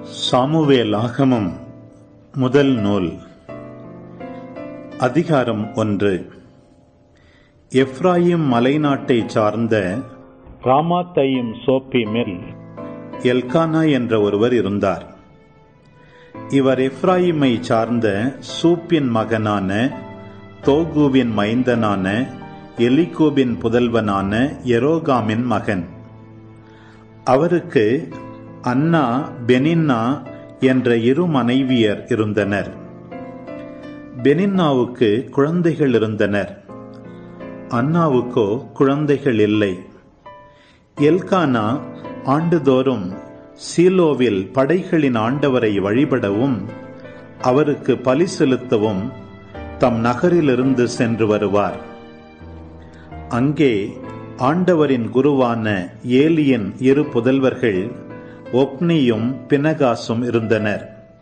Samuel ஆகமம் முதல் நூல் அதிகாரம் ஒன்று எப்ராயிம் மலைநாட்டை சார்ந்த ராமாத்தையும் சோப்பிமில் எல்கானா என்ற ஒருவர் இருந்தார் இவர் எப்ராயிமை சார்ந்த சூப்பின் மகனான தோகுவின் மைந்தனான எலிகோபின் புதல்வனான எரோகாமின் மகன் அவருக்கு அன்னா பெனின்னா என்ற இரு மனைவியர் இருந்தனர் பெனின்னாவுக்கு குழந்தைகள் இருந்தனர் அன்னாவுக்கோ குழந்தைகள் இல்லை எல்கானா ஆண்டுதோறும் சீலோவில் படைகளின் ஆண்டவரை வழிபடவும் அவருக்கு பலி செலுத்தவும் தம் நகரிலிருந்து சென்று வருவார் அங்கே ஆண்டவரின் குருவான ஏலியின் இரு புதல்வர்கள் ஒப்னியும் பினகாசும் இருந்தனர்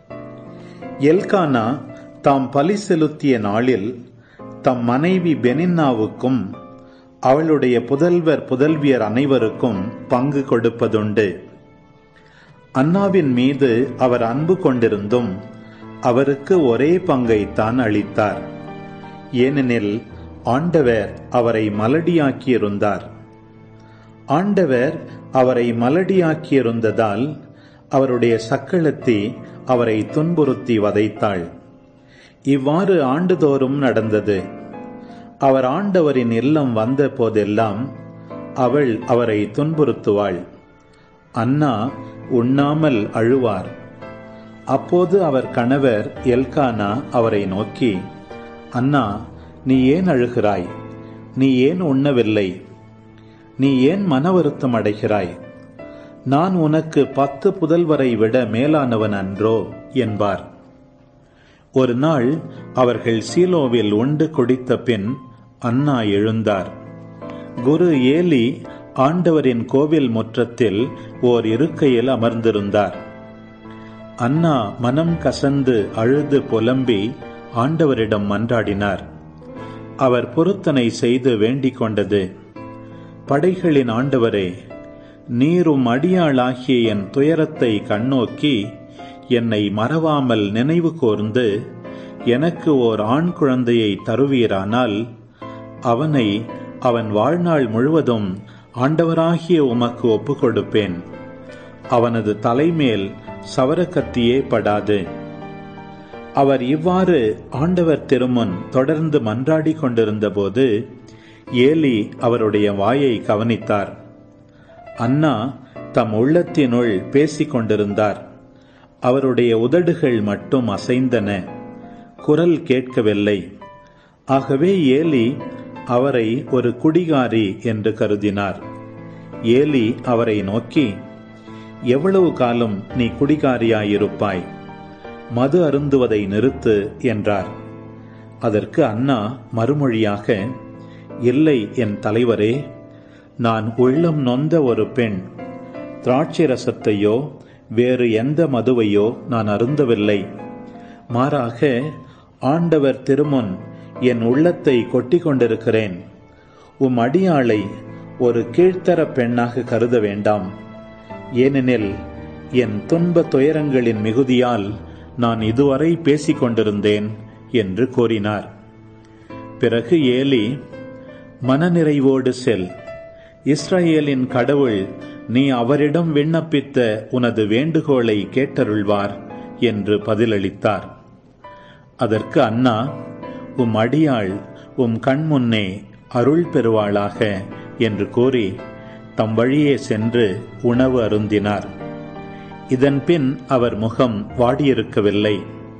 எல்கானா தாம் பலி செலுத்திய நாளில் தம் மனைவி பெனின்னாவுக்கும் அவளுடைய புதல்வர் புதல்வியர் அனைவருக்கும் பங்கு கொடுப்பதுண்டு அன்னாவின் மீது அவர் அன்பு கொண்டிருந்தும் அவருக்கு ஒரே பங்கைத்தான் அளித்தார் ஏனெனில் ஆண்டவர் அவரை மலடியாக்கியிருந்தார் ஆண்டவர் அவரை மலடியாக்கியிருந்ததால் அவருடைய சக்களத்தி அவரை துன்புறுத்தி வதைத்தாள் இவ்வாறு ஆண்டுதோறும் நடந்தது அவர் ஆண்டவரின் இல்லம் வந்த போதெல்லாம் அவள் அவரை துன்புறுத்துவாள் அன்னா உண்ணாமல் அழுவார் அப்போது அவர் கணவர் எல்கானா அவரை நோக்கி அண்ணா நீ ஏன் அழுகிறாய் நீ ஏன் உண்ணவில்லை நீ ஏன் மன வருத்தம் அடைகிறாய் நான் உனக்கு பத்து புதல்வரை விட மேலானவன் அன்றோ என்பார் ஒரு நாள் அவர்கள் சீலோவில் உண்டு குடித்த பின் அண்ணா எழுந்தார் குரு ஏலி ஆண்டவரின் கோவில் முற்றத்தில் ஓர் இருக்கையில் அமர்ந்திருந்தார் அண்ணா மனம் கசந்து அழுது புலம்பி ஆண்டவரிடம் மன்றாடினார் அவர் பொருத்தனை செய்து வேண்டிக் கொண்டது படைகளின் ஆண்டவரே நீரும் அடியாளாகிய என் துயரத்தை கண்ணோக்கி என்னை மறவாமல் நினைவு கூர்ந்து எனக்கு ஓர் ஆண் குழந்தையை தருவீரானால் அவனை அவன் வாழ்நாள் முழுவதும் ஆண்டவராகிய உமக்கு ஒப்புக் கொடுப்பேன் அவனது தலைமேல் சவரக்கத்தியே படாது அவர் இவ்வாறு ஆண்டவர் திருமுன் தொடர்ந்து மன்றாடி கொண்டிருந்தபோது ஏலி அவருடைய வாயை கவனித்தார் அண்ணா தம் உள்ளத்தினுள் பேசிக் கொண்டிருந்தார் அவருடைய உதடுகள் மட்டும் அசைந்தன குரல் கேட்கவில்லை ஆகவே ஏலி அவரை ஒரு குடிகாரி என்று கருதினார் ஏலி அவரை நோக்கி எவ்வளவு காலம் நீ குடிகாரியாயிருப்பாய் மது அருந்துவதை நிறுத்து என்றார் அதற்கு அண்ணா மறுமொழியாக இல்லை என் தலைவரே நான் உள்ளம் நொந்த ஒரு பெண் திராட்சை ரசத்தையோ வேறு எந்த மதுவையோ நான் அருந்தவில்லை மாறாக ஆண்டவர் திருமுன் என் உள்ளத்தை கொட்டிக் கொண்டிருக்கிறேன் உம் அடியாளை ஒரு கீழ்த்தர பெண்ணாக கருத வேண்டாம் ஏனெனில் என் துன்ப துயரங்களின் மிகுதியால் நான் இதுவரை பேசிக் கொண்டிருந்தேன் என்று கூறினார் பிறகு ஏலி மனநிறைவோடு செல் இஸ்ரேலின் கடவுள் நீ அவரிடம் விண்ணப்பித்த உனது வேண்டுகோளை கேட்டருள்வார் என்று பதிலளித்தார் அதற்கு அண்ணா உம் அடியாள் உம் கண்முன்னே அருள் பெறுவாளாக என்று கூறி தம் வழியே சென்று உணவு அருந்தினார் இதன் பின் அவர் முகம் வாடியிருக்கவில்லை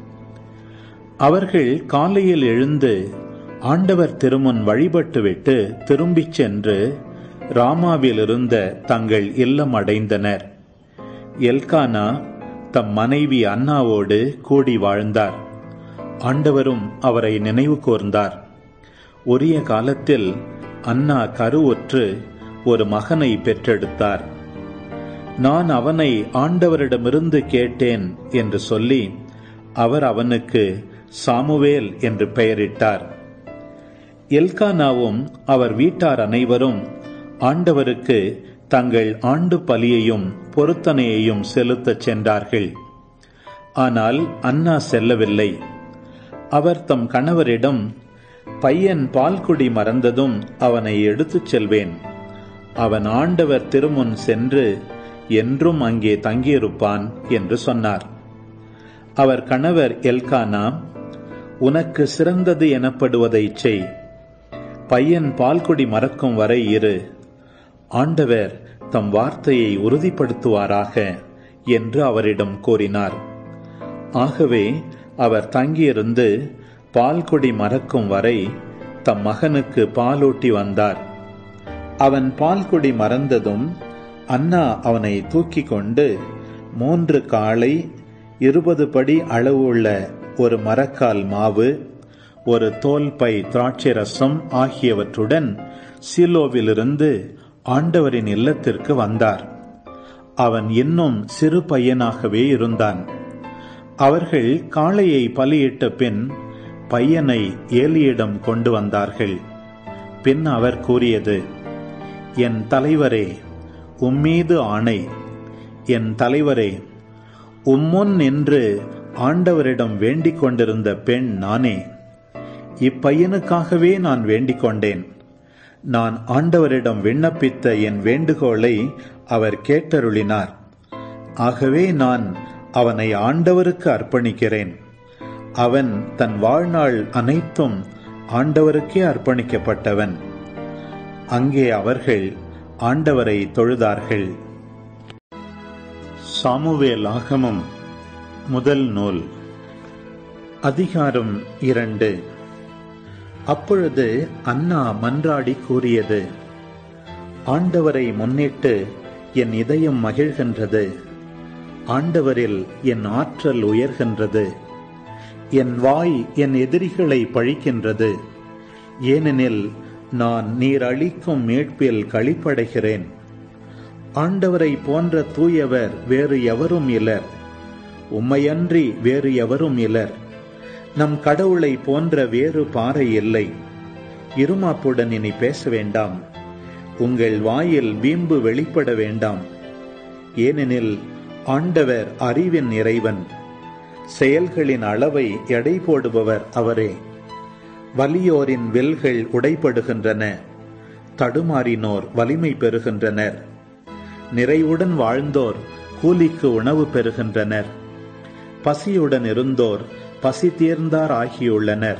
அவர்கள் காலையில் எழுந்து ஆண்டவர் திருமுன் வழிபட்டுவிட்டு திரும்பிச் சென்று ராமாவில் இருந்த தங்கள் இல்லம் அடைந்தனர் எல்கானா தம் மனைவி அண்ணாவோடு கூடி வாழ்ந்தார் ஆண்டவரும் அவரை நினைவு கூர்ந்தார் உரிய காலத்தில் அண்ணா கருவுற்று ஒரு மகனை பெற்றெடுத்தார் நான் அவனை ஆண்டவரிடமிருந்து கேட்டேன் என்று சொல்லி அவர் அவனுக்கு சாமுவேல் என்று பெயரிட்டார் எல்கானாவும் அவர் வீட்டார் அனைவரும் ஆண்டவருக்கு தங்கள் ஆண்டு பலியையும் பொருத்தனையையும் செலுத்தச் சென்றார்கள் ஆனால் அன்னா செல்லவில்லை அவர் தம் கணவரிடம் பையன் பால்குடி மறந்ததும் அவனை எடுத்துச் செல்வேன் அவன் ஆண்டவர் திருமுன் சென்று என்றும் அங்கே தங்கியிருப்பான் என்று சொன்னார் அவர் கணவர் எல்கானா உனக்கு சிறந்தது எனப்படுவதைச் செய் பையன் பால்குடி மறக்கும் வரை இரு ஆண்டவர் தம் வார்த்தையை உறுதிப்படுத்துவாராக என்று அவரிடம் கூறினார் ஆகவே அவர் தங்கியிருந்து பால்குடி மறக்கும் வரை தம் மகனுக்கு பாலூட்டி வந்தார் அவன் பால்குடி மறந்ததும் அண்ணா அவனை தூக்கிக் கொண்டு மூன்று காளை இருபது படி அளவுள்ள ஒரு மரக்கால் மாவு ஒரு தோல் பை திராட்சை ரசம் ஆகியவற்றுடன் சீலோவிலிருந்து ஆண்டவரின் இல்லத்திற்கு வந்தார் அவன் இன்னும் சிறு பையனாகவே இருந்தான் அவர்கள் காளையை பலியிட்ட பின் பையனை ஏலியிடம் கொண்டு வந்தார்கள் பின் அவர் கூறியது என் தலைவரே உம்மீது ஆணை என் தலைவரே உம்முன் நின்று ஆண்டவரிடம் வேண்டிக் கொண்டிருந்த பெண் நானே இப்பையனுக்காகவே நான் வேண்டிக் கொண்டேன் நான் ஆண்டவரிடம் விண்ணப்பித்த என் வேண்டுகோளை அவர் கேட்டருளினார் ஆகவே நான் அவனை ஆண்டவருக்கு அர்ப்பணிக்கிறேன் அவன் தன் வாழ்நாள் அனைத்தும் ஆண்டவருக்கே அர்ப்பணிக்கப்பட்டவன் அங்கே அவர்கள் ஆண்டவரை தொழுதார்கள் சாமுவேல் ஆகமம் முதல் நூல் அதிகாரம் இரண்டு அப்பொழுது அண்ணா மன்றாடி கூறியது ஆண்டவரை முன்னிட்டு என் இதயம் மகிழ்கின்றது ஆண்டவரில் என் ஆற்றல் உயர்கின்றது என் வாய் என் எதிரிகளை பழிக்கின்றது ஏனெனில் நான் நீர் அளிக்கும் மீட்பில் களிப்படைகிறேன் ஆண்டவரை போன்ற தூயவர் வேறு எவரும் இலர் உம்மையன்றி வேறு எவரும் இலர் நம் கடவுளை போன்ற வேறு பாறை இல்லை இருமாப்புடன் இனி பேச வேண்டாம் உங்கள் வாயில் வீம்பு வெளிப்பட வேண்டாம் ஏனெனில் ஆண்டவர் அறிவின் இறைவன் செயல்களின் அளவை எடை போடுபவர் அவரே வலியோரின் வில்கள் உடைப்படுகின்றன தடுமாறினோர் வலிமை பெறுகின்றனர் நிறைவுடன் வாழ்ந்தோர் கூலிக்கு உணவு பெறுகின்றனர் பசியுடன் இருந்தோர் பசி தீர்ந்தார் ஆகியுள்ளனர்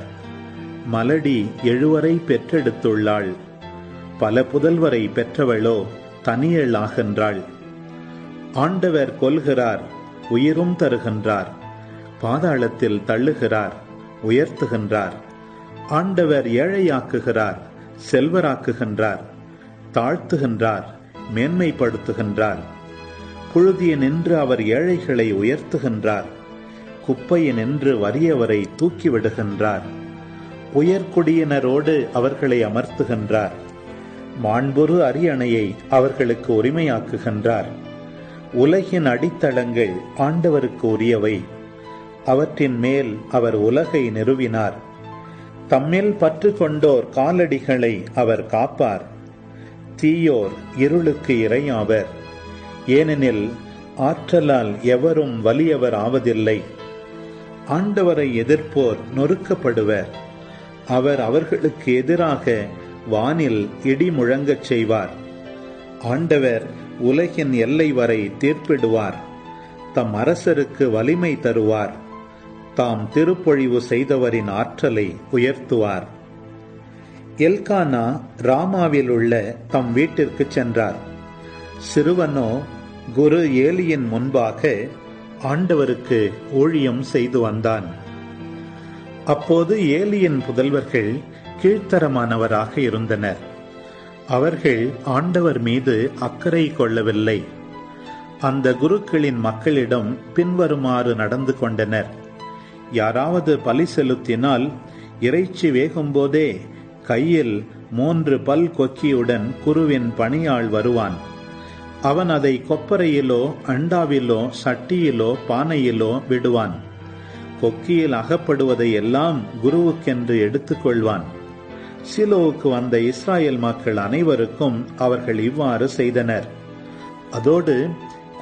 மலடி எழுவரை பெற்றெடுத்துள்ளாள் பல புதல்வரை பெற்றவளோ தனியள் ஆகின்றாள் ஆண்டவர் கொல்கிறார் உயிரும் தருகின்றார் பாதாளத்தில் தள்ளுகிறார் உயர்த்துகின்றார் ஆண்டவர் ஏழையாக்குகிறார் செல்வராக்குகின்றார் தாழ்த்துகின்றார் மேன்மைப்படுத்துகின்றார் புழுதிய நின்று அவர் ஏழைகளை உயர்த்துகின்றார் குப்பையினின்று வறியவரை தூக்கிவிடுகின்றார் உயர்குடியினரோடு அவர்களை அமர்த்துகின்றார் மாண்புறு அரியணையை அவர்களுக்கு உரிமையாக்குகின்றார் உலகின் அடித்தளங்கள் ஆண்டவருக்கு உரியவை அவற்றின் மேல் அவர் உலகை நிறுவினார் தம்மில் பற்று கொண்டோர் காலடிகளை அவர் காப்பார் தீயோர் இருளுக்கு இரையாவர் ஏனெனில் ஆற்றலால் எவரும் வலியவர் ஆவதில்லை ஆண்டவரை எதிர்ப்போர் நொறுக்கப்படுவர் அவர் அவர்களுக்கு எதிராக வானில் இடி முழங்கச் செய்வார் ஆண்டவர் உலகின் எல்லை வரை தீர்ப்பிடுவார் தம் அரசருக்கு வலிமை தருவார் தாம் திருப்பொழிவு செய்தவரின் ஆற்றலை உயர்த்துவார் எல்கானா ராமாவில் உள்ள தம் வீட்டிற்கு சென்றார் சிறுவனோ குரு ஏலியின் முன்பாக ஆண்டவருக்கு ஊழியம் செய்து வந்தான் அப்போது ஏலியின் புதல்வர்கள் கீழ்த்தரமானவராக இருந்தனர் அவர்கள் ஆண்டவர் மீது அக்கறை கொள்ளவில்லை அந்த குருக்களின் மக்களிடம் பின்வருமாறு நடந்து கொண்டனர் யாராவது பலி செலுத்தினால் இறைச்சி வேகும்போதே கையில் மூன்று பல் கொக்கியுடன் குருவின் பணியாள் வருவான் அவன் அதை கொப்பரையிலோ அண்டாவிலோ சட்டியிலோ பானையிலோ விடுவான் கொக்கியில் அகப்படுவதை எல்லாம் குருவுக்கென்று எடுத்துக்கொள்வான் சிலோவுக்கு வந்த இஸ்ராயல் மக்கள் அனைவருக்கும் அவர்கள் இவ்வாறு செய்தனர் அதோடு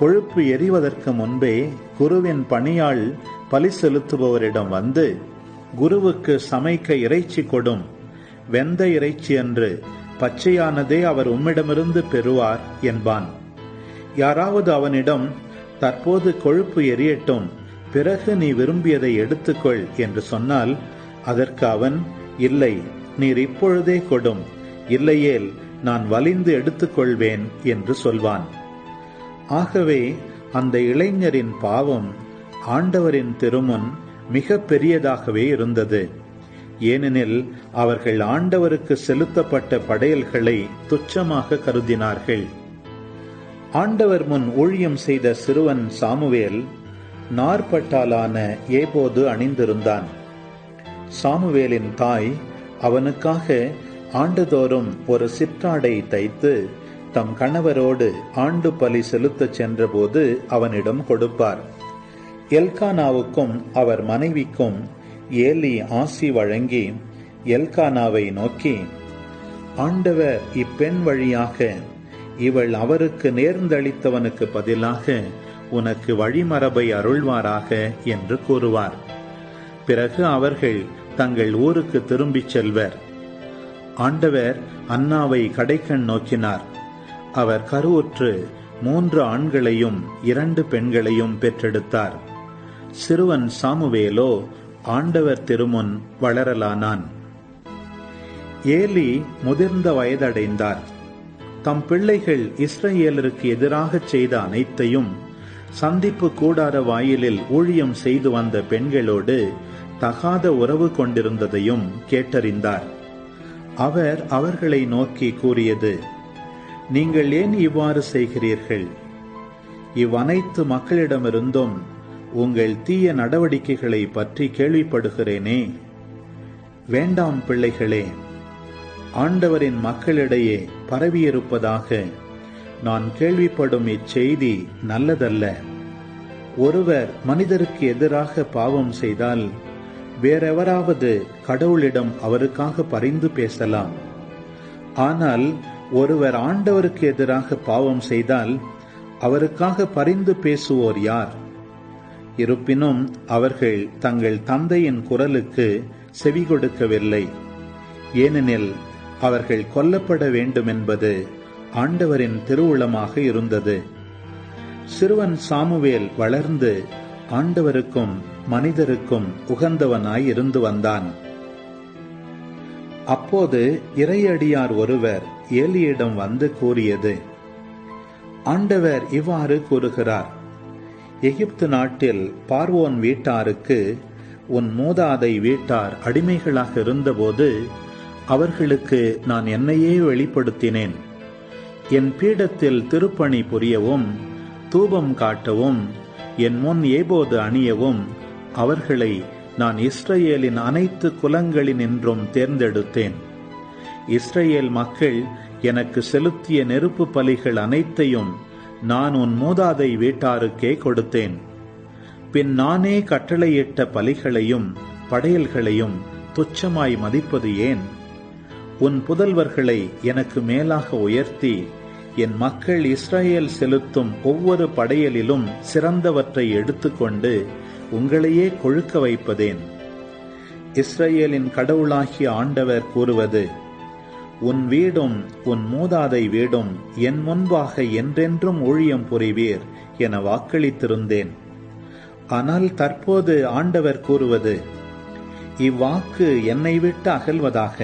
கொழுப்பு எரிவதற்கு முன்பே குருவின் பணியாள் பலி செலுத்துபவரிடம் வந்து குருவுக்கு சமைக்க இறைச்சி கொடும் வெந்த இறைச்சி என்று பச்சையானதே அவர் உம்மிடமிருந்து பெறுவார் என்பான் யாராவது அவனிடம் தற்போது கொழுப்பு எரியட்டும் பிறகு நீ விரும்பியதை எடுத்துக்கொள் என்று சொன்னால் அதற்கு அவன் இல்லை நீர் இப்பொழுதே கொடும் இல்லையேல் நான் வலிந்து எடுத்துக்கொள்வேன் என்று சொல்வான் ஆகவே அந்த இளைஞரின் பாவம் ஆண்டவரின் திருமுன் மிக பெரியதாகவே இருந்தது ஏனெனில் அவர்கள் ஆண்டவருக்கு செலுத்தப்பட்ட படையல்களை துச்சமாக கருதினார்கள் ஆண்டவர் முன் ஊழியம் செய்த சிறுவன் சாமுவேல் நார்பட்டாலான ஏபோது அணிந்திருந்தான் சாமுவேலின் தாய் அவனுக்காக ஆண்டுதோறும் ஒரு சிற்றாடை தைத்து தம் கணவரோடு ஆண்டு பலி செலுத்தச் சென்றபோது அவனிடம் கொடுப்பார் எல்கானாவுக்கும் அவர் மனைவிக்கும் ஏலி ஆசி வழங்கி எல்கானாவை நோக்கி ஆண்டவர் இப்பெண் வழியாக இவள் அவருக்கு நேர்ந்தளித்தவனுக்கு பதிலாக உனக்கு வழிமரபை அருள்வாராக என்று கூறுவார் பிறகு அவர்கள் தங்கள் ஊருக்கு திரும்பிச் செல்வர் ஆண்டவர் அன்னாவை கடைக்கண் நோக்கினார் அவர் கருவுற்று மூன்று ஆண்களையும் இரண்டு பெண்களையும் பெற்றெடுத்தார் சிறுவன் சாமுவேலோ ஆண்டவர் திருமுன் வளரலானான் ஏலி முதிர்ந்த வயதடைந்தார் தம் பிள்ளைகள் இஸ்ரேலருக்கு எதிராகச் செய்த அனைத்தையும் சந்திப்பு கூடார வாயிலில் ஊழியம் செய்து வந்த பெண்களோடு தகாத உறவு கொண்டிருந்ததையும் கேட்டறிந்தார் அவர் அவர்களை நோக்கி கூறியது நீங்கள் ஏன் இவ்வாறு செய்கிறீர்கள் இவ்வனைத்து மக்களிடமிருந்தும் உங்கள் தீய நடவடிக்கைகளை பற்றி கேள்விப்படுகிறேனே வேண்டாம் பிள்ளைகளே ஆண்டவரின் மக்களிடையே பரவியிருப்பதாக நான் கேள்விப்படும் இச்செய்தி நல்லதல்ல ஒருவர் மனிதருக்கு எதிராக பாவம் செய்தால் வேறெவராவது கடவுளிடம் அவருக்காக பரிந்து பேசலாம் ஆனால் ஒருவர் ஆண்டவருக்கு எதிராக பாவம் செய்தால் அவருக்காக பரிந்து பேசுவோர் யார் இருப்பினும் அவர்கள் தங்கள் தந்தையின் குரலுக்கு செவி கொடுக்கவில்லை ஏனெனில் அவர்கள் கொல்லப்பட வேண்டும் என்பது ஆண்டவரின் திருவுளமாக இருந்தது சிறுவன் சாமுவேல் வளர்ந்து ஆண்டவருக்கும் மனிதருக்கும் உகந்தவனாய் இருந்து வந்தான் அப்போது இறையடியார் ஒருவர் ஏலியிடம் வந்து கூறியது ஆண்டவர் இவ்வாறு கூறுகிறார் எகிப்து நாட்டில் பார்வோன் வீட்டாருக்கு உன் மூதாதை வீட்டார் அடிமைகளாக இருந்தபோது அவர்களுக்கு நான் என்னையே வெளிப்படுத்தினேன் என் பீடத்தில் திருப்பணி புரியவும் தூபம் காட்டவும் என் முன் ஏபோது அணியவும் அவர்களை நான் இஸ்ரேலின் அனைத்து குலங்களினின்றும் தேர்ந்தெடுத்தேன் இஸ்ரேல் மக்கள் எனக்கு செலுத்திய நெருப்பு பலிகள் அனைத்தையும் நான் உன் மூதாதை வீட்டாருக்கே கொடுத்தேன் பின் நானே கட்டளையிட்ட பலிகளையும் படையல்களையும் துச்சமாய் மதிப்பது ஏன் உன் புதல்வர்களை எனக்கு மேலாக உயர்த்தி என் மக்கள் இஸ்ரேல் செலுத்தும் ஒவ்வொரு படையலிலும் சிறந்தவற்றை எடுத்துக்கொண்டு உங்களையே கொழுக்க வைப்பதேன் இஸ்ரேலின் கடவுளாகிய ஆண்டவர் கூறுவது உன் வீடும் உன் மூதாதை வீடும் என் முன்பாக என்றென்றும் ஊழியம் புரிவீர் என வாக்களித்திருந்தேன் ஆனால் தற்போது ஆண்டவர் கூறுவது இவ்வாக்கு என்னை விட்டு அகல்வதாக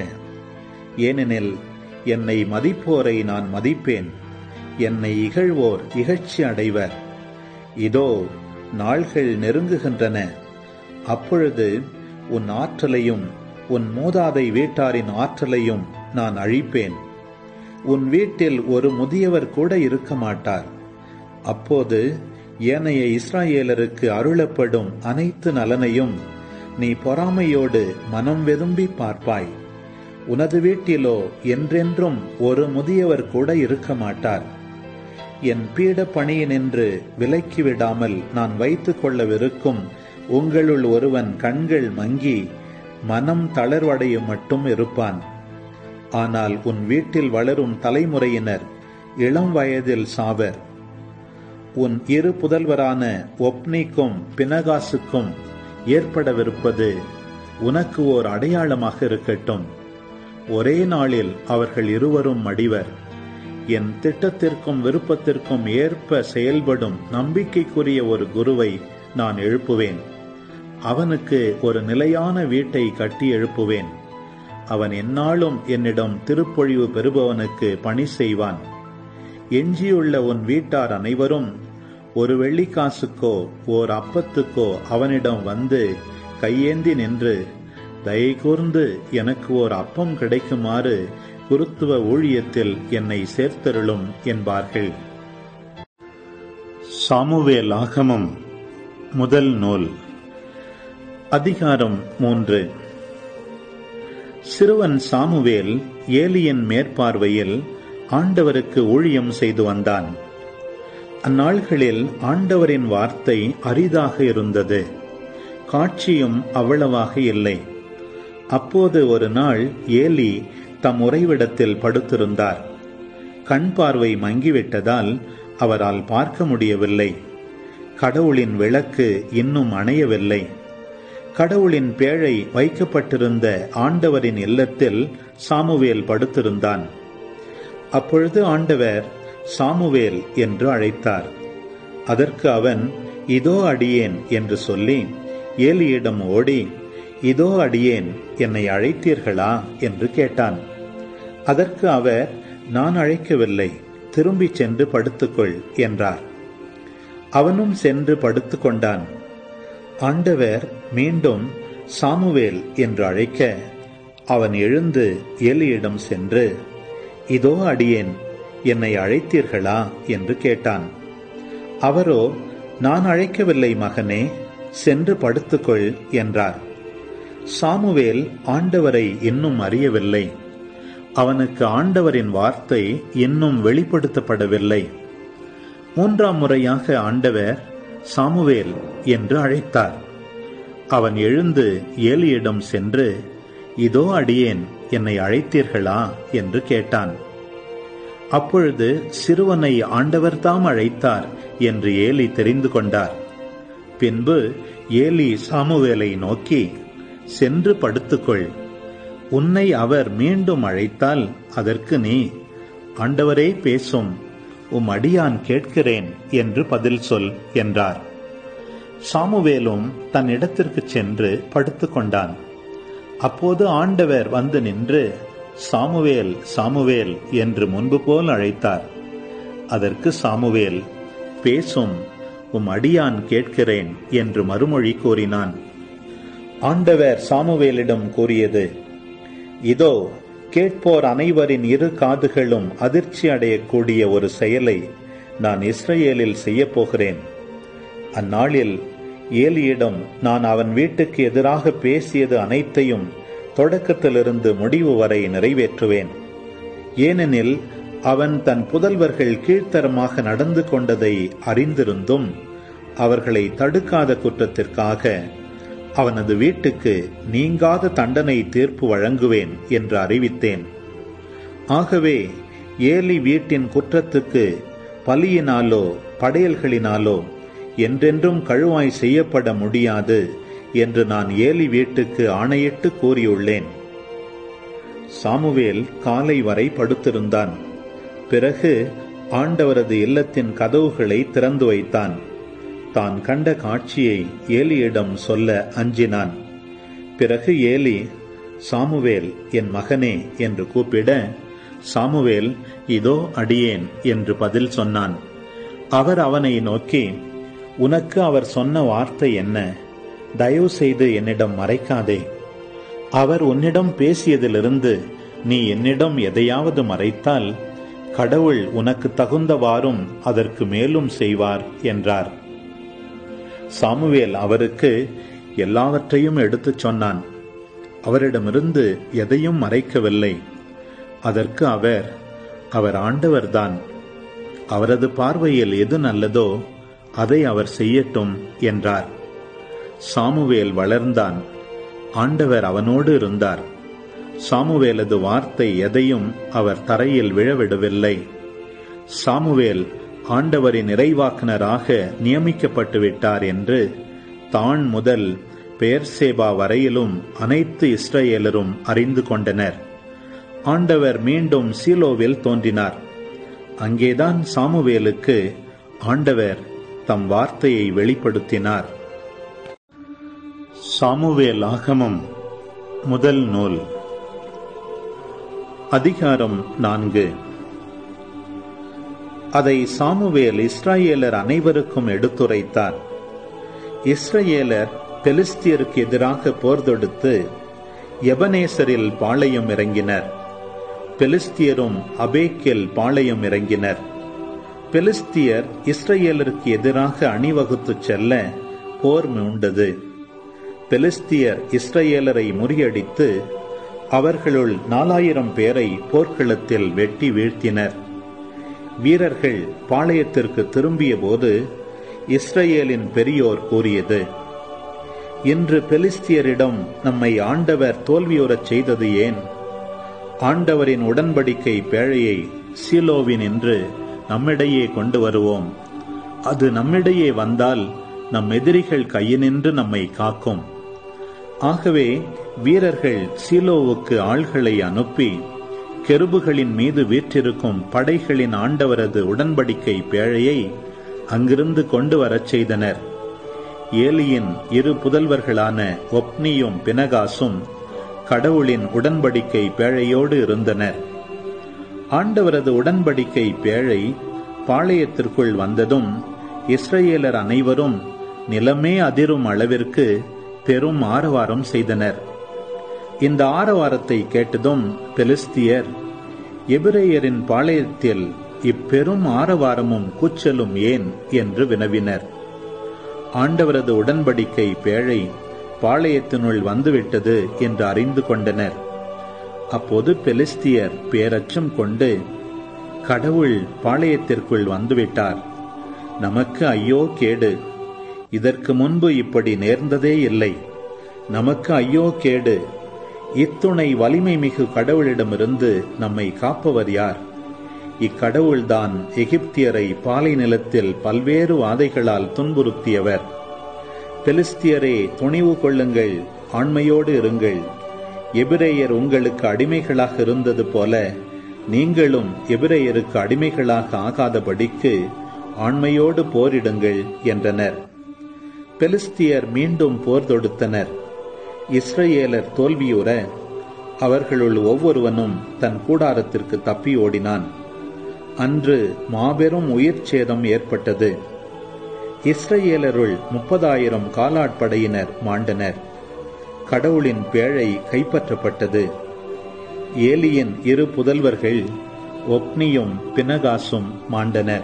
ஏனெனில் என்னை மதிப்போரை நான் மதிப்பேன் என்னை இகழ்வோர் இகழ்ச்சி அடைவர் இதோ நாள்கள் நெருங்குகின்றன அப்பொழுது உன் ஆற்றலையும் உன் மூதாதை வீட்டாரின் ஆற்றலையும் நான் அழிப்பேன் உன் வீட்டில் ஒரு முதியவர் கூட இருக்க மாட்டார் அப்போது ஏனைய இஸ்ராயேலருக்கு அருளப்படும் அனைத்து நலனையும் நீ பொறாமையோடு மனம் வெதும்பி பார்ப்பாய் உனது வீட்டிலோ என்றென்றும் ஒரு முதியவர் கூட இருக்க மாட்டார் என் பீட பணியினின்று விலக்கி விடாமல் நான் வைத்துக் கொள்ளவிருக்கும் உங்களுள் ஒருவன் கண்கள் மங்கி மனம் தளர்வடையும் மட்டும் இருப்பான் ஆனால் உன் வீட்டில் வளரும் தலைமுறையினர் இளம் வயதில் சாவர் உன் இரு புதல்வரான ஒப்னிக்கும் பினகாசுக்கும் ஏற்படவிருப்பது உனக்கு ஓர் அடையாளமாக இருக்கட்டும் ஒரே நாளில் அவர்கள் இருவரும் மடிவர் என் திட்டத்திற்கும் விருப்பத்திற்கும் ஏற்ப செயல்படும் நம்பிக்கைக்குரிய ஒரு குருவை நான் எழுப்புவேன் அவனுக்கு ஒரு நிலையான வீட்டை கட்டி எழுப்புவேன் அவன் எந்நாளும் என்னிடம் திருப்பொழிவு பெறுபவனுக்கு பணி செய்வான் எஞ்சியுள்ள உன் வீட்டார் அனைவரும் ஒரு வெள்ளிக்காசுக்கோ ஓர் அப்பத்துக்கோ அவனிடம் வந்து கையேந்தி நின்று தயை கூர்ந்து எனக்கு ஓர் அப்பம் கிடைக்குமாறு குருத்துவ ஊழியத்தில் என்னை சேர்த்தருளும் என்பார்கள் சாமுவேல் ஆகமம் முதல் நூல் அதிகாரம் மூன்று சிறுவன் சாமுவேல் ஏலியின் மேற்பார்வையில் ஆண்டவருக்கு ஊழியம் செய்து வந்தான் அந்நாள்களில் ஆண்டவரின் வார்த்தை அரிதாக இருந்தது காட்சியும் அவ்வளவாக இல்லை அப்போது ஒரு நாள் ஏலி தம் உறைவிடத்தில் படுத்திருந்தார் கண் பார்வை மங்கிவிட்டதால் அவரால் பார்க்க முடியவில்லை கடவுளின் விளக்கு இன்னும் அணையவில்லை கடவுளின் பேழை வைக்கப்பட்டிருந்த ஆண்டவரின் இல்லத்தில் சாமுவேல் படுத்திருந்தான் அப்பொழுது ஆண்டவர் சாமுவேல் என்று அழைத்தார் அதற்கு அவன் இதோ அடியேன் என்று சொல்லி ஏலியிடம் ஓடி இதோ அடியேன் என்னை அழைத்தீர்களா என்று கேட்டான் அதற்கு அவர் நான் அழைக்கவில்லை திரும்பிச் சென்று படுத்துக்கொள் என்றார் அவனும் சென்று படுத்துக் கொண்டான் ஆண்டவர் மீண்டும் சாமுவேல் என்று அழைக்க அவன் எழுந்து ஏலியிடம் சென்று இதோ அடியேன் என்னை அழைத்தீர்களா என்று கேட்டான் அவரோ நான் அழைக்கவில்லை மகனே சென்று படுத்துக்கொள் என்றார் சாமுவேல் ஆண்டவரை இன்னும் அறியவில்லை அவனுக்கு ஆண்டவரின் வார்த்தை இன்னும் வெளிப்படுத்தப்படவில்லை மூன்றாம் முறையாக ஆண்டவர் சாமுவேல் என்று அழைத்தார் அவன் எழுந்து ஏலியிடம் சென்று இதோ அடியேன் என்னை அழைத்தீர்களா என்று கேட்டான் அப்பொழுது சிறுவனை ஆண்டவர்தாம் அழைத்தார் என்று ஏலி தெரிந்து கொண்டார் பின்பு ஏலி சாமுவேலை நோக்கி சென்று படுத்துக்கொள் உன்னை அவர் மீண்டும் அழைத்தால் அதற்கு நீ ஆண்டவரே பேசும் உம் அடியான் கேட்கிறேன் என்று பதில் சொல் என்றார் சாமுவேலும் தன் இடத்திற்கு சென்று படுத்துக் கொண்டான் அப்போது ஆண்டவர் வந்து நின்று சாமுவேல் சாமுவேல் என்று முன்பு போல் அழைத்தார் அதற்கு சாமுவேல் பேசும் உம் அடியான் கேட்கிறேன் என்று மறுமொழி கூறினான் ஆண்டவர் சாமுவேலிடம் கூறியது இதோ கேட்போர் அனைவரின் இரு காதுகளும் அதிர்ச்சி அடையக்கூடிய ஒரு செயலை நான் இஸ்ரேலில் செய்யப் போகிறேன் அந்நாளில் ஏலியிடம் நான் அவன் வீட்டுக்கு எதிராக பேசியது அனைத்தையும் தொடக்கத்திலிருந்து முடிவு வரை நிறைவேற்றுவேன் ஏனெனில் அவன் தன் புதல்வர்கள் கீழ்த்தரமாக நடந்து கொண்டதை அறிந்திருந்தும் அவர்களை தடுக்காத குற்றத்திற்காக அவனது வீட்டுக்கு நீங்காத தண்டனை தீர்ப்பு வழங்குவேன் என்று அறிவித்தேன் ஆகவே ஏலி வீட்டின் குற்றத்துக்கு பலியினாலோ படையல்களினாலோ என்றென்றும் கழுவாய் செய்யப்பட முடியாது என்று நான் ஏலி வீட்டுக்கு ஆணையிட்டு கூறியுள்ளேன் சாமுவேல் காலை வரை படுத்திருந்தான் பிறகு ஆண்டவரது இல்லத்தின் கதவுகளை திறந்து வைத்தான் தான் கண்ட காட்சியை ஏலியிடம் சொல்ல அஞ்சினான் பிறகு ஏலி சாமுவேல் என் மகனே என்று கூப்பிட சாமுவேல் இதோ அடியேன் என்று பதில் சொன்னான் அவர் அவனை நோக்கி உனக்கு அவர் சொன்ன வார்த்தை என்ன தயவு செய்து என்னிடம் மறைக்காதே அவர் உன்னிடம் பேசியதிலிருந்து நீ என்னிடம் எதையாவது மறைத்தால் கடவுள் உனக்கு தகுந்தவாறும் அதற்கு மேலும் செய்வார் என்றார் சாமுவேல் அவருக்கு எல்லாவற்றையும் எடுத்துச் சொன்னான் அவரிடமிருந்து எதையும் மறைக்கவில்லை அதற்கு அவர் அவர் ஆண்டவர்தான் அவரது பார்வையில் எது நல்லதோ அதை அவர் செய்யட்டும் என்றார் சாமுவேல் வளர்ந்தான் ஆண்டவர் அவனோடு இருந்தார் சாமுவேலது வார்த்தை எதையும் அவர் தரையில் விழவிடவில்லை சாமுவேல் ஆண்டவரின் இறைவாக்குனராக நியமிக்கப்பட்டு விட்டார் என்று தான் முதல் பெயர்சேபா வரையிலும் அனைத்து இஸ்ரேலரும் அறிந்து கொண்டனர் ஆண்டவர் மீண்டும் சீலோவில் தோன்றினார் அங்கேதான் சாமுவேலுக்கு ஆண்டவர் தம் வார்த்தையை வெளிப்படுத்தினார் சாமுவேல் ஆகமம் முதல் நூல் அதிகாரம் நான்கு அதை சாமுவேல் இஸ்ராயேலர் அனைவருக்கும் எடுத்துரைத்தார் இஸ்ரேலர் பெலிஸ்தியருக்கு எதிராக போர் தொடுத்து எபனேசரில் பாளையம் இறங்கினர் பெலிஸ்தியரும் அபேக்கில் பாளையம் இறங்கினர் பெலிஸ்தியர் இஸ்ரேலருக்கு எதிராக அணிவகுத்து செல்ல போர் மூண்டது பெலிஸ்தியர் இஸ்ரேலரை முறியடித்து அவர்களுள் நாலாயிரம் பேரை போர்க்களத்தில் வெட்டி வீழ்த்தினர் வீரர்கள் பாளையத்திற்கு திரும்பிய போது இஸ்ரேலின் பெரியோர் கூறியது இன்று பெலிஸ்தியரிடம் நம்மை ஆண்டவர் தோல்வியுறச் செய்தது ஏன் ஆண்டவரின் உடன்படிக்கை பேழையை சீலோவின் என்று நம்மிடையே கொண்டு வருவோம் அது நம்மிடையே வந்தால் நம் எதிரிகள் கையினின்று நம்மை காக்கும் ஆகவே வீரர்கள் சீலோவுக்கு ஆள்களை அனுப்பி கெருபுகளின் மீது வீற்றிருக்கும் படைகளின் ஆண்டவரது உடன்படிக்கை பேழையை அங்கிருந்து கொண்டு வரச் செய்தனர் ஏலியின் இரு புதல்வர்களான ஒப்னியும் பினகாசும் கடவுளின் உடன்படிக்கை பேழையோடு இருந்தனர் ஆண்டவரது உடன்படிக்கை பேழை பாளையத்திற்குள் வந்ததும் இஸ்ரேலர் அனைவரும் நிலமே அதிரும் அளவிற்கு பெரும் ஆரவாரம் செய்தனர் இந்த ஆரவாரத்தை கேட்டதும் பெலிஸ்தியர் எபிரேயரின் பாளையத்தில் இப்பெரும் ஆரவாரமும் கூச்சலும் ஏன் என்று வினவினர் ஆண்டவரது உடன்படிக்கை பேழை பாளையத்தினுள் வந்துவிட்டது என்று அறிந்து கொண்டனர் அப்போது பெலிஸ்தியர் பேரச்சம் கொண்டு கடவுள் பாளையத்திற்குள் வந்துவிட்டார் நமக்கு ஐயோ கேடு இதற்கு முன்பு இப்படி நேர்ந்ததே இல்லை நமக்கு ஐயோ கேடு இத்துணை வலிமை மிகு கடவுளிடமிருந்து நம்மை காப்பவர் யார் இக்கடவுள்தான் எகிப்தியரை பாலை நிலத்தில் பல்வேறு வாதைகளால் துன்புறுத்தியவர் பெலிஸ்தியரே துணிவு கொள்ளுங்கள் ஆண்மையோடு இருங்கள் எபிரேயர் உங்களுக்கு அடிமைகளாக இருந்தது போல நீங்களும் எபிரேயருக்கு அடிமைகளாக ஆகாதபடிக்கு ஆண்மையோடு போரிடுங்கள் என்றனர் பெலிஸ்தியர் மீண்டும் போர் தொடுத்தனர் இஸ்ரேலர் தோல்வியுற அவர்களுள் ஒவ்வொருவனும் தன் கூடாரத்திற்கு தப்பி ஓடினான் அன்று மாபெரும் உயிர் சேதம் ஏற்பட்டது இஸ்ரேலருள் முப்பதாயிரம் காலாட்படையினர் மாண்டனர் கடவுளின் பேழை கைப்பற்றப்பட்டது ஏலியின் இரு புதல்வர்கள் ஒப்னியும் பினகாசும் மாண்டனர்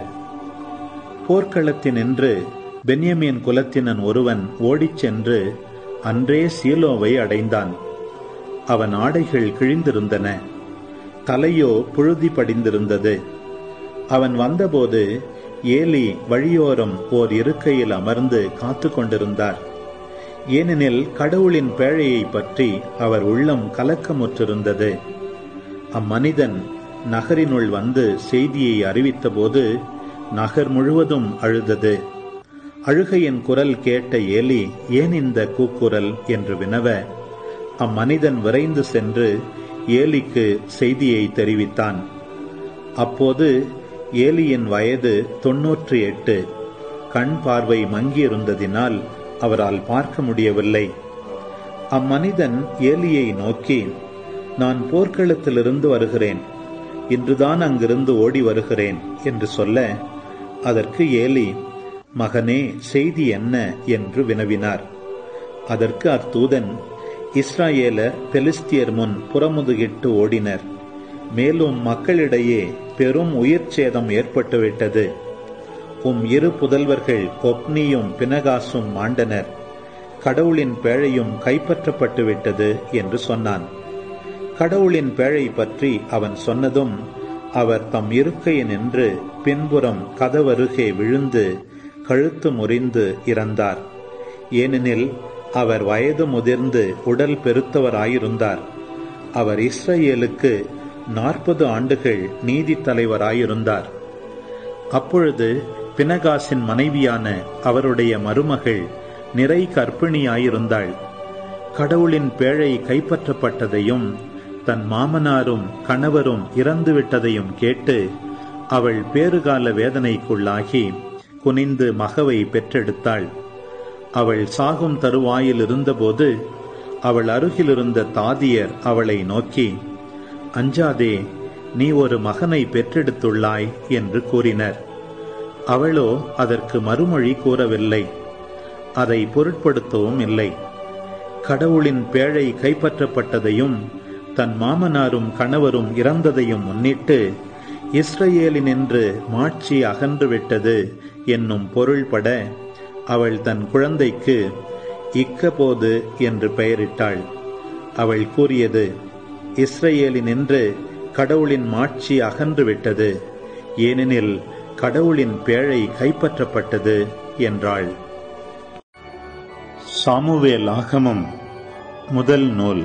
போர்க்களத்தினின்று பென்யமீன் குலத்தினன் ஒருவன் ஓடிச் சென்று அன்றே சீலோவை அடைந்தான் அவன் ஆடைகள் கிழிந்திருந்தன தலையோ புழுதி படிந்திருந்தது அவன் வந்தபோது ஏலி வழியோரம் ஓர் இருக்கையில் அமர்ந்து காத்து கொண்டிருந்தார் ஏனெனில் கடவுளின் பேழையை பற்றி அவர் உள்ளம் கலக்கமுற்றிருந்தது அம்மனிதன் நகரினுள் வந்து செய்தியை அறிவித்தபோது நகர் முழுவதும் அழுதது அழுகையின் குரல் கேட்ட ஏலி ஏன் இந்த கூக்குரல் என்று வினவ அம்மனிதன் விரைந்து சென்று ஏலிக்கு செய்தியை தெரிவித்தான் அப்போது ஏலியின் வயது தொன்னூற்றி எட்டு கண் பார்வை மங்கியிருந்ததினால் அவரால் பார்க்க முடியவில்லை அம்மனிதன் ஏலியை நோக்கி நான் போர்க்களத்திலிருந்து வருகிறேன் இன்றுதான் அங்கிருந்து ஓடி வருகிறேன் என்று சொல்ல அதற்கு ஏலி மகனே செய்தி என்ன என்று வினவினார் அதற்கு அத்தூதன் இஸ்ராயேலர் பெலிஸ்தியர் முன் புறமுதுகிட்டு ஓடினர் மேலும் மக்களிடையே பெரும் உயிர் சேதம் ஏற்பட்டுவிட்டது உம் இரு புதல்வர்கள் ஒப்னியும் பினகாசும் மாண்டனர் கடவுளின் பேழையும் கைப்பற்றப்பட்டு விட்டது என்று சொன்னான் கடவுளின் பேழை பற்றி அவன் சொன்னதும் அவர் தம் இருக்கையில் நின்று பின்புறம் கதவருகே விழுந்து கழுத்து முறிந்து இறந்தார் ஏனெனில் அவர் வயது முதிர்ந்து உடல் பெருத்தவராயிருந்தார் அவர் இஸ்ரேலுக்கு நாற்பது ஆண்டுகள் நீதி தலைவராயிருந்தார் அப்பொழுது பினகாசின் மனைவியான அவருடைய மருமகள் நிறை கர்ப்பிணியாயிருந்தாள் கடவுளின் பேழை கைப்பற்றப்பட்டதையும் தன் மாமனாரும் கணவரும் இறந்துவிட்டதையும் கேட்டு அவள் பேறுகால வேதனைக்குள்ளாகி குனிந்து மகவை பெற்றெடுத்தாள் அவள் சாகும் தருவாயில் இருந்தபோது அவள் அருகிலிருந்த தாதியர் அவளை நோக்கி அஞ்சாதே நீ ஒரு மகனை பெற்றெடுத்துள்ளாய் என்று கூறினர் அவளோ அதற்கு மறுமொழி கூறவில்லை அதை பொருட்படுத்தவும் இல்லை கடவுளின் பேழை கைப்பற்றப்பட்டதையும் தன் மாமனாரும் கணவரும் இறந்ததையும் முன்னிட்டு இஸ்ரேலினின்று மாட்சி அகன்றுவிட்டது என்னும் பொருள்பட அவள் தன் குழந்தைக்கு இக்கபோது என்று பெயரிட்டாள் அவள் கூறியது இஸ்ரேலினின்று கடவுளின் மாட்சி அகன்றுவிட்டது ஏனெனில் கடவுளின் பேழை கைப்பற்றப்பட்டது என்றாள் சாமுவேல் ஆகமம் முதல் நூல்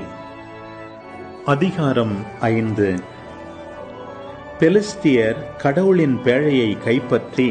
அதிகாரம் ஐந்து பெலிஸ்தியர் கடவுளின் பேழையை கைப்பற்றி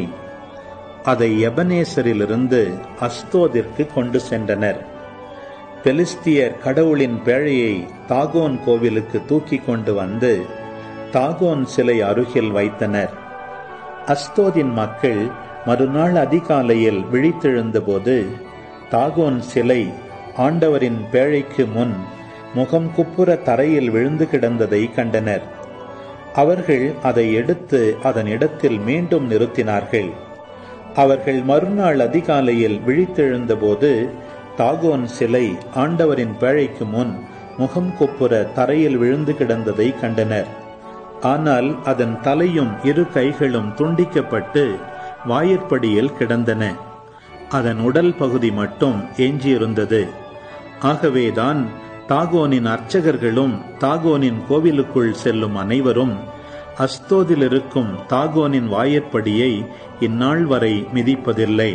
அதை எபனேசரிலிருந்து அஸ்தோதிற்கு கொண்டு சென்றனர் பெலிஸ்தியர் கடவுளின் பேழையை தாகோன் கோவிலுக்கு தூக்கி கொண்டு வந்து தாகோன் சிலை அருகில் வைத்தனர் அஸ்தோதின் மக்கள் மறுநாள் அதிகாலையில் விழித்தெழுந்தபோது தாகோன் சிலை ஆண்டவரின் பேழைக்கு முன் முகம் குப்புற தரையில் விழுந்து கிடந்ததை கண்டனர் அவர்கள் அதை எடுத்து அதன் இடத்தில் மீண்டும் நிறுத்தினார்கள் அவர்கள் மறுநாள் அதிகாலையில் விழித்தெழுந்தபோது தாகோன் சிலை ஆண்டவரின் பேழைக்கு முன் முகம் குப்புற தரையில் விழுந்து கிடந்ததை கண்டனர் ஆனால் அதன் தலையும் இரு கைகளும் துண்டிக்கப்பட்டு வாயிற்படியில் கிடந்தன அதன் உடல் பகுதி மட்டும் எஞ்சியிருந்தது ஆகவேதான் தாகோனின் அர்ச்சகர்களும் தாகோனின் கோவிலுக்குள் செல்லும் அனைவரும் அஸ்தோதில் இருக்கும் தாகோனின் வாயிற்படியை இந்நாள் வரை மிதிப்பதில்லை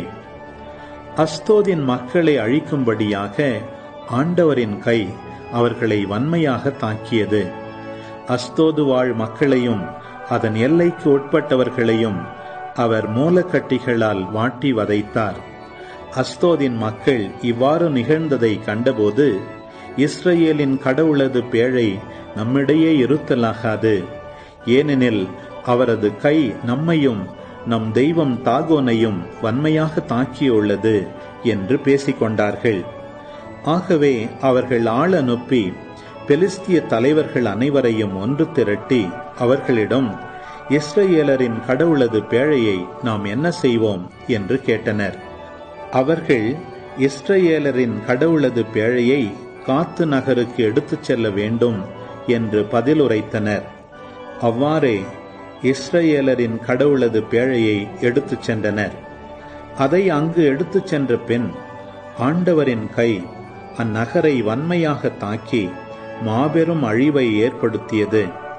அஸ்தோதின் மக்களை அழிக்கும்படியாக ஆண்டவரின் கை அவர்களை வன்மையாக தாக்கியது அஸ்தோது வாழ் மக்களையும் அதன் எல்லைக்கு உட்பட்டவர்களையும் அவர் மூலக்கட்டிகளால் வாட்டி வதைத்தார் அஸ்தோதின் மக்கள் இவ்வாறு நிகழ்ந்ததை கண்டபோது இஸ்ரேலின் கடவுளது பேழை நம்மிடையே இருத்தலாகாது ஏனெனில் அவரது கை நம்மையும் நம் தெய்வம் தாகோனையும் வன்மையாக தாக்கியுள்ளது என்று பேசிக்கொண்டார்கள் ஆகவே அவர்கள் ஆள் அனுப்பி பெலிஸ்திய தலைவர்கள் அனைவரையும் ஒன்று திரட்டி அவர்களிடம் இஸ்ரேலரின் கடவுளது பேழையை நாம் என்ன செய்வோம் என்று கேட்டனர் அவர்கள் இஸ்ரேலரின் கடவுளது பேழையை காத்து நகருக்கு எடுத்துச் செல்ல வேண்டும் என்று பதிலுரைத்தனர் அவ்வாறே இஸ்ரேலரின் கடவுளது பேழையை எடுத்துச் சென்றனர் அதை அங்கு எடுத்துச் சென்ற பின் ஆண்டவரின் கை அந்நகரை வன்மையாக தாக்கி மாபெரும் அழிவை ஏற்படுத்தியது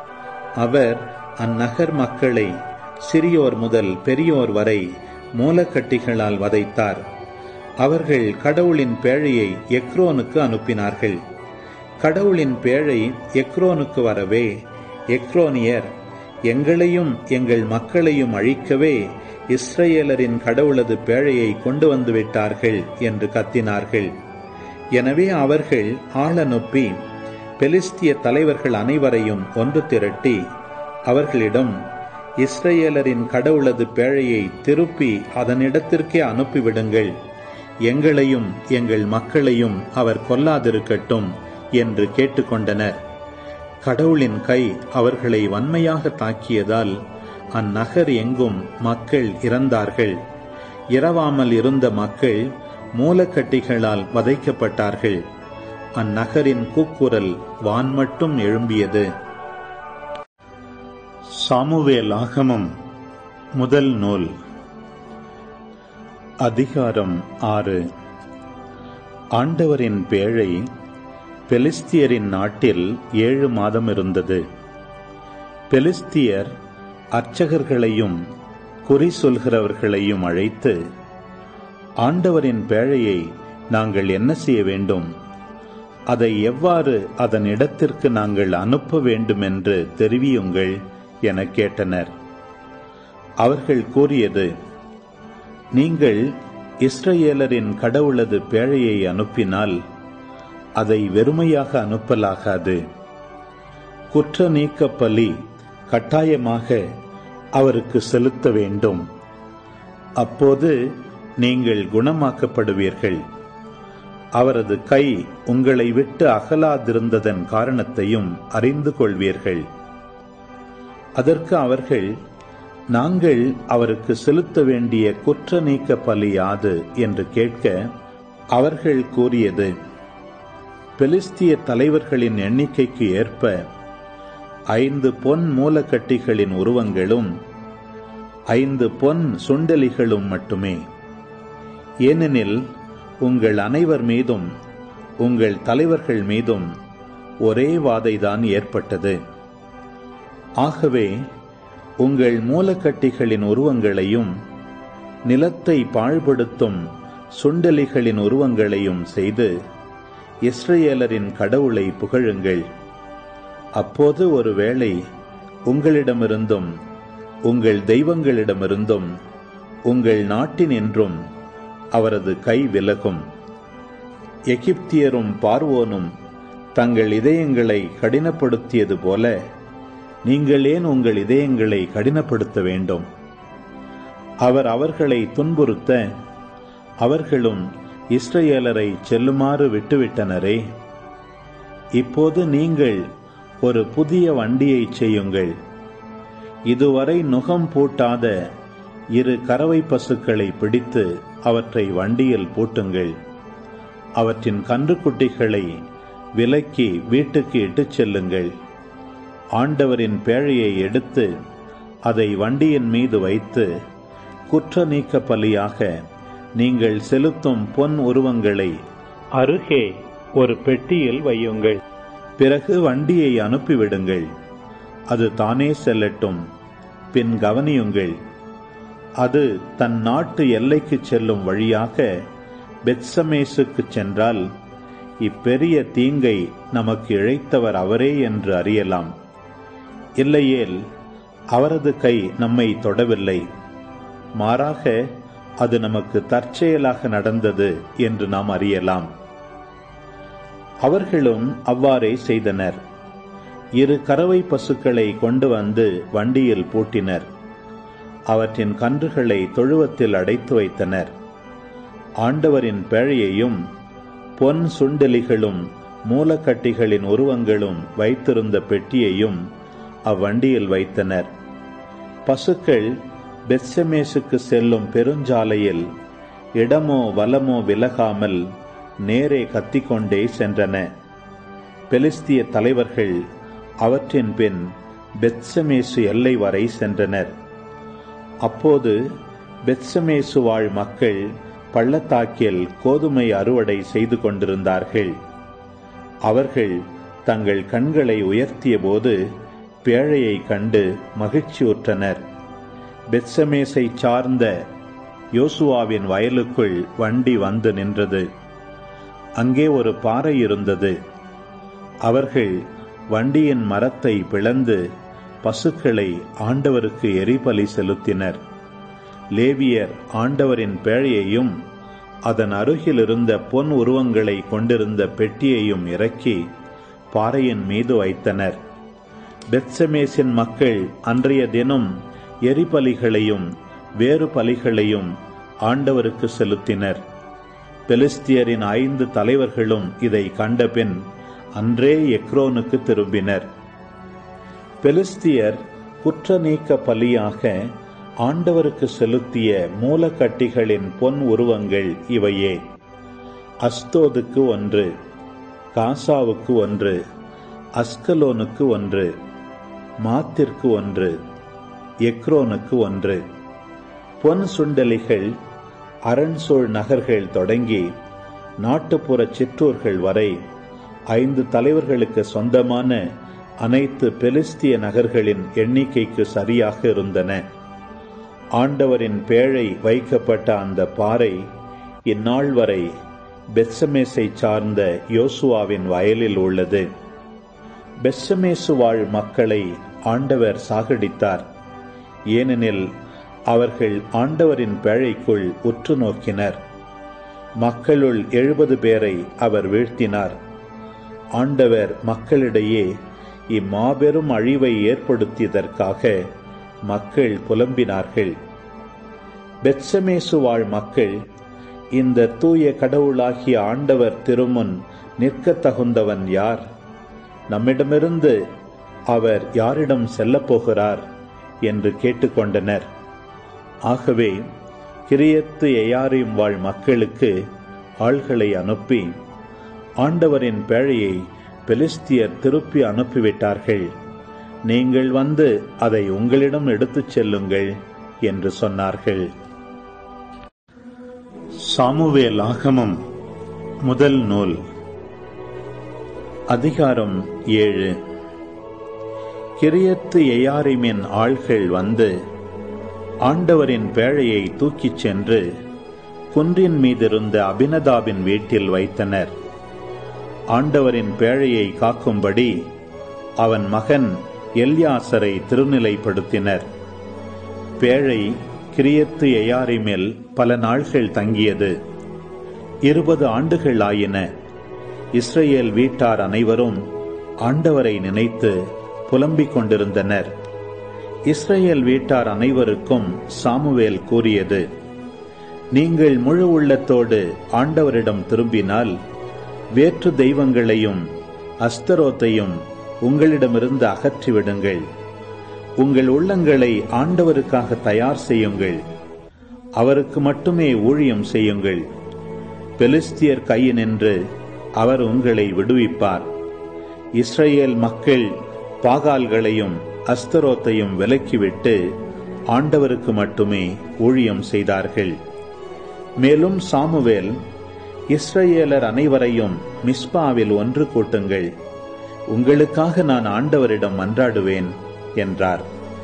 அவர் அந்நகர் மக்களை சிறியோர் முதல் பெரியோர் வரை மூலக்கட்டிகளால் வதைத்தார் அவர்கள் கடவுளின் பேழையை எக்ரோனுக்கு அனுப்பினார்கள் கடவுளின் பேழை எக்ரோனுக்கு வரவே எக்ரோனியர் எங்களையும் எங்கள் மக்களையும் அழிக்கவே இஸ்ரேலரின் கடவுளது பேழையை கொண்டு வந்து விட்டார்கள் என்று கத்தினார்கள் எனவே அவர்கள் ஆளனுப்பி பெலிஸ்திய தலைவர்கள் அனைவரையும் ஒன்று திரட்டி அவர்களிடம் இஸ்ரேலரின் கடவுளது பேழையை திருப்பி அதனிடத்திற்கே அனுப்பிவிடுங்கள் எங்களையும் எங்கள் மக்களையும் அவர் கொல்லாதிருக்கட்டும் என்று கேட்டுக்கொண்டனர் கடவுளின் கை அவர்களை வன்மையாக தாக்கியதால் அந்நகர் எங்கும் மக்கள் இறந்தார்கள் இரவாமல் இருந்த மக்கள் மூலக்கட்டிகளால் வதைக்கப்பட்டார்கள் அந்நகரின் கூக்குரல் வான் மட்டும் எழும்பியது சாமுவேல் ஆகமம் முதல் நூல் அதிகாரம் ஆறு ஆண்டவரின் பேழை பெலிஸ்தியரின் நாட்டில் ஏழு மாதம் இருந்தது பெலிஸ்தியர் அர்ச்சகர்களையும் குறி சொல்கிறவர்களையும் அழைத்து ஆண்டவரின் பேழையை நாங்கள் என்ன செய்ய வேண்டும் அதை எவ்வாறு அதன் இடத்திற்கு நாங்கள் அனுப்ப வேண்டும் என்று தெரிவியுங்கள் என கேட்டனர் அவர்கள் கூறியது நீங்கள் இஸ்ரவேலரின் கடவுளது பேழையை அனுப்பினால் அதை வெறுமையாக அனுப்பலாகாது குற்ற நீக்க பலி கட்டாயமாக அவருக்கு செலுத்த வேண்டும் அப்போது நீங்கள் குணமாக்கப்படுவீர்கள் அவரது கை உங்களை விட்டு அகலாதிருந்ததன் காரணத்தையும் அறிந்து கொள்வீர்கள் அதற்கு அவர்கள் நாங்கள் அவருக்கு செலுத்த வேண்டிய குற்ற நீக்க பலி யாது என்று கேட்க அவர்கள் கூறியது பெலிஸ்திய தலைவர்களின் எண்ணிக்கைக்கு ஏற்ப ஐந்து பொன் மூலக்கட்டிகளின் உருவங்களும் ஐந்து பொன் சுண்டலிகளும் மட்டுமே ஏனெனில் உங்கள் அனைவர் மீதும் உங்கள் தலைவர்கள் மீதும் ஒரே வாதைதான் ஏற்பட்டது ஆகவே உங்கள் மூலக்கட்டிகளின் உருவங்களையும் நிலத்தை பாழ்படுத்தும் சுண்டலிகளின் உருவங்களையும் செய்து இஸ்ரேலரின் கடவுளை புகழுங்கள் அப்போது ஒருவேளை உங்களிடமிருந்தும் உங்கள் தெய்வங்களிடமிருந்தும் உங்கள் நாட்டினின்றும் அவரது கை விலகும் எகிப்தியரும் பார்வோனும் தங்கள் இதயங்களை கடினப்படுத்தியது போல நீங்கள் ஏன் உங்கள் இதயங்களை கடினப்படுத்த வேண்டும் அவர் அவர்களை துன்புறுத்த அவர்களும் இஸ்ரேலரை செல்லுமாறு விட்டுவிட்டனரே இப்போது நீங்கள் ஒரு புதிய வண்டியை செய்யுங்கள் இதுவரை நுகம் பூட்டாத இரு கறவை பசுக்களை பிடித்து அவற்றை வண்டியில் பூட்டுங்கள் அவற்றின் கன்றுக்குட்டிகளை விலக்கி வீட்டுக்கு இட்டுச் செல்லுங்கள் ஆண்டவரின் பேழையை எடுத்து அதை வண்டியின் மீது வைத்து குற்ற நீக்க பலியாக நீங்கள் செலுத்தும் பொன் உருவங்களை அருகே ஒரு பெட்டியில் வையுங்கள் பிறகு வண்டியை அனுப்பிவிடுங்கள் அது தானே செல்லட்டும் பின் கவனியுங்கள் அது தன் நாட்டு எல்லைக்கு செல்லும் வழியாக பெத்சமேசுக்கு சென்றால் இப்பெரிய தீங்கை நமக்கு இழைத்தவர் அவரே என்று அறியலாம் இல்லையேல் அவரது கை நம்மை தொடவில்லை மாறாக அது நமக்கு தற்செயலாக நடந்தது என்று நாம் அறியலாம் அவர்களும் அவ்வாறே செய்தனர் இரு கறவை பசுக்களை கொண்டு வந்து வண்டியில் பூட்டினர் அவற்றின் கன்றுகளை தொழுவத்தில் அடைத்து வைத்தனர் ஆண்டவரின் பேழையையும் பொன் சுண்டெலிகளும் மூலக்கட்டிகளின் உருவங்களும் வைத்திருந்த பெட்டியையும் அவ்வண்டியில் வைத்தனர் பசுக்கள் பெத்சமேசுக்கு செல்லும் பெருஞ்சாலையில் இடமோ வலமோ விலகாமல் நேரே கத்திக்கொண்டே சென்றன பெலிஸ்திய தலைவர்கள் அவற்றின் பின் பெத்சமேசு எல்லை வரை சென்றனர் அப்போது பெத்சமேசு வாழ் மக்கள் பள்ளத்தாக்கில் கோதுமை அறுவடை செய்து கொண்டிருந்தார்கள் அவர்கள் தங்கள் கண்களை உயர்த்திய போது பேழையை கண்டு மகிழ்ச்சியுற்றனர் பெத்சமேசை சார்ந்த யோசுவாவின் வயலுக்குள் வண்டி வந்து நின்றது அங்கே ஒரு பாறை இருந்தது அவர்கள் வண்டியின் மரத்தை பிளந்து பசுக்களை ஆண்டவருக்கு எரிபலி செலுத்தினர் லேவியர் ஆண்டவரின் பேழையையும் அதன் அருகில் இருந்த பொன் உருவங்களை கொண்டிருந்த பெட்டியையும் இறக்கி பாறையின் மீது வைத்தனர் பெத்சமேசின் மக்கள் அன்றைய தினம் எரிபலிகளையும் வேறு பலிகளையும் ஆண்டவருக்கு செலுத்தினர் பெலிஸ்தியரின் ஐந்து தலைவர்களும் இதை கண்டபின் அன்றே எக்ரோனுக்கு திரும்பினர் பெலிஸ்தியர் குற்ற நீக்க பலியாக ஆண்டவருக்கு செலுத்திய மூலக்கட்டிகளின் பொன் உருவங்கள் இவையே அஸ்தோதுக்கு ஒன்று காசாவுக்கு ஒன்று அஸ்கலோனுக்கு ஒன்று மாத்திற்கு ஒன்று எக்ரோனுக்கு ஒன்று பொன் சுண்டலிகள் அரண்சோழ் நகர்கள் தொடங்கி நாட்டுப்புற சிற்றூர்கள் வரை ஐந்து தலைவர்களுக்கு சொந்தமான அனைத்து பெலிஸ்திய நகர்களின் எண்ணிக்கைக்கு சரியாக இருந்தன ஆண்டவரின் பேழை வைக்கப்பட்ட அந்த பாறை இந்நாள் வரை பெத்சமேசை சார்ந்த யோசுவாவின் வயலில் உள்ளது பெத்சமேசு வாழ் மக்களை ஆண்டவர் சாகடித்தார் ஏனெனில் அவர்கள் ஆண்டவரின் பேழைக்குள் உற்று நோக்கினர் மக்களுள் எழுபது பேரை அவர் வீழ்த்தினார் ஆண்டவர் மக்களிடையே இம்மாபெரும் அழிவை ஏற்படுத்தியதற்காக மக்கள் புலம்பினார்கள் பெத்சமேசு வாழ் மக்கள் இந்த தூய கடவுளாகிய ஆண்டவர் திருமுன் நிற்கத் தகுந்தவன் யார் நம்மிடமிருந்து அவர் யாரிடம் செல்லப் போகிறார் என்று கேட்டுக்கொண்டனர் ஆகவே கிரியத்து எயாரியும் வாழ் மக்களுக்கு ஆள்களை அனுப்பி ஆண்டவரின் பேழையை பெலிஸ்தியர் திருப்பி அனுப்பிவிட்டார்கள் நீங்கள் வந்து அதை உங்களிடம் எடுத்துச் செல்லுங்கள் என்று சொன்னார்கள் சாமுவேல் ஆகமம் முதல் நூல் அதிகாரம் ஏழு கிரியத்து எயாரிமின் ஆள்கள் வந்து ஆண்டவரின் பேழையை தூக்கிச் சென்று குன்றின் மீதிருந்த அபினதாபின் வீட்டில் வைத்தனர் ஆண்டவரின் பேழையை காக்கும்படி அவன் மகன் எல்யாசரை திருநிலைப்படுத்தினர் பேழை கிரியத்து எயாரிமேல் பல நாள்கள் தங்கியது இருபது ஆண்டுகள் ஆயின இஸ்ரேல் வீட்டார் அனைவரும் ஆண்டவரை நினைத்து புலம்பிக் கொண்டிருந்தனர் இஸ்ரேல் வீட்டார் அனைவருக்கும் சாமுவேல் கூறியது நீங்கள் முழு உள்ளத்தோடு ஆண்டவரிடம் திரும்பினால் வேற்று தெய்வங்களையும் அஸ்தரோத்தையும் உங்களிடமிருந்து அகற்றிவிடுங்கள் உங்கள் உள்ளங்களை ஆண்டவருக்காக தயார் செய்யுங்கள் அவருக்கு மட்டுமே ஊழியம் செய்யுங்கள் பெலிஸ்தியர் கையினின்று அவர் உங்களை விடுவிப்பார் இஸ்ரேல் மக்கள் பாகால்களையும் அஸ்தரோத்தையும் விலக்கிவிட்டு ஆண்டவருக்கு மட்டுமே ஊழியம் செய்தார்கள் மேலும் சாமுவேல் இஸ்ரேலர் அனைவரையும் மிஸ்பாவில் ஒன்று கூட்டுங்கள் உங்களுக்காக நான் ஆண்டவரிடம் மன்றாடுவேன் என்றார்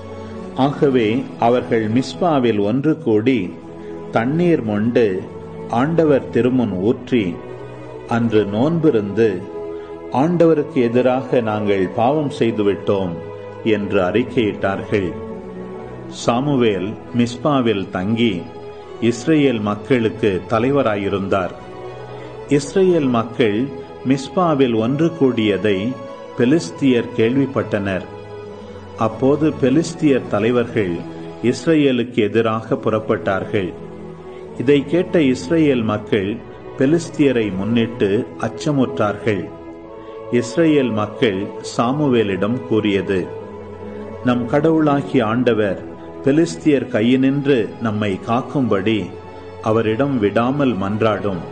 ஆகவே அவர்கள் மிஸ்பாவில் ஒன்று கூடி தண்ணீர் மொண்டு ஆண்டவர் திருமுன் ஊற்றி அன்று நோன்பிருந்து ஆண்டவருக்கு எதிராக நாங்கள் பாவம் செய்துவிட்டோம் என்று அறிக்கையிட்டார்கள் சாமுவேல் மிஸ்பாவில் தங்கி இஸ்ரேல் மக்களுக்கு தலைவராயிருந்தார் இஸ்ரேல் மக்கள் மிஸ்பாவில் ஒன்று கூடியதை பெலிஸ்தியர் கேள்விப்பட்டனர் அப்போது பெலிஸ்தியர் தலைவர்கள் இஸ்ரேலுக்கு எதிராக புறப்பட்டார்கள் இதை கேட்ட இஸ்ரேல் மக்கள் பெலிஸ்தியரை முன்னிட்டு அச்சமுற்றார்கள் இஸ்ரேல் மக்கள் சாமுவேலிடம் கூறியது நம் கடவுளாகிய ஆண்டவர் பெலிஸ்தியர் கையினின்று நம்மை காக்கும்படி அவரிடம் விடாமல் மன்றாடும்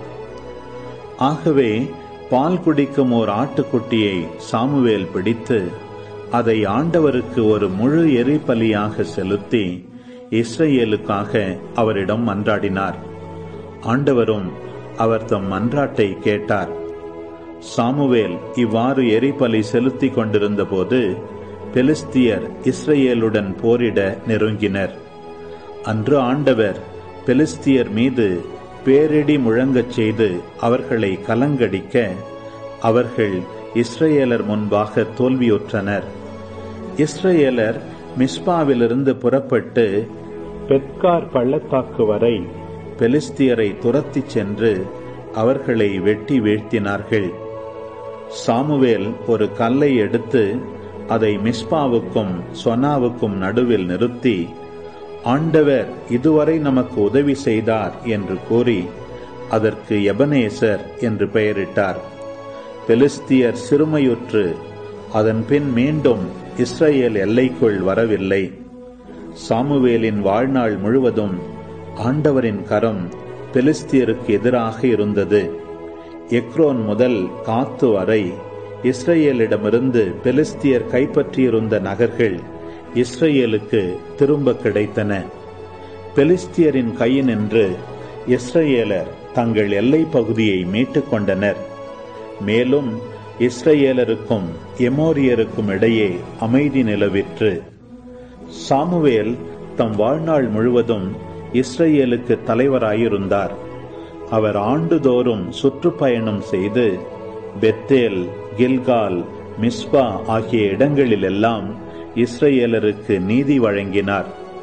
ஆகவே பால் குடிக்கும் ஓர் ஆட்டுக்குட்டியை சாமுவேல் பிடித்து அதை ஆண்டவருக்கு ஒரு முழு எரிபலியாக செலுத்தி இஸ்ரேலுக்காக அவரிடம் மன்றாடினார் ஆண்டவரும் அவர் தம் மன்றாட்டை கேட்டார் சாமுவேல் இவ்வாறு எரிபலி செலுத்திக் கொண்டிருந்த போது பெலிஸ்தியர் இஸ்ரேலுடன் போரிட நெருங்கினர் அன்று ஆண்டவர் பெலிஸ்தியர் மீது பேரிடி முழங்கச் செய்து அவர்களை கலங்கடிக்க அவர்கள் இஸ்ரேலர் முன்பாக தோல்வியுற்றனர் இஸ்ரேலர் மிஸ்பாவிலிருந்து புறப்பட்டு பெட்கார் பள்ளத்தாக்கு வரை பெலிஸ்தியரை துரத்திச் சென்று அவர்களை வெட்டி வீழ்த்தினார்கள் சாமுவேல் ஒரு கல்லை எடுத்து அதை மிஸ்பாவுக்கும் சொனாவுக்கும் நடுவில் நிறுத்தி ஆண்டவர் இதுவரை நமக்கு உதவி செய்தார் என்று கூறி அதற்கு எபனேசர் என்று பெயரிட்டார் பெலிஸ்தியர் சிறுமையுற்று அதன் பின் மீண்டும் இஸ்ரேல் எல்லைக்குள் வரவில்லை சாமுவேலின் வாழ்நாள் முழுவதும் ஆண்டவரின் கரம் பெலிஸ்தியருக்கு எதிராக இருந்தது எக்ரோன் முதல் காத்து வரை இஸ்ரேலிடமிருந்து பெலிஸ்தியர் கைப்பற்றியிருந்த நகர்கள் இஸ்ரேலுக்கு திரும்ப கிடைத்தன பெலிஸ்தியரின் கையினின்று இஸ்ரேலர் தங்கள் எல்லை பகுதியை மீட்டுக் கொண்டனர் மேலும் இஸ்ரேலருக்கும் எமோரியருக்கும் இடையே அமைதி நிலவிற்று சாமுவேல் தம் வாழ்நாள் முழுவதும் இஸ்ரேலுக்கு தலைவராயிருந்தார் அவர் ஆண்டுதோறும் சுற்றுப்பயணம் செய்து பெத்தேல் கில்கால் மிஸ்பா ஆகிய இடங்களிலெல்லாம் இஸ்ரேலருக்கு நீதி வழங்கினார்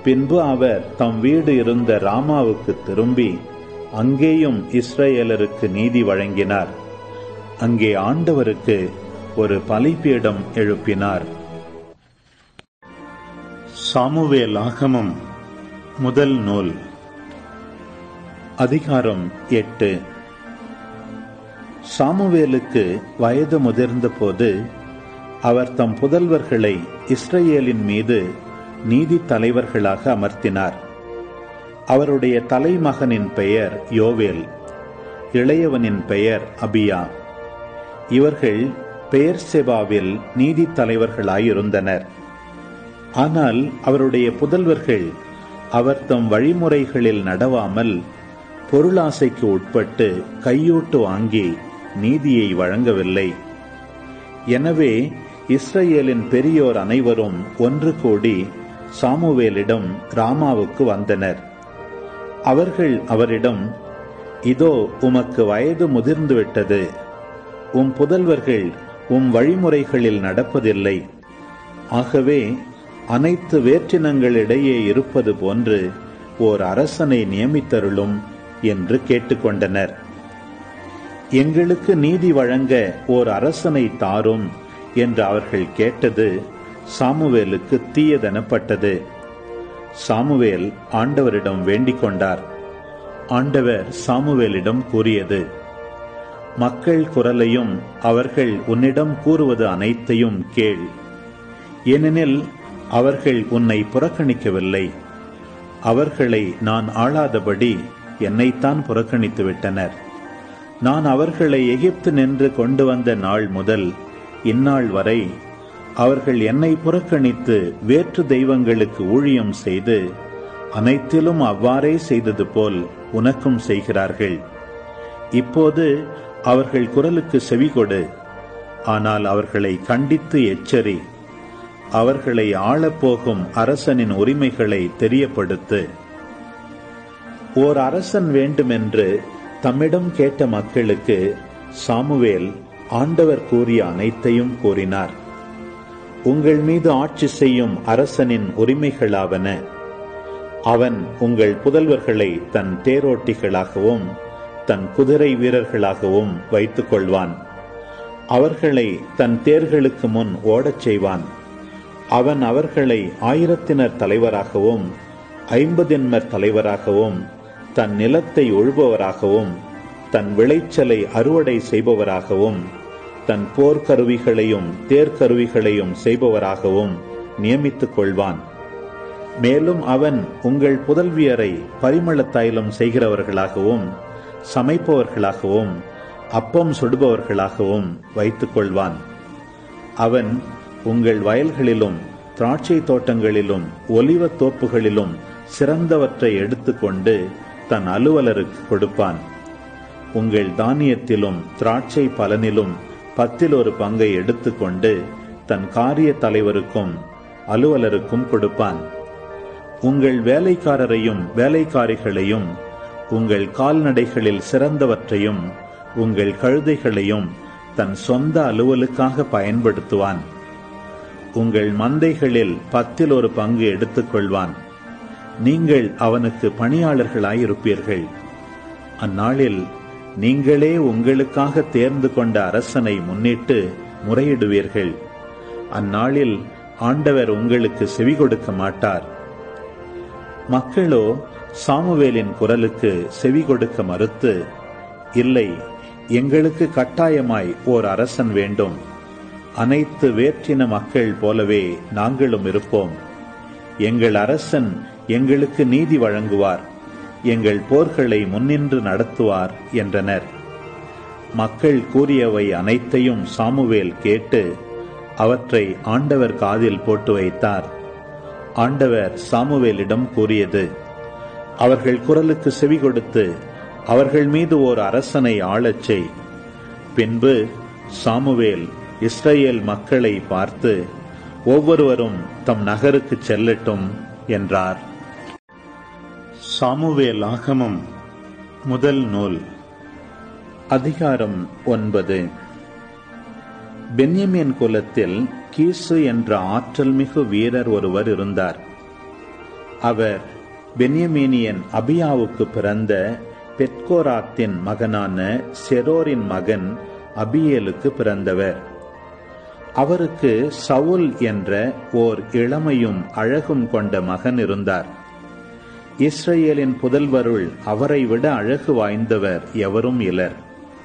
பின்பு அவர் தம் வீடு இருந்த ராமாவுக்கு திரும்பி அங்கேயும் இஸ்ரேலருக்கு நீதி வழங்கினார் அங்கே ஆண்டவருக்கு ஒரு பலிபீடம் எழுப்பினார் சாமுவேல் ஆகமம் முதல் நூல் அதிகாரம் எட்டு சாமுவேலுக்கு வயது முதிர்ந்த போது அவர் தம் புதல்வர்களை இஸ்ரேலின் மீது நீதி தலைவர்களாக அமர்த்தினார் அவருடைய தலைமகனின் பெயர் யோவேல் இளையவனின் பெயர் அபியா இவர்கள் பெயர் செபாவில் நீதி தலைவர்களாயிருந்தனர் ஆனால் அவருடைய புதல்வர்கள் அவர் தம் வழிமுறைகளில் நடவாமல் பொருளாசைக்கு உட்பட்டு கையூட்டு வாங்கி நீதியை வழங்கவில்லை எனவே இஸ்ரேலின் பெரியோர் அனைவரும் ஒன்று கூடி சாமுவேலிடம் ராமாவுக்கு வந்தனர் அவர்கள் அவரிடம் இதோ உமக்கு வயது முதிர்ந்துவிட்டது உம் புதல்வர்கள் உம் வழிமுறைகளில் நடப்பதில்லை ஆகவே அனைத்து வேற்றினங்களிடையே இருப்பது போன்று ஓர் அரசனை நியமித்தருளும் என்று கேட்டுக்கொண்டனர் எங்களுக்கு நீதி வழங்க ஓர் அரசனை தாரும் என்று அவர்கள் கேட்டது சாமுவேலுக்கு தீயதெனப்பட்டது சாமுவேல் ஆண்டவரிடம் வேண்டிக் கொண்டார் ஆண்டவர் சாமுவேலிடம் கூறியது மக்கள் குரலையும் அவர்கள் உன்னிடம் கூறுவது அனைத்தையும் கேள் ஏனெனில் அவர்கள் உன்னை புறக்கணிக்கவில்லை அவர்களை நான் ஆளாதபடி என்னைத்தான் புறக்கணித்து விட்டனர் நான் அவர்களை எகிப்து நின்று கொண்டு வந்த நாள் முதல் இந்நாள் வரை அவர்கள் என்னை புறக்கணித்து வேற்று தெய்வங்களுக்கு ஊழியம் செய்து அனைத்திலும் அவ்வாறே செய்தது போல் உனக்கும் செய்கிறார்கள் இப்போது அவர்கள் குரலுக்கு செவிகொடு ஆனால் அவர்களை கண்டித்து எச்சரி அவர்களை ஆளப்போகும் அரசனின் உரிமைகளை தெரியப்படுத்து ஓர் அரசன் வேண்டுமென்று தம்மிடம் கேட்ட மக்களுக்கு சாமுவேல் ஆண்டவர் கூறிய அனைத்தையும் கூறினார் உங்கள் மீது ஆட்சி செய்யும் அரசனின் உரிமைகளாவன அவன் உங்கள் புதல்வர்களை தன் தேரோட்டிகளாகவும் தன் குதிரை வீரர்களாகவும் வைத்துக் கொள்வான் அவர்களை தன் தேர்களுக்கு முன் ஓடச் செய்வான் அவன் அவர்களை ஆயிரத்தினர் தலைவராகவும் ஐம்பதின்மர் தலைவராகவும் தன் நிலத்தை உழுபவராகவும் தன் விளைச்சலை அறுவடை செய்பவராகவும் தன் போர்க்கருவிகளையும் தேர்க்கருவிகளையும் செய்பவராகவும் நியமித்துக் கொள்வான் மேலும் அவன் உங்கள் புதல்வியரை பரிமள தைலம் செய்கிறவர்களாகவும் சமைப்பவர்களாகவும் அப்பம் சுடுபவர்களாகவும் வைத்துக் கொள்வான் அவன் உங்கள் வயல்களிலும் திராட்சை தோட்டங்களிலும் ஒலிவத் தோப்புகளிலும் சிறந்தவற்றை எடுத்துக்கொண்டு தன் அலுவலருக்கு கொடுப்பான் உங்கள் தானியத்திலும் திராட்சை பலனிலும் பத்தில் ஒரு பங்கை எடுத்துக்கொண்டு தன் காரிய தலைவருக்கும் அலுவலருக்கும் கொடுப்பான் உங்கள் வேலைக்காரரையும் வேலைக்காரிகளையும் உங்கள் கால்நடைகளில் சிறந்தவற்றையும் உங்கள் கழுதைகளையும் தன் சொந்த அலுவலுக்காக பயன்படுத்துவான் உங்கள் மந்தைகளில் பத்தில் ஒரு பங்கு எடுத்துக்கொள்வான் நீங்கள் அவனுக்கு பணியாளர்களாயிருப்பீர்கள் அந்நாளில் நீங்களே உங்களுக்காக தேர்ந்து கொண்ட அரசனை முன்னிட்டு முறையிடுவீர்கள் அந்நாளில் ஆண்டவர் உங்களுக்கு செவி கொடுக்க மாட்டார் மக்களோ சாமுவேலின் குரலுக்கு செவி கொடுக்க மறுத்து இல்லை எங்களுக்கு கட்டாயமாய் ஓர் அரசன் வேண்டும் அனைத்து வேற்றின மக்கள் போலவே நாங்களும் இருப்போம் எங்கள் அரசன் எங்களுக்கு நீதி வழங்குவார் எங்கள் போர்களை முன்னின்று நடத்துவார் என்றனர் மக்கள் கூறியவை அனைத்தையும் சாமுவேல் கேட்டு அவற்றை ஆண்டவர் காதில் போட்டு வைத்தார் ஆண்டவர் சாமுவேலிடம் கூறியது அவர்கள் குரலுக்கு செவி கொடுத்து அவர்கள் மீது ஓர் அரசனை ஆளச் செய் பின்பு சாமுவேல் இஸ்ரேல் மக்களை பார்த்து ஒவ்வொருவரும் தம் நகருக்கு செல்லட்டும் என்றார் சாமுவேல் ஆகமம் முதல் நூல் அதிகாரம் ஒன்பது பென்யமின் குலத்தில் கீசு என்ற ஆற்றல் மிகு வீரர் ஒருவர் இருந்தார் அவர் பென்யமீனியன் அபியாவுக்கு பிறந்த பெட்கோராத்தின் மகனான செரோரின் மகன் அபியேலுக்கு பிறந்தவர் அவருக்கு சவுல் என்ற ஓர் இளமையும் அழகும் கொண்ட மகன் இருந்தார் இஸ்ரேலின் புதல்வருள் அவரை விட அழகு வாய்ந்தவர் எவரும் இலர்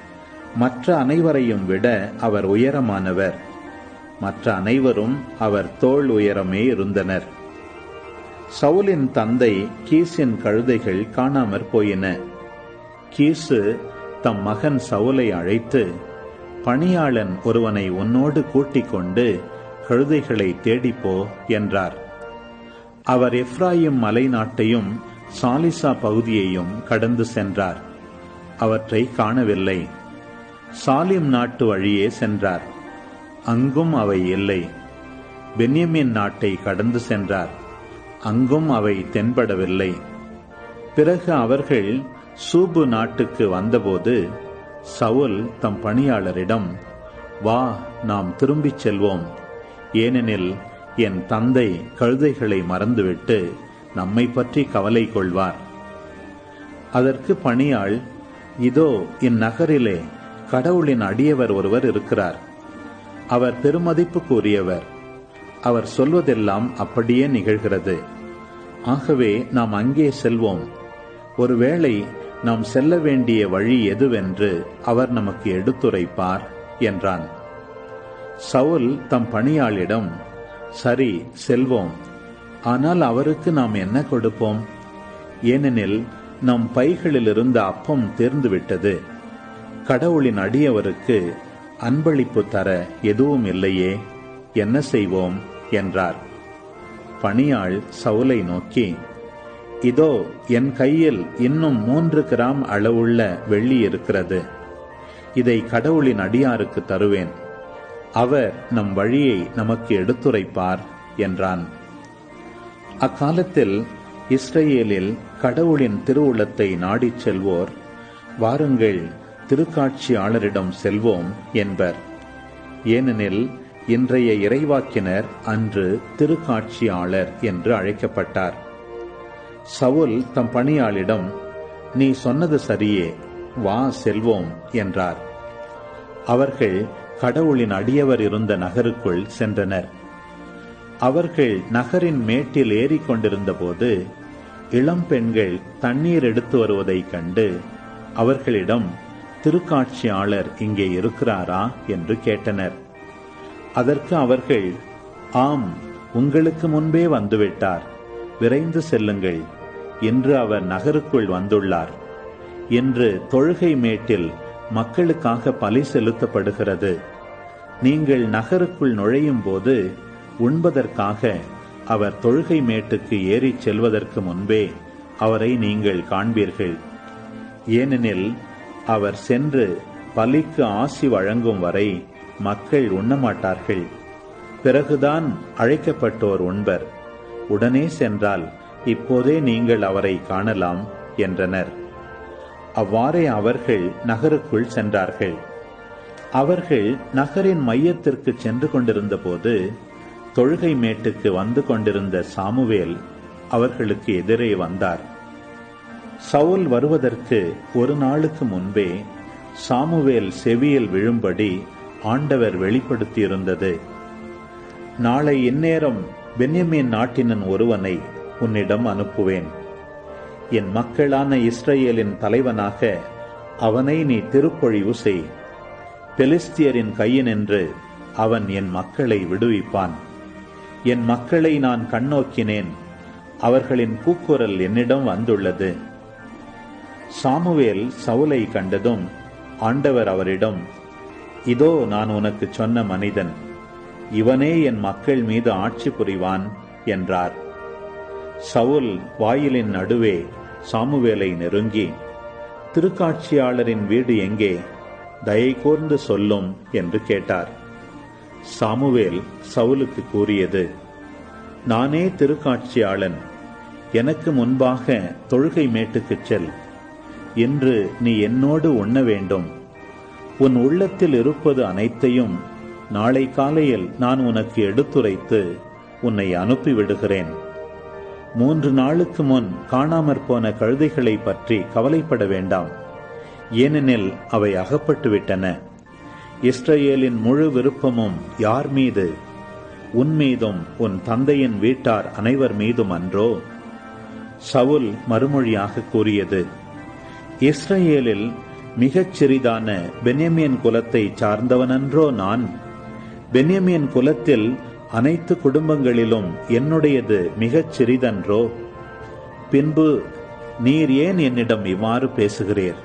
மற்ற அனைவரையும் விட அவர் உயரமானவர் மற்ற அனைவரும் அவர் தோள் உயரமே இருந்தனர் சவுலின் தந்தை கீசின் கழுதைகள் காணாமற் போயின கீசு தம் மகன் சவுலை அழைத்து பணியாளன் ஒருவனை உன்னோடு கூட்டிக் கொண்டு கழுதைகளை தேடிப்போ என்றார் அவர் எப்ராயிம் மலை நாட்டையும் சாலிசா பகுதியையும் கடந்து சென்றார் அவற்றை காணவில்லை சாலிம் நாட்டு வழியே சென்றார் அங்கும் அவை இல்லை பென்யமின் நாட்டை கடந்து சென்றார் அங்கும் அவை தென்படவில்லை பிறகு அவர்கள் சூபு நாட்டுக்கு வந்தபோது சவுல் தம் பணியாளரிடம் வா நாம் திரும்பிச் செல்வோம் ஏனெனில் என் தந்தை கழுதைகளை மறந்துவிட்டு நம்மை பற்றி கவலை கொள்வார் அதற்கு பணியாள் இதோ இந்நகரிலே கடவுளின் அடியவர் ஒருவர் இருக்கிறார் அவர் பெருமதிப்புக்குரியவர் அவர் சொல்வதெல்லாம் அப்படியே நிகழ்கிறது ஆகவே நாம் அங்கே செல்வோம் ஒருவேளை நாம் செல்ல வேண்டிய வழி எதுவென்று அவர் நமக்கு எடுத்துரைப்பார் என்றான் சவுல் தம் பணியாளிடம் சரி செல்வோம் ஆனால் அவருக்கு நாம் என்ன கொடுப்போம் ஏனெனில் நம் பைகளில் இருந்த அப்பம் தேர்ந்துவிட்டது கடவுளின் அடியவருக்கு அன்பளிப்பு தர எதுவும் இல்லையே என்ன செய்வோம் என்றார் பணியாள் சவுலை நோக்கி இதோ என் கையில் இன்னும் மூன்று கிராம் அளவுள்ள வெள்ளி இருக்கிறது இதை கடவுளின் அடியாருக்கு தருவேன் அவர் நம் வழியை நமக்கு எடுத்துரைப்பார் என்றான் அக்காலத்தில் இஸ்ரேலில் கடவுளின் திருவுளத்தை நாடிச் செல்வோர் வாருங்கள் திருக்காட்சியாளரிடம் செல்வோம் என்பர் ஏனெனில் இன்றைய இறைவாக்கினர் அன்று திருக்காட்சியாளர் என்று அழைக்கப்பட்டார் சவுல் தம் பணியாளிடம் நீ சொன்னது சரியே வா செல்வோம் என்றார் அவர்கள் கடவுளின் அடியவர் இருந்த நகருக்குள் சென்றனர் அவர்கள் நகரின் மேட்டில் ஏறிக்கொண்டிருந்த போது இளம் பெண்கள் தண்ணீர் எடுத்து வருவதைக் கண்டு அவர்களிடம் திருக்காட்சியாளர் இங்கே இருக்கிறாரா என்று கேட்டனர் அதற்கு அவர்கள் ஆம் உங்களுக்கு முன்பே வந்துவிட்டார் விரைந்து செல்லுங்கள் இன்று அவர் நகருக்குள் வந்துள்ளார் இன்று தொழுகை மேட்டில் மக்களுக்காக பலி செலுத்தப்படுகிறது நீங்கள் நகருக்குள் நுழையும் போது உண்பதற்காக அவர் தொழுகை மேட்டுக்கு ஏறிச் செல்வதற்கு முன்பே அவரை நீங்கள் காண்பீர்கள் ஏனெனில் அவர் சென்று பலிக்கு ஆசி வழங்கும் வரை மக்கள் உண்ணமாட்டார்கள் பிறகுதான் அழைக்கப்பட்டோர் உண்பர் உடனே சென்றால் இப்போதே நீங்கள் அவரை காணலாம் என்றனர் அவ்வாறே அவர்கள் நகருக்குள் சென்றார்கள் அவர்கள் நகரின் மையத்திற்கு சென்று கொண்டிருந்த போது தொழுகை மேட்டுக்கு வந்து கொண்டிருந்த சாமுவேல் அவர்களுக்கு எதிரே வந்தார் சவுல் வருவதற்கு ஒரு நாளுக்கு முன்பே சாமுவேல் செவியில் விழும்படி ஆண்டவர் வெளிப்படுத்தியிருந்தது நாளை இந்நேரம் பென்யமீன் நாட்டினன் ஒருவனை உன்னிடம் அனுப்புவேன் என் மக்களான இஸ்ரேலின் தலைவனாக அவனை நீ திருப்பொழிவு செய் பெலிஸ்தியரின் கையினின்று அவன் என் மக்களை விடுவிப்பான் என் மக்களை நான் கண்ணோக்கினேன் அவர்களின் கூக்குரல் என்னிடம் வந்துள்ளது சாமுவேல் சவுலை கண்டதும் ஆண்டவர் அவரிடம் இதோ நான் உனக்கு சொன்ன மனிதன் இவனே என் மக்கள் மீது ஆட்சி புரிவான் என்றார் சவுல் வாயிலின் நடுவே சாமுவேலை நெருங்கி திருக்காட்சியாளரின் வீடு எங்கே தயை கூர்ந்து சொல்லும் என்று கேட்டார் சாமுவேல் சவுலுக்கு கூறியது நானே திருக்காட்சியாளன் எனக்கு முன்பாக தொழுகை மேட்டுக்குச் செல் இன்று நீ என்னோடு உண்ண வேண்டும் உன் உள்ளத்தில் இருப்பது அனைத்தையும் நாளை காலையில் நான் உனக்கு எடுத்துரைத்து உன்னை அனுப்பிவிடுகிறேன் மூன்று நாளுக்கு முன் காணாமற் போன கழுதைகளை பற்றி கவலைப்பட வேண்டாம் ஏனெனில் அவை அகப்பட்டு விட்டன இஸ்ரவேலின் முழு விருப்பமும் யார் மீது உன் மீதும் உன் தந்தையின் வீட்டார் அனைவர் மீதும் அன்றோ சவுல் மறுமொழியாக கூறியது இஸ்ரேலில் மிகச் சிறிதான பென்யமின் குலத்தை சார்ந்தவனன்றோ நான் பென்யமின் குலத்தில் அனைத்து குடும்பங்களிலும் என்னுடையது மிகச் சிறிதன்றோ பின்பு நீர் ஏன் என்னிடம் இவ்வாறு பேசுகிறீர்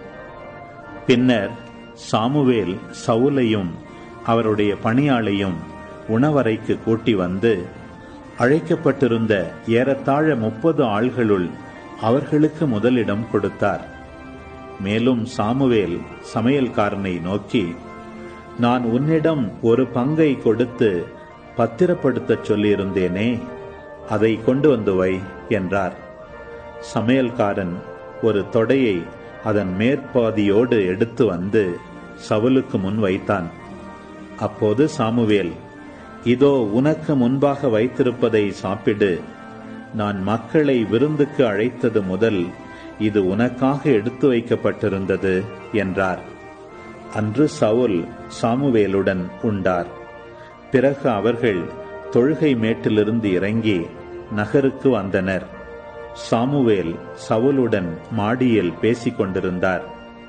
பின்னர் சாமுவேல் சவுலையும் அவருடைய பணியாளையும் உணவறைக்கு கூட்டி வந்து அழைக்கப்பட்டிருந்த ஏறத்தாழ முப்பது ஆள்களுள் அவர்களுக்கு முதலிடம் கொடுத்தார் மேலும் சாமுவேல் சமையல்காரனை நோக்கி நான் உன்னிடம் ஒரு பங்கை கொடுத்து பத்திரப்படுத்தச் சொல்லியிருந்தேனே அதை கொண்டு வந்து வை என்றார் சமையல்காரன் ஒரு தொடையை அதன் மேற்பாதியோடு எடுத்து வந்து சவுலுக்கு முன் வைத்தான் அப்போது சாமுவேல் இதோ உனக்கு முன்பாக வைத்திருப்பதை சாப்பிடு நான் மக்களை விருந்துக்கு அழைத்தது முதல் இது உனக்காக எடுத்து வைக்கப்பட்டிருந்தது என்றார் அன்று சவுல் சாமுவேலுடன் உண்டார் பிறகு அவர்கள் தொழுகை மேட்டிலிருந்து இறங்கி நகருக்கு வந்தனர் சாமுவேல் சவுலுடன் மாடியில் பேசிக் கொண்டிருந்தார்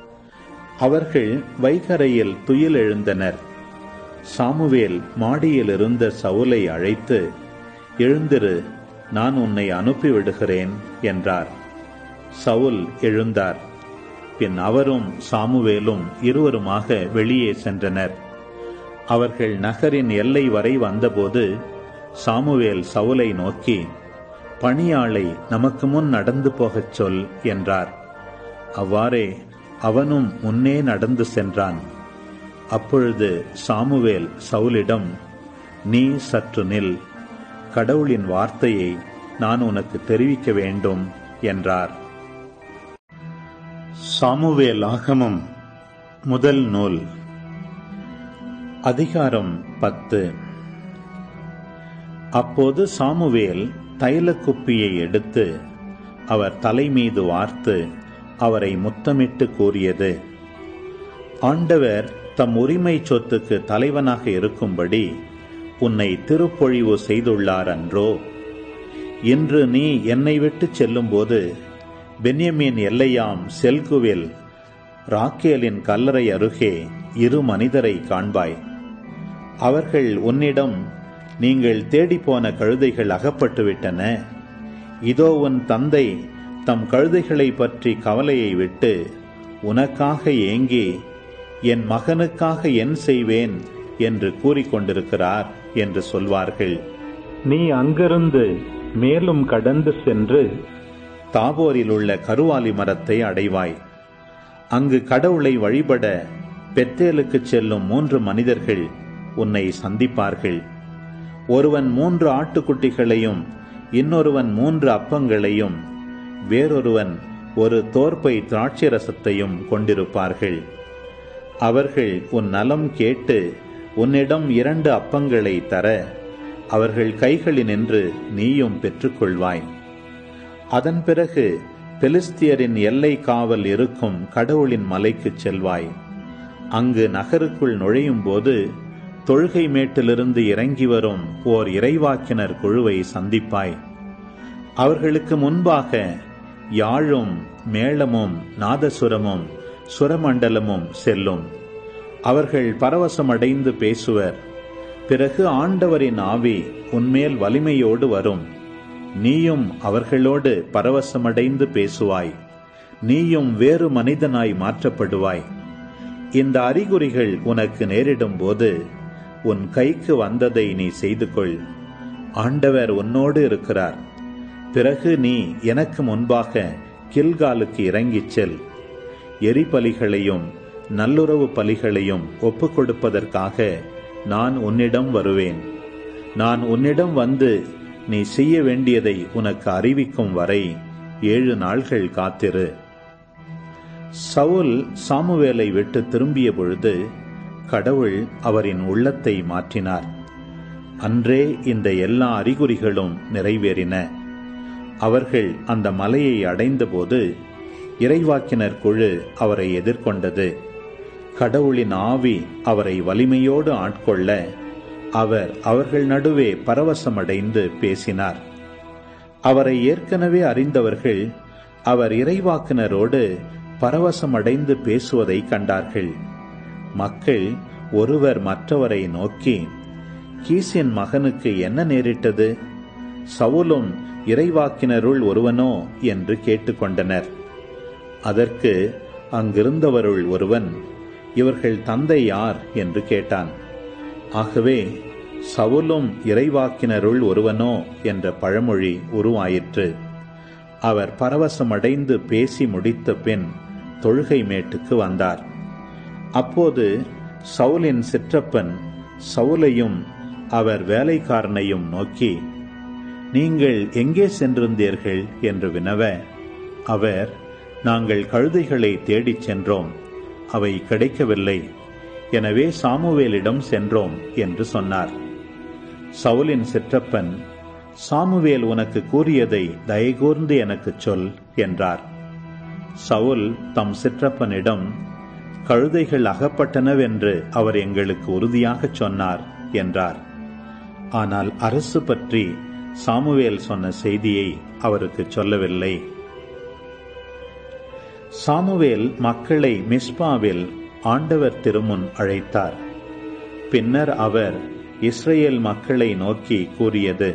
அவர்கள் வைகரையில் துயில் எழுந்தனர் சாமுவேல் மாடியில் இருந்த சவுலை அழைத்து எழுந்திரு நான் உன்னை அனுப்பிவிடுகிறேன் என்றார் சவுல் எழுந்தார் பின் அவரும் சாமுவேலும் இருவருமாக வெளியே சென்றனர் அவர்கள் நகரின் எல்லை வரை வந்தபோது சாமுவேல் சவுலை நோக்கி பணியாளை நமக்கு முன் நடந்து போகச் சொல் என்றார் அவ்வாறே அவனும் முன்னே நடந்து சென்றான் அப்பொழுது சாமுவேல் சவுலிடம் நீ சற்று நில் கடவுளின் வார்த்தையை நான் உனக்கு தெரிவிக்க வேண்டும் என்றார் சாமுவேல் ஆகமம் முதல் நூல் அதிகாரம் பத்து அப்போது சாமுவேல் தைலக்குப்பியை எடுத்து அவர் தலை மீது வார்த்து அவரை முத்தமிட்டு கூறியது ஆண்டவர் தம் உரிமை சொத்துக்கு தலைவனாக இருக்கும்படி உன்னை திருப்பொழிவு செய்துள்ளார் அன்றோ இன்று நீ என்னை விட்டு செல்லும்போது பென்யமின் எல்லையாம் செல்குவில் ராக்கேலின் கல்லறை அருகே இரு மனிதரை காண்பாய் அவர்கள் உன்னிடம் நீங்கள் தேடிப்போன கழுதைகள் அகப்பட்டுவிட்டன இதோ உன் தந்தை தம் கழுதைகளை பற்றி கவலையை விட்டு உனக்காக ஏங்கி என் மகனுக்காக என் செய்வேன் என்று கூறிக்கொண்டிருக்கிறார் என்று சொல்வார்கள் நீ அங்கிருந்து மேலும் கடந்து சென்று தாபோரில் உள்ள கருவாலி மரத்தை அடைவாய் அங்கு கடவுளை வழிபட பெத்தேலுக்கு செல்லும் மூன்று மனிதர்கள் உன்னை சந்திப்பார்கள் ஒருவன் மூன்று ஆட்டுக்குட்டிகளையும் இன்னொருவன் மூன்று அப்பங்களையும் வேறொருவன் ஒரு தோற்பை திராட்சை ரசத்தையும் கொண்டிருப்பார்கள் அவர்கள் உன் நலம் கேட்டு உன்னிடம் இரண்டு அப்பங்களை தர அவர்கள் கைகளினின்று நீயும் பெற்றுக்கொள்வாய் அதன் பிறகு பெலிஸ்தியரின் எல்லை காவல் இருக்கும் கடவுளின் மலைக்குச் செல்வாய் அங்கு நகருக்குள் நுழையும் போது தொழுகை மேட்டிலிருந்து இறங்கி வரும் ஓர் இறைவாக்கினர் குழுவை சந்திப்பாய் அவர்களுக்கு முன்பாக யாழும் மேளமும் நாதசுரமும் சுரமண்டலமும் செல்லும் அவர்கள் பரவசமடைந்து பேசுவர் பிறகு ஆண்டவரின் ஆவி உன்மேல் வலிமையோடு வரும் நீயும் அவர்களோடு பரவசமடைந்து பேசுவாய் நீயும் வேறு மனிதனாய் மாற்றப்படுவாய் இந்த அறிகுறிகள் உனக்கு நேரிடும் போது உன் கைக்கு வந்ததை நீ செய்து கொள் ஆண்டவர் உன்னோடு இருக்கிறார் பிறகு நீ எனக்கு முன்பாக கில்காலுக்கு இறங்கிச் செல் எரிபலிகளையும் நல்லுறவு பலிகளையும் ஒப்புக் கொடுப்பதற்காக நான் உன்னிடம் வருவேன் நான் உன்னிடம் வந்து நீ செய்ய வேண்டியதை உனக்கு அறிவிக்கும் வரை ஏழு நாள்கள் காத்திரு சவுல் சாமுவேலை விட்டு திரும்பிய பொழுது கடவுள் அவரின் உள்ளத்தை மாற்றினார் அன்றே இந்த எல்லா அறிகுறிகளும் நிறைவேறின அவர்கள் அந்த மலையை அடைந்தபோது இறைவாக்கினர் குழு அவரை எதிர்கொண்டது கடவுளின் ஆவி அவரை வலிமையோடு ஆட்கொள்ள அவர் அவர்கள் நடுவே பரவசமடைந்து பேசினார் அவரை ஏற்கனவே அறிந்தவர்கள் அவர் இறைவாக்கினரோடு பரவசமடைந்து பேசுவதை கண்டார்கள் மக்கள் ஒருவர் மற்றவரை நோக்கி கீசின் மகனுக்கு என்ன நேரிட்டது சவுலும் இறைவாக்கினருள் ஒருவனோ என்று கேட்டுக்கொண்டனர் அதற்கு அங்கிருந்தவருள் ஒருவன் இவர்கள் தந்தை யார் என்று கேட்டான் ஆகவே சவுலும் இறைவாக்கினருள் ஒருவனோ என்ற பழமொழி உருவாயிற்று அவர் பரவசமடைந்து பேசி முடித்த பின் தொழுகை மேட்டுக்கு வந்தார் அப்போது சவுலின் சிற்றப்பன் சவுலையும் அவர் வேலைக்காரனையும் நோக்கி நீங்கள் எங்கே சென்றிருந்தீர்கள் என்று வினவ அவர் நாங்கள் கழுதைகளை தேடிச் சென்றோம் அவை கிடைக்கவில்லை எனவே சாமுவேலிடம் சென்றோம் என்று சொன்னார் சவுலின் சிற்றப்பன் சாமுவேல் உனக்கு கூறியதை தயகூர்ந்து எனக்குச் சொல் என்றார் சவுல் தம் சிற்றப்பனிடம் கழுதைகள் அகப்பட்டனவென்று அவர் எங்களுக்கு உறுதியாகச் சொன்னார் என்றார் ஆனால் அரசு பற்றி சாமுவேல் சொன்ன செய்தியை அவருக்கு சொல்லவில்லை சாமுவேல் மக்களை மிஸ்பாவில் ஆண்டவர் திருமுன் அழைத்தார் பின்னர் அவர் இஸ்ரேல் மக்களை நோக்கி கூறியது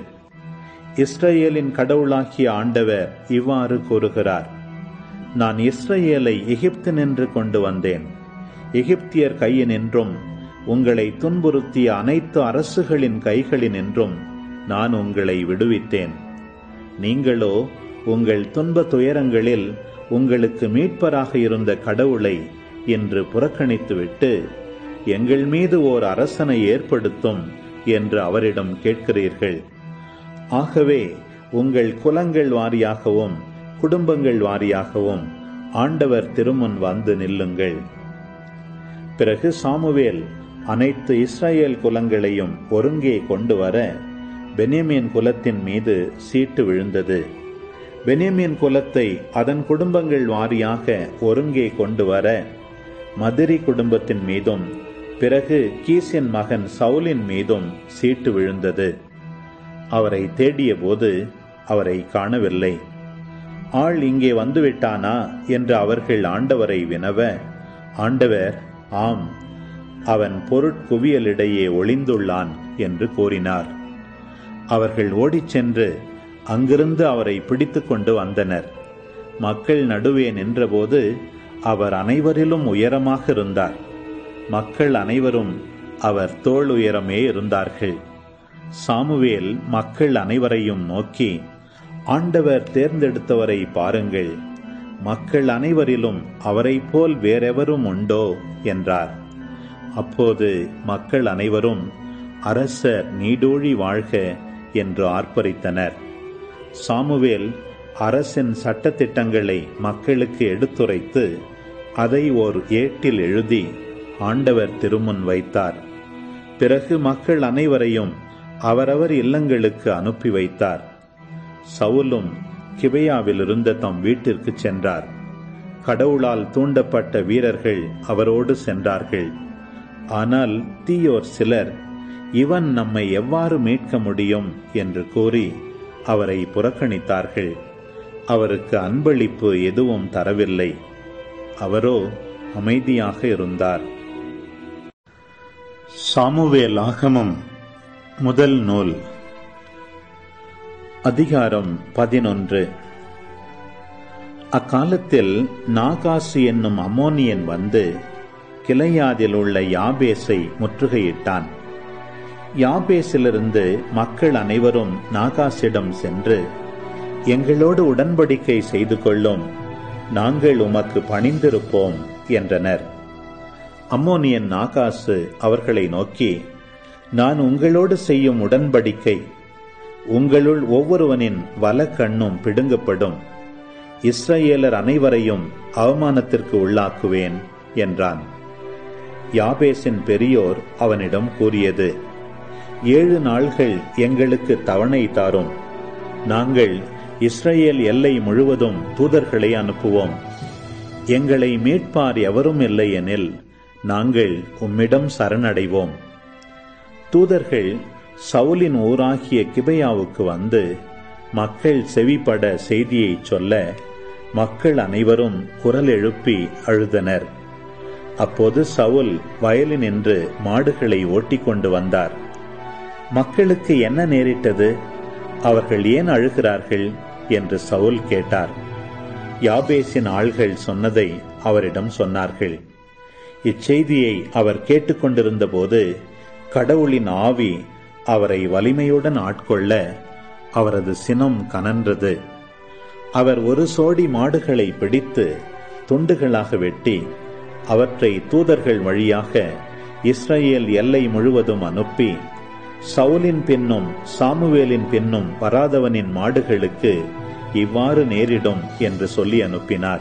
இஸ்ரேலின் கடவுளாகிய ஆண்டவர் இவ்வாறு கூறுகிறார் நான் இஸ்ரேலை எகிப்தினின்று கொண்டு வந்தேன் எகிப்தியர் கையினின்றும் உங்களை துன்புறுத்திய அனைத்து அரசுகளின் கைகளினின்றும் நான் உங்களை விடுவித்தேன் நீங்களோ உங்கள் துன்ப துயரங்களில் உங்களுக்கு மீட்பராக இருந்த கடவுளை இன்று புறக்கணித்துவிட்டு எங்கள் மீது ஓர் அரசனை ஏற்படுத்தும் என்று அவரிடம் கேட்கிறீர்கள் ஆகவே உங்கள் குலங்கள் வாரியாகவும் குடும்பங்கள் வாரியாகவும் ஆண்டவர் திருமுன் வந்து நில்லுங்கள் பிறகு சாமுவேல் அனைத்து இஸ்ரேல் குலங்களையும் ஒருங்கே கொண்டு வர பென்யமீன் குலத்தின் மீது சீட்டு விழுந்தது பென்யமீன் குலத்தை அதன் குடும்பங்கள் வாரியாக ஒருங்கே கொண்டு வர மதுரி குடும்பத்தின் மீதும் பிறகு கீசின் மகன் சவுலின் மீதும் சீட்டு விழுந்தது அவரை தேடிய போது அவரை காணவில்லை ஆள் இங்கே வந்துவிட்டானா என்று அவர்கள் ஆண்டவரை வினவ ஆண்டவர் ஆம் அவன் பொருட்குவியலிடையே ஒளிந்துள்ளான் என்று கூறினார் அவர்கள் ஓடிச் சென்று அங்கிருந்து அவரை பிடித்து கொண்டு வந்தனர் மக்கள் நடுவே நின்றபோது அவர் அனைவரிலும் உயரமாக இருந்தார் மக்கள் அனைவரும் அவர் தோள் உயரமே இருந்தார்கள் சாமுவேல் மக்கள் அனைவரையும் நோக்கி ஆண்டவர் தேர்ந்தெடுத்தவரை பாருங்கள் மக்கள் அனைவரிலும் அவரைப் போல் வேறெவரும் உண்டோ என்றார் அப்போது மக்கள் அனைவரும் அரசர் நீடூழி வாழ்க என்று ஆர்ப்பரித்தனர் சாமுவேல் அரசின் சட்டத்திட்டங்களை மக்களுக்கு எடுத்துரைத்து அதை ஓர் ஏட்டில் எழுதி ஆண்டவர் திருமுன் வைத்தார் பிறகு மக்கள் அனைவரையும் அவரவர் இல்லங்களுக்கு அனுப்பி வைத்தார் சவுலும் கிபையாவில் இருந்த தம் வீட்டிற்கு சென்றார் கடவுளால் தூண்டப்பட்ட வீரர்கள் அவரோடு சென்றார்கள் ஆனால் தீயோர் சிலர் இவன் நம்மை எவ்வாறு மீட்க முடியும் என்று கூறி அவரை புறக்கணித்தார்கள் அவருக்கு அன்பளிப்பு எதுவும் தரவில்லை அவரோ அமைதியாக இருந்தார் சாமுவேல் ஆகமம் முதல் நூல் அதிகாரம் பதினொன்று அக்காலத்தில் நாகாசு என்னும் அமோனியன் வந்து கிளையாதில் உள்ள யாபேஸை முற்றுகையிட்டான் யாபேஸிலிருந்து மக்கள் அனைவரும் நாகாசிடம் சென்று எங்களோடு உடன்படிக்கை செய்து கொள்ளும் நாங்கள் உமக்கு பணிந்திருப்போம் என்றனர் அம்மோனியன் நாகாசு அவர்களை நோக்கி நான் உங்களோடு செய்யும் உடன்படிக்கை உங்களுள் ஒவ்வொருவனின் வலக்கண்ணும் பிடுங்கப்படும் இஸ்ரேலர் அனைவரையும் அவமானத்திற்கு உள்ளாக்குவேன் என்றான் யாபேசின் பெரியோர் அவனிடம் கூறியது ஏழு நாள்கள் எங்களுக்கு தவணை தாரும் நாங்கள் இஸ்ரேல் எல்லை முழுவதும் தூதர்களை அனுப்புவோம் எங்களை மீட்பார் எவரும் இல்லை எனில் நாங்கள் உம்மிடம் சரணடைவோம் தூதர்கள் சவுலின் ஊராகிய கிபையாவுக்கு வந்து மக்கள் செவிப்பட செய்தியை சொல்ல மக்கள் அனைவரும் குரல் எழுப்பி அழுதனர் அப்போது சவுல் வயலினின்று மாடுகளை ஓட்டிக்கொண்டு வந்தார் மக்களுக்கு என்ன நேரிட்டது அவர்கள் ஏன் அழுகிறார்கள் என்று சவுல் கேட்டார் யாபேசின் ஆள்கள் சொன்னதை அவரிடம் சொன்னார்கள் இச்செய்தியை அவர் கேட்டுக்கொண்டிருந்த போது கடவுளின் ஆவி அவரை வலிமையுடன் ஆட்கொள்ள அவரது சினம் கனன்றது அவர் ஒரு சோடி மாடுகளை பிடித்து துண்டுகளாக வெட்டி அவற்றை தூதர்கள் வழியாக இஸ்ரேல் எல்லை முழுவதும் அனுப்பி சவுலின் பின்னும் சாமுவேலின் பின்னும் வராதவனின் மாடுகளுக்கு இவ்வாறு நேரிடும் என்று சொல்லி அனுப்பினார்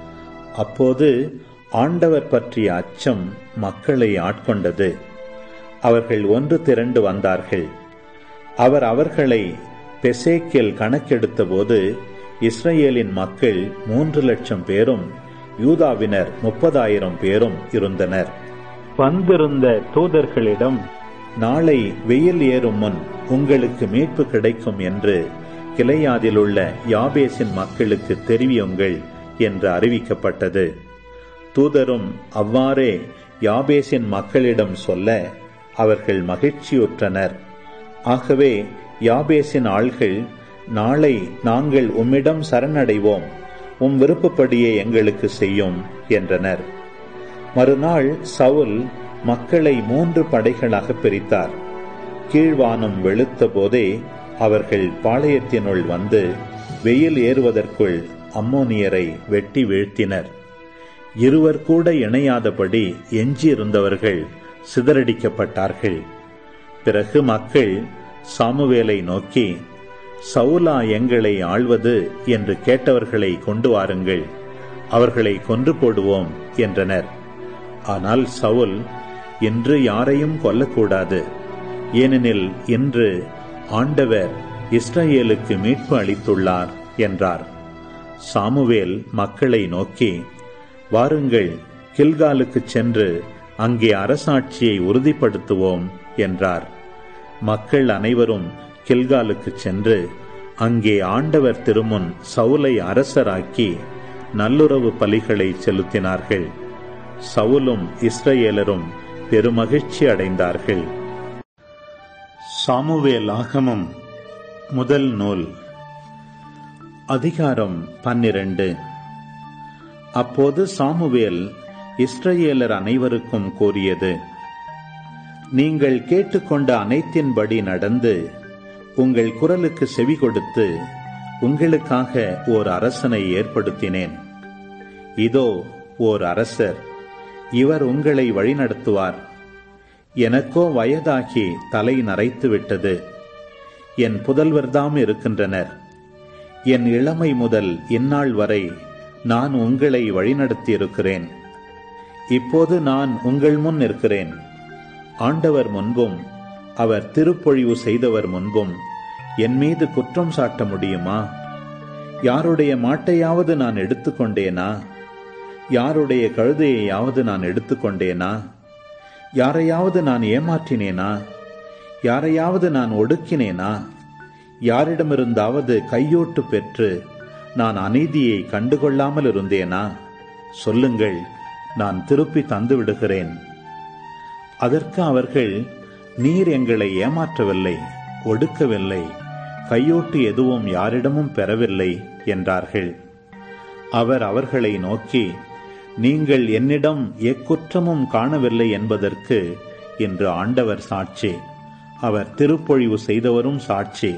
அப்போது ஆண்டவர் பற்றிய அச்சம் மக்களை ஆட்கொண்டது அவர்கள் ஒன்று திரண்டு வந்தார்கள் அவர் அவர்களை பெசேக்கில் கணக்கெடுத்தபோது இஸ்ரேலின் மக்கள் மூன்று லட்சம் பேரும் யூதாவினர் முப்பதாயிரம் பேரும் இருந்தனர் வந்திருந்த தூதர்களிடம் நாளை வெயில் ஏறும் முன் உங்களுக்கு மீட்பு கிடைக்கும் என்று கிளையாதிலுள்ள யாபேசின் மக்களுக்கு தெரிவியுங்கள் என்று அறிவிக்கப்பட்டது தூதரும் அவ்வாறே யாபேசின் மக்களிடம் சொல்ல அவர்கள் மகிழ்ச்சியுற்றனர் ஆகவே யாபேசின் ஆள்கள் நாளை நாங்கள் உம்மிடம் சரணடைவோம் உம் விருப்பப்படியே எங்களுக்கு செய்யும் என்றனர் மறுநாள் சவுல் மக்களை மூன்று படைகளாக பிரித்தார் கீழ்வானம் வெளுத்த போதே அவர்கள் பாளையத்தினுள் வந்து வெயில் ஏறுவதற்குள் அம்மோனியரை வெட்டி வீழ்த்தினர் இருவர் கூட இணையாதபடி எஞ்சியிருந்தவர்கள் சிதறடிக்கப்பட்டார்கள் பிறகு மக்கள் சாமுவேலை நோக்கி சவுலா எங்களை ஆள்வது என்று கேட்டவர்களை கொண்டு வாருங்கள் அவர்களை கொன்று போடுவோம் என்றனர் ஆனால் சவுல் இன்று யாரையும் கொல்லக்கூடாது ஏனெனில் இன்று ஆண்டவர் இஸ்ரேலுக்கு மீட்பு அளித்துள்ளார் என்றார் சாமுவேல் மக்களை நோக்கி வாருங்கள் கில்காலுக்குச் சென்று அங்கே அரசாட்சியை உறுதிப்படுத்துவோம் என்றார் மக்கள் அனைவரும் கில்காலுக்குச் சென்று அங்கே ஆண்டவர் திருமுன் சவுலை அரசராக்கி நல்லுறவு பலிகளை செலுத்தினார்கள் சவுலும் இஸ்ரேலரும் பெருமகிழ்ச்சி அடைந்தார்கள் சாமுவேல் ஆகமம் முதல் நூல் அதிகாரம் பன்னிரண்டு அப்போது சாமுவேல் இஸ்ரேலர் அனைவருக்கும் கூறியது நீங்கள் கேட்டுக்கொண்ட அனைத்தின்படி நடந்து உங்கள் குரலுக்கு செவி கொடுத்து உங்களுக்காக ஓர் அரசனை ஏற்படுத்தினேன் இதோ ஓர் அரசர் இவர் உங்களை வழிநடத்துவார் எனக்கோ வயதாகி தலை நரைத்து விட்டது என் புதல்வர்தாம் இருக்கின்றனர் என் இளமை முதல் இந்நாள் வரை நான் உங்களை வழிநடத்தியிருக்கிறேன் இப்போது நான் உங்கள் முன் நிற்கிறேன் ஆண்டவர் முன்பும் அவர் திருப்பொழிவு செய்தவர் முன்பும் என் மீது குற்றம் சாட்ட முடியுமா யாருடைய மாட்டையாவது நான் எடுத்துக்கொண்டேனா யாருடைய கழுதையையாவது நான் எடுத்துக்கொண்டேனா யாரையாவது நான் ஏமாற்றினேனா யாரையாவது நான் ஒடுக்கினேனா யாரிடமிருந்தாவது கையோட்டு பெற்று நான் அநீதியை கண்டுகொள்ளாமல் இருந்தேனா சொல்லுங்கள் நான் திருப்பி தந்து விடுகிறேன் அதற்கு அவர்கள் நீர் எங்களை ஏமாற்றவில்லை ஒடுக்கவில்லை கையோட்டு எதுவும் யாரிடமும் பெறவில்லை என்றார்கள் அவர் அவர்களை நோக்கி நீங்கள் என்னிடம் எக்குற்றமும் காணவில்லை என்பதற்கு இன்று ஆண்டவர் சாட்சி அவர் திருப்பொழிவு செய்தவரும் சாட்சி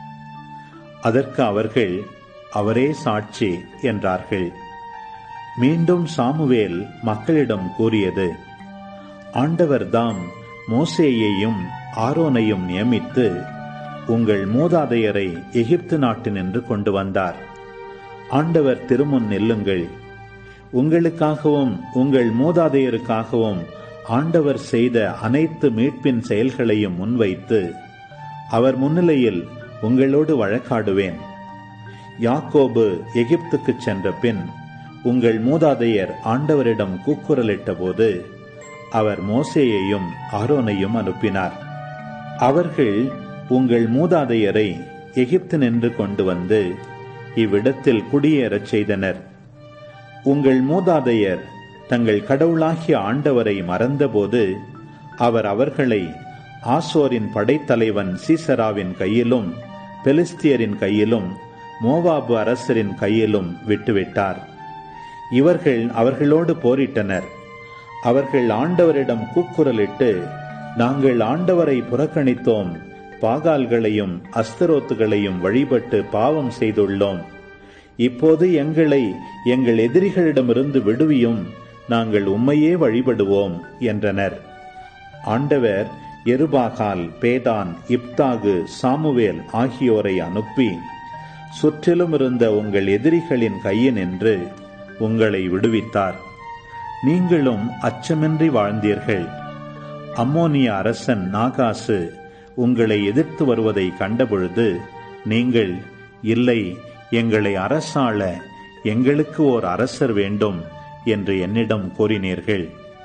அதற்கு அவர்கள் அவரே சாட்சி என்றார்கள் மீண்டும் சாமுவேல் மக்களிடம் கூறியது ஆண்டவர்தாம் மோசேயையும் ஆரோனையும் நியமித்து உங்கள் மூதாதையரை எகிப்து நாட்டினின்று கொண்டு வந்தார் ஆண்டவர் திருமுன் நில்லுங்கள் உங்களுக்காகவும் உங்கள் மூதாதையருக்காகவும் ஆண்டவர் செய்த அனைத்து மீட்பின் செயல்களையும் முன்வைத்து அவர் முன்னிலையில் உங்களோடு வழக்காடுவேன் யாக்கோபு எகிப்துக்கு சென்ற பின் உங்கள் மூதாதையர் ஆண்டவரிடம் கூக்குரலிட்ட போது அவர் மோசேயையும் ஆரோனையும் அனுப்பினார் அவர்கள் உங்கள் மூதாதையரை எகிப்து நின்று கொண்டு வந்து இவ்விடத்தில் குடியேறச் செய்தனர் உங்கள் மூதாதையர் தங்கள் கடவுளாகிய ஆண்டவரை மறந்தபோது அவர் அவர்களை ஆசோரின் படைத்தலைவன் சீசராவின் கையிலும் பெலிஸ்தியரின் கையிலும் மோவாபு அரசரின் கையிலும் விட்டுவிட்டார் இவர்கள் அவர்களோடு போரிட்டனர் அவர்கள் ஆண்டவரிடம் கூக்குரலிட்டு நாங்கள் ஆண்டவரை புறக்கணித்தோம் பாகால்களையும் அஸ்தரோத்துகளையும் வழிபட்டு பாவம் செய்துள்ளோம் இப்போது எங்களை எங்கள் எதிரிகளிடமிருந்து விடுவியும் நாங்கள் உம்மையே வழிபடுவோம் என்றனர் ஆண்டவர் எருபாகால் பேதான் இப்தாகு சாமுவேல் ஆகியோரை அனுப்பி சுற்றிலும் இருந்த உங்கள் எதிரிகளின் கையினின்று உங்களை விடுவித்தார் நீங்களும் அச்சமின்றி வாழ்ந்தீர்கள் அம்மோனிய அரசன் நாகாசு உங்களை எதிர்த்து வருவதை கண்டபொழுது நீங்கள் இல்லை எங்களை அரசாள எங்களுக்கு ஓர் அரசர் வேண்டும் என்று என்னிடம் கூறினீர்கள்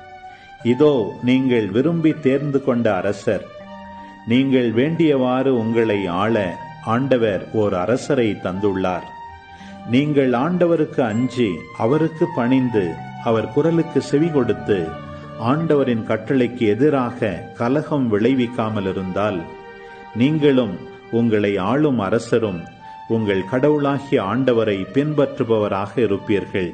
இதோ நீங்கள் விரும்பி தேர்ந்து கொண்ட அரசர் நீங்கள் வேண்டியவாறு உங்களை ஆள ஆண்டவர் ஓர் அரசரை தந்துள்ளார் நீங்கள் ஆண்டவருக்கு அஞ்சி அவருக்கு பணிந்து அவர் குரலுக்கு செவி கொடுத்து ஆண்டவரின் கட்டளைக்கு எதிராக கலகம் விளைவிக்காமல் இருந்தால் நீங்களும் உங்களை ஆளும் அரசரும் உங்கள் கடவுளாகிய ஆண்டவரை பின்பற்றுபவராக இருப்பீர்கள்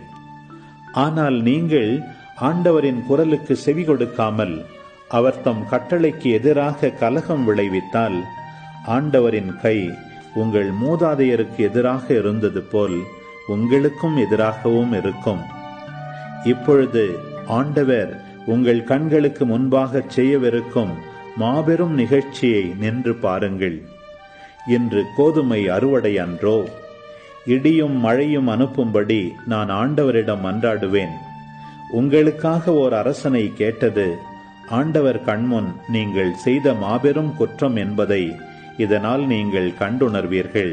ஆனால் நீங்கள் ஆண்டவரின் குரலுக்கு செவி கொடுக்காமல் அவர் தம் கட்டளைக்கு எதிராக கலகம் விளைவித்தால் ஆண்டவரின் கை உங்கள் மூதாதையருக்கு எதிராக இருந்தது போல் உங்களுக்கும் எதிராகவும் இருக்கும் இப்பொழுது ஆண்டவர் உங்கள் கண்களுக்கு முன்பாக செய்யவிருக்கும் மாபெரும் நிகழ்ச்சியை நின்று பாருங்கள் இன்று கோதுமை அறுவடை அன்றோ இடியும் மழையும் அனுப்பும்படி நான் ஆண்டவரிடம் மன்றாடுவேன் உங்களுக்காக ஓர் அரசனை கேட்டது ஆண்டவர் கண்முன் நீங்கள் செய்த மாபெரும் குற்றம் என்பதை இதனால் நீங்கள் கண்டுணர்வீர்கள்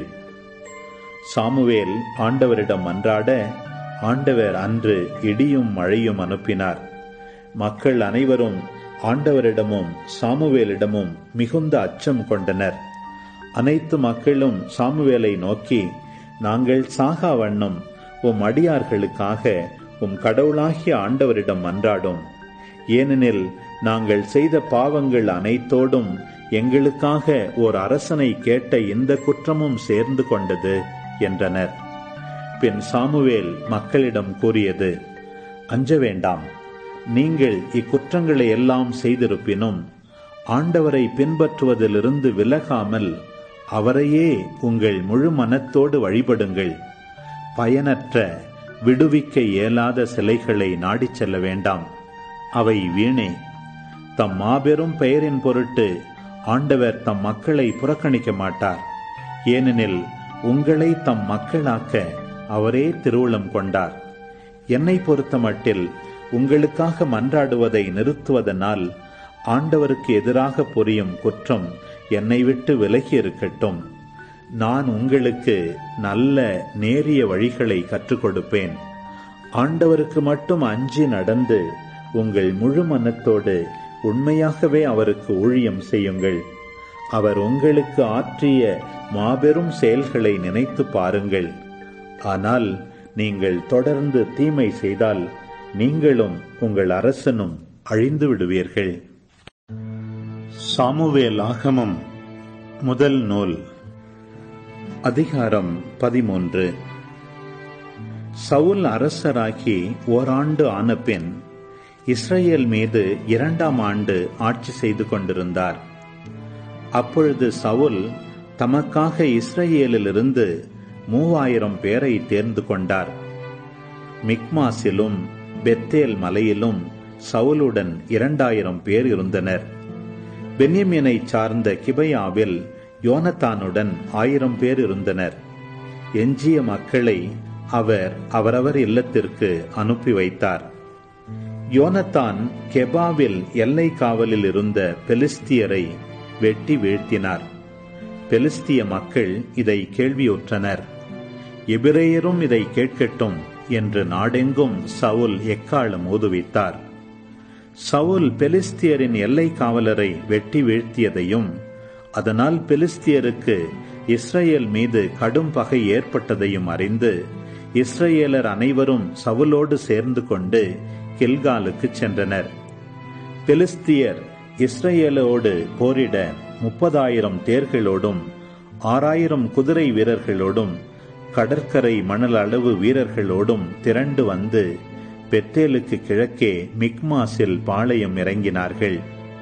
சாமுவேல் ஆண்டவரிடம் மன்றாட ஆண்டவர் அன்று இடியும் மழையும் அனுப்பினார் மக்கள் அனைவரும் ஆண்டவரிடமும் சாமுவேலிடமும் மிகுந்த அச்சம் கொண்டனர் அனைத்து மக்களும் சாமுவேலை நோக்கி நாங்கள் சாகா வண்ணம் உம் அடியார்களுக்காக உம் கடவுளாகிய ஆண்டவரிடம் மன்றாடும் ஏனெனில் நாங்கள் செய்த பாவங்கள் அனைத்தோடும் எங்களுக்காக ஓர் அரசனை கேட்ட இந்த குற்றமும் சேர்ந்து கொண்டது என்றனர் பின் சாமுவேல் மக்களிடம் கூறியது அஞ்ச வேண்டாம் நீங்கள் இக்குற்றங்களை எல்லாம் செய்திருப்பினும் ஆண்டவரை பின்பற்றுவதிலிருந்து விலகாமல் அவரையே உங்கள் முழு மனத்தோடு வழிபடுங்கள் பயனற்ற விடுவிக்க இயலாத சிலைகளை நாடிச் செல்ல வேண்டாம் அவை வீணே தம் மாபெரும் பெயரின் பொருட்டு ஆண்டவர் தம் மக்களை புறக்கணிக்க மாட்டார் ஏனெனில் உங்களை தம் மக்களாக்க அவரே திருவுளம் கொண்டார் என்னை பொறுத்தமட்டில் உங்களுக்காக மன்றாடுவதை நிறுத்துவதனால் ஆண்டவருக்கு எதிராக புரியும் குற்றம் என்னை விட்டு விலகி இருக்கட்டும் நான் உங்களுக்கு நல்ல நேரிய வழிகளை கற்றுக் கொடுப்பேன் ஆண்டவருக்கு மட்டும் அஞ்சி நடந்து உங்கள் முழு மனத்தோடு உண்மையாகவே அவருக்கு ஊழியம் செய்யுங்கள் அவர் உங்களுக்கு ஆற்றிய மாபெரும் செயல்களை நினைத்து பாருங்கள் ஆனால் நீங்கள் தொடர்ந்து தீமை செய்தால் நீங்களும் உங்கள் அரசனும் அழிந்து விடுவீர்கள் சாமுவேல் ஆகமம் முதல் நூல் அதிகாரம் பதிமூன்று சவுல் அரசராகி ஓராண்டு ஆனபின் இஸ்ரேல் மீது இரண்டாம் ஆண்டு ஆட்சி செய்து கொண்டிருந்தார் அப்பொழுது சவுல் தமக்காக இஸ்ரேலிலிருந்து மூவாயிரம் பேரை தேர்ந்து கொண்டார் மிக்மாஸிலும் பெத்தேல் மலையிலும் சவுலுடன் இரண்டாயிரம் பேர் இருந்தனர் பென்யமினை சார்ந்த கிபையாவில் யோனத்தானுடன் ஆயிரம் பேர் இருந்தனர் எஞ்சிய மக்களை அவர் அவரவர் இல்லத்திற்கு அனுப்பி வைத்தார் யோனத்தான் கெபாவில் எல்லை காவலில் இருந்த பெலிஸ்தியரை வெட்டி வீழ்த்தினார் பெலிஸ்திய மக்கள் இதை கேள்வியுற்றனர் எபிரேயரும் இதை கேட்கட்டும் என்று நாடெங்கும் சவுல் எக்காலம் ஊதுவித்தார் சவுல் பெலிஸ்தியரின் எல்லை காவலரை வெட்டி வீழ்த்தியதையும் அதனால் பெலிஸ்தியருக்கு இஸ்ரேல் மீது கடும் பகை ஏற்பட்டதையும் அறிந்து இஸ்ரேலர் அனைவரும் சவுலோடு சேர்ந்து கொண்டு கில்காலுக்கு சென்றனர் பெலிஸ்தியர் இஸ்ரேலோடு போரிட முப்பதாயிரம் தேர்களோடும் ஆறாயிரம் குதிரை வீரர்களோடும் கடற்கரை மணல் அளவு வீரர்களோடும் திரண்டு வந்து பெத்தேலுக்கு கிழக்கே மிக்மாஸில் பாளையம் இறங்கினார்கள்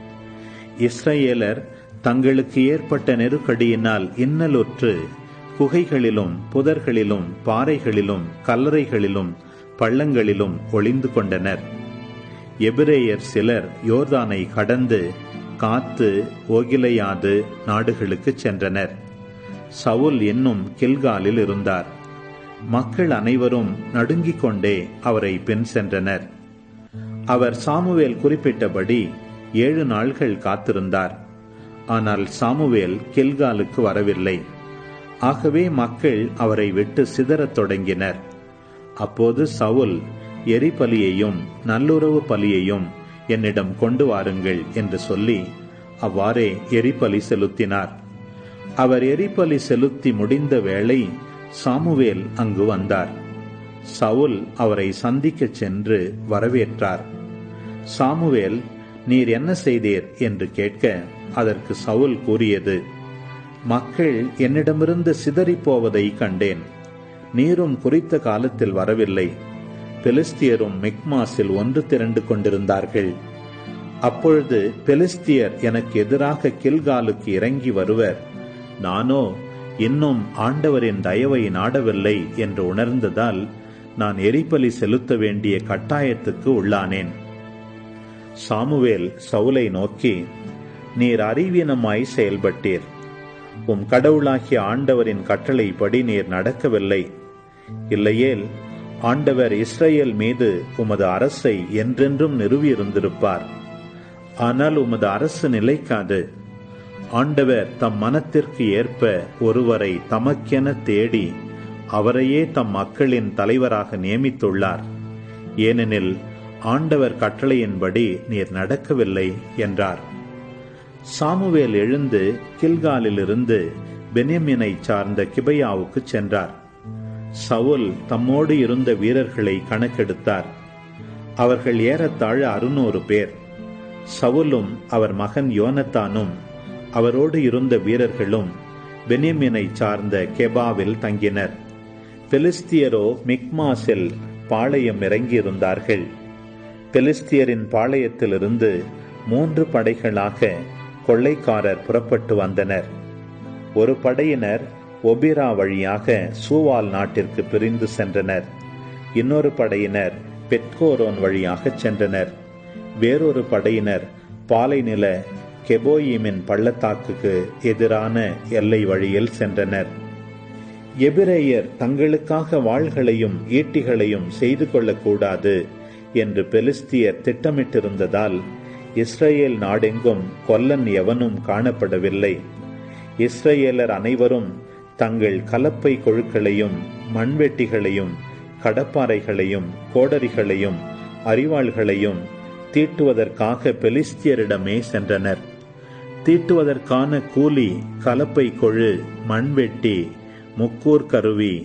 இஸ்ரேலர் தங்களுக்கு ஏற்பட்ட நெருக்கடியினால் இன்னலுற்று குகைகளிலும் புதர்களிலும் பாறைகளிலும் கல்லறைகளிலும் பள்ளங்களிலும் ஒளிந்து கொண்டனர் எபிரேயர் சிலர் யோர்தானை கடந்து காத்து ஓகிலையாது நாடுகளுக்கு சென்றனர் சவுல் என்னும் கில்காலில் இருந்தார் மக்கள் அனைவரும் நடுங்கிக் கொண்டே அவரை பின் சென்றனர் அவர் சாமுவேல் குறிப்பிட்டபடி ஏழு நாள்கள் காத்திருந்தார் ஆனால் சாமுவேல் கில்காலுக்கு வரவில்லை ஆகவே மக்கள் அவரை விட்டு சிதறத் தொடங்கினர் அப்போது சவுல் எரிபலியையும் நல்லுறவு பலியையும் என்னிடம் கொண்டு வாருங்கள் என்று சொல்லி அவ்வாறே எரிபலி செலுத்தினார் அவர் எரிபலி செலுத்தி முடிந்த வேளை சாமுவேல் அங்கு வந்தார் சவுல் அவரை சந்திக்கச் சென்று வரவேற்றார் சாமுவேல் நீர் என்ன செய்தீர் என்று கேட்க அதற்கு சவுல் கூறியது மக்கள் என்னிடமிருந்து சிதறிப் போவதை கண்டேன் நீரும் குறித்த காலத்தில் வரவில்லை பெலிஸ்தியரும் மிக்மாஸில் ஒன்று திரண்டு கொண்டிருந்தார்கள் அப்பொழுது பெலிஸ்தியர் எனக்கு எதிராக கில்காலுக்கு இறங்கி வருவர் நானோ இன்னும் ஆண்டவரின் தயவை நாடவில்லை என்று உணர்ந்ததால் நான் எரிபலி செலுத்த வேண்டிய கட்டாயத்துக்கு உள்ளானேன் சாமுவேல் சவுலை நோக்கி நீர் அறிவீனமாய் செயல்பட்டீர் உம் கடவுளாகிய ஆண்டவரின் கட்டளைப்படி நீர் நடக்கவில்லை இல்லையேல் ஆண்டவர் இஸ்ரேல் மீது உமது அரசை என்றென்றும் நிறுவியிருந்திருப்பார் ஆனால் உமது அரசு நிலைக்காது ஆண்டவர் தம் மனத்திற்கு ஏற்ப ஒருவரை தமக்கென தேடி அவரையே தம் மக்களின் தலைவராக நியமித்துள்ளார் ஏனெனில் ஆண்டவர் கட்டளையின்படி நீர் நடக்கவில்லை என்றார் சாமுவேல் எழுந்து கில்காலிலிருந்து பென்யமினை சார்ந்த கிபையாவுக்கு சென்றார் சவுல் தம்மோடு இருந்த வீரர்களை கணக்கெடுத்தார் அவர்கள் ஏறத்தாழ அறுநூறு பேர் சவுலும் அவர் மகன் யோனத்தானும் அவரோடு இருந்த வீரர்களும் பென்யமினை சார்ந்த கெபாவில் தங்கினர் பெலிஸ்தியரோ மிக்மாஸில் பாளையம் இறங்கியிருந்தார்கள் பெலிஸ்தியரின் பாளையத்திலிருந்து மூன்று படைகளாக கொள்ளைக்காரர் புறப்பட்டு வந்தனர் ஒரு படையினர் ஒபிரா வழியாக சூவால் நாட்டிற்கு பிரிந்து சென்றனர் இன்னொரு படையினர் பெட்கோரோன் வழியாக சென்றனர் வேறொரு படையினர் பாலைநில கெபோயிமின் பள்ளத்தாக்குக்கு எதிரான எல்லை வழியில் சென்றனர் எபிரேயர் தங்களுக்காக வாள்களையும் ஈட்டிகளையும் செய்து கொள்ளக்கூடாது என்று பெலிஸ்தியர் திட்டமிட்டிருந்ததால் இஸ்ரேல் நாடெங்கும் கொல்லன் எவனும் காணப்படவில்லை இஸ்ரேலர் அனைவரும் தங்கள் கலப்பை கொழுக்களையும் மண்வெட்டிகளையும் கடப்பாறைகளையும் கோடரிகளையும் அரிவாள்களையும் தீட்டுவதற்காக பெலிஸ்தியரிடமே சென்றனர் தீட்டுவதற்கான கூலி கலப்பை கொழு மண்வெட்டி முக்கூர் கருவி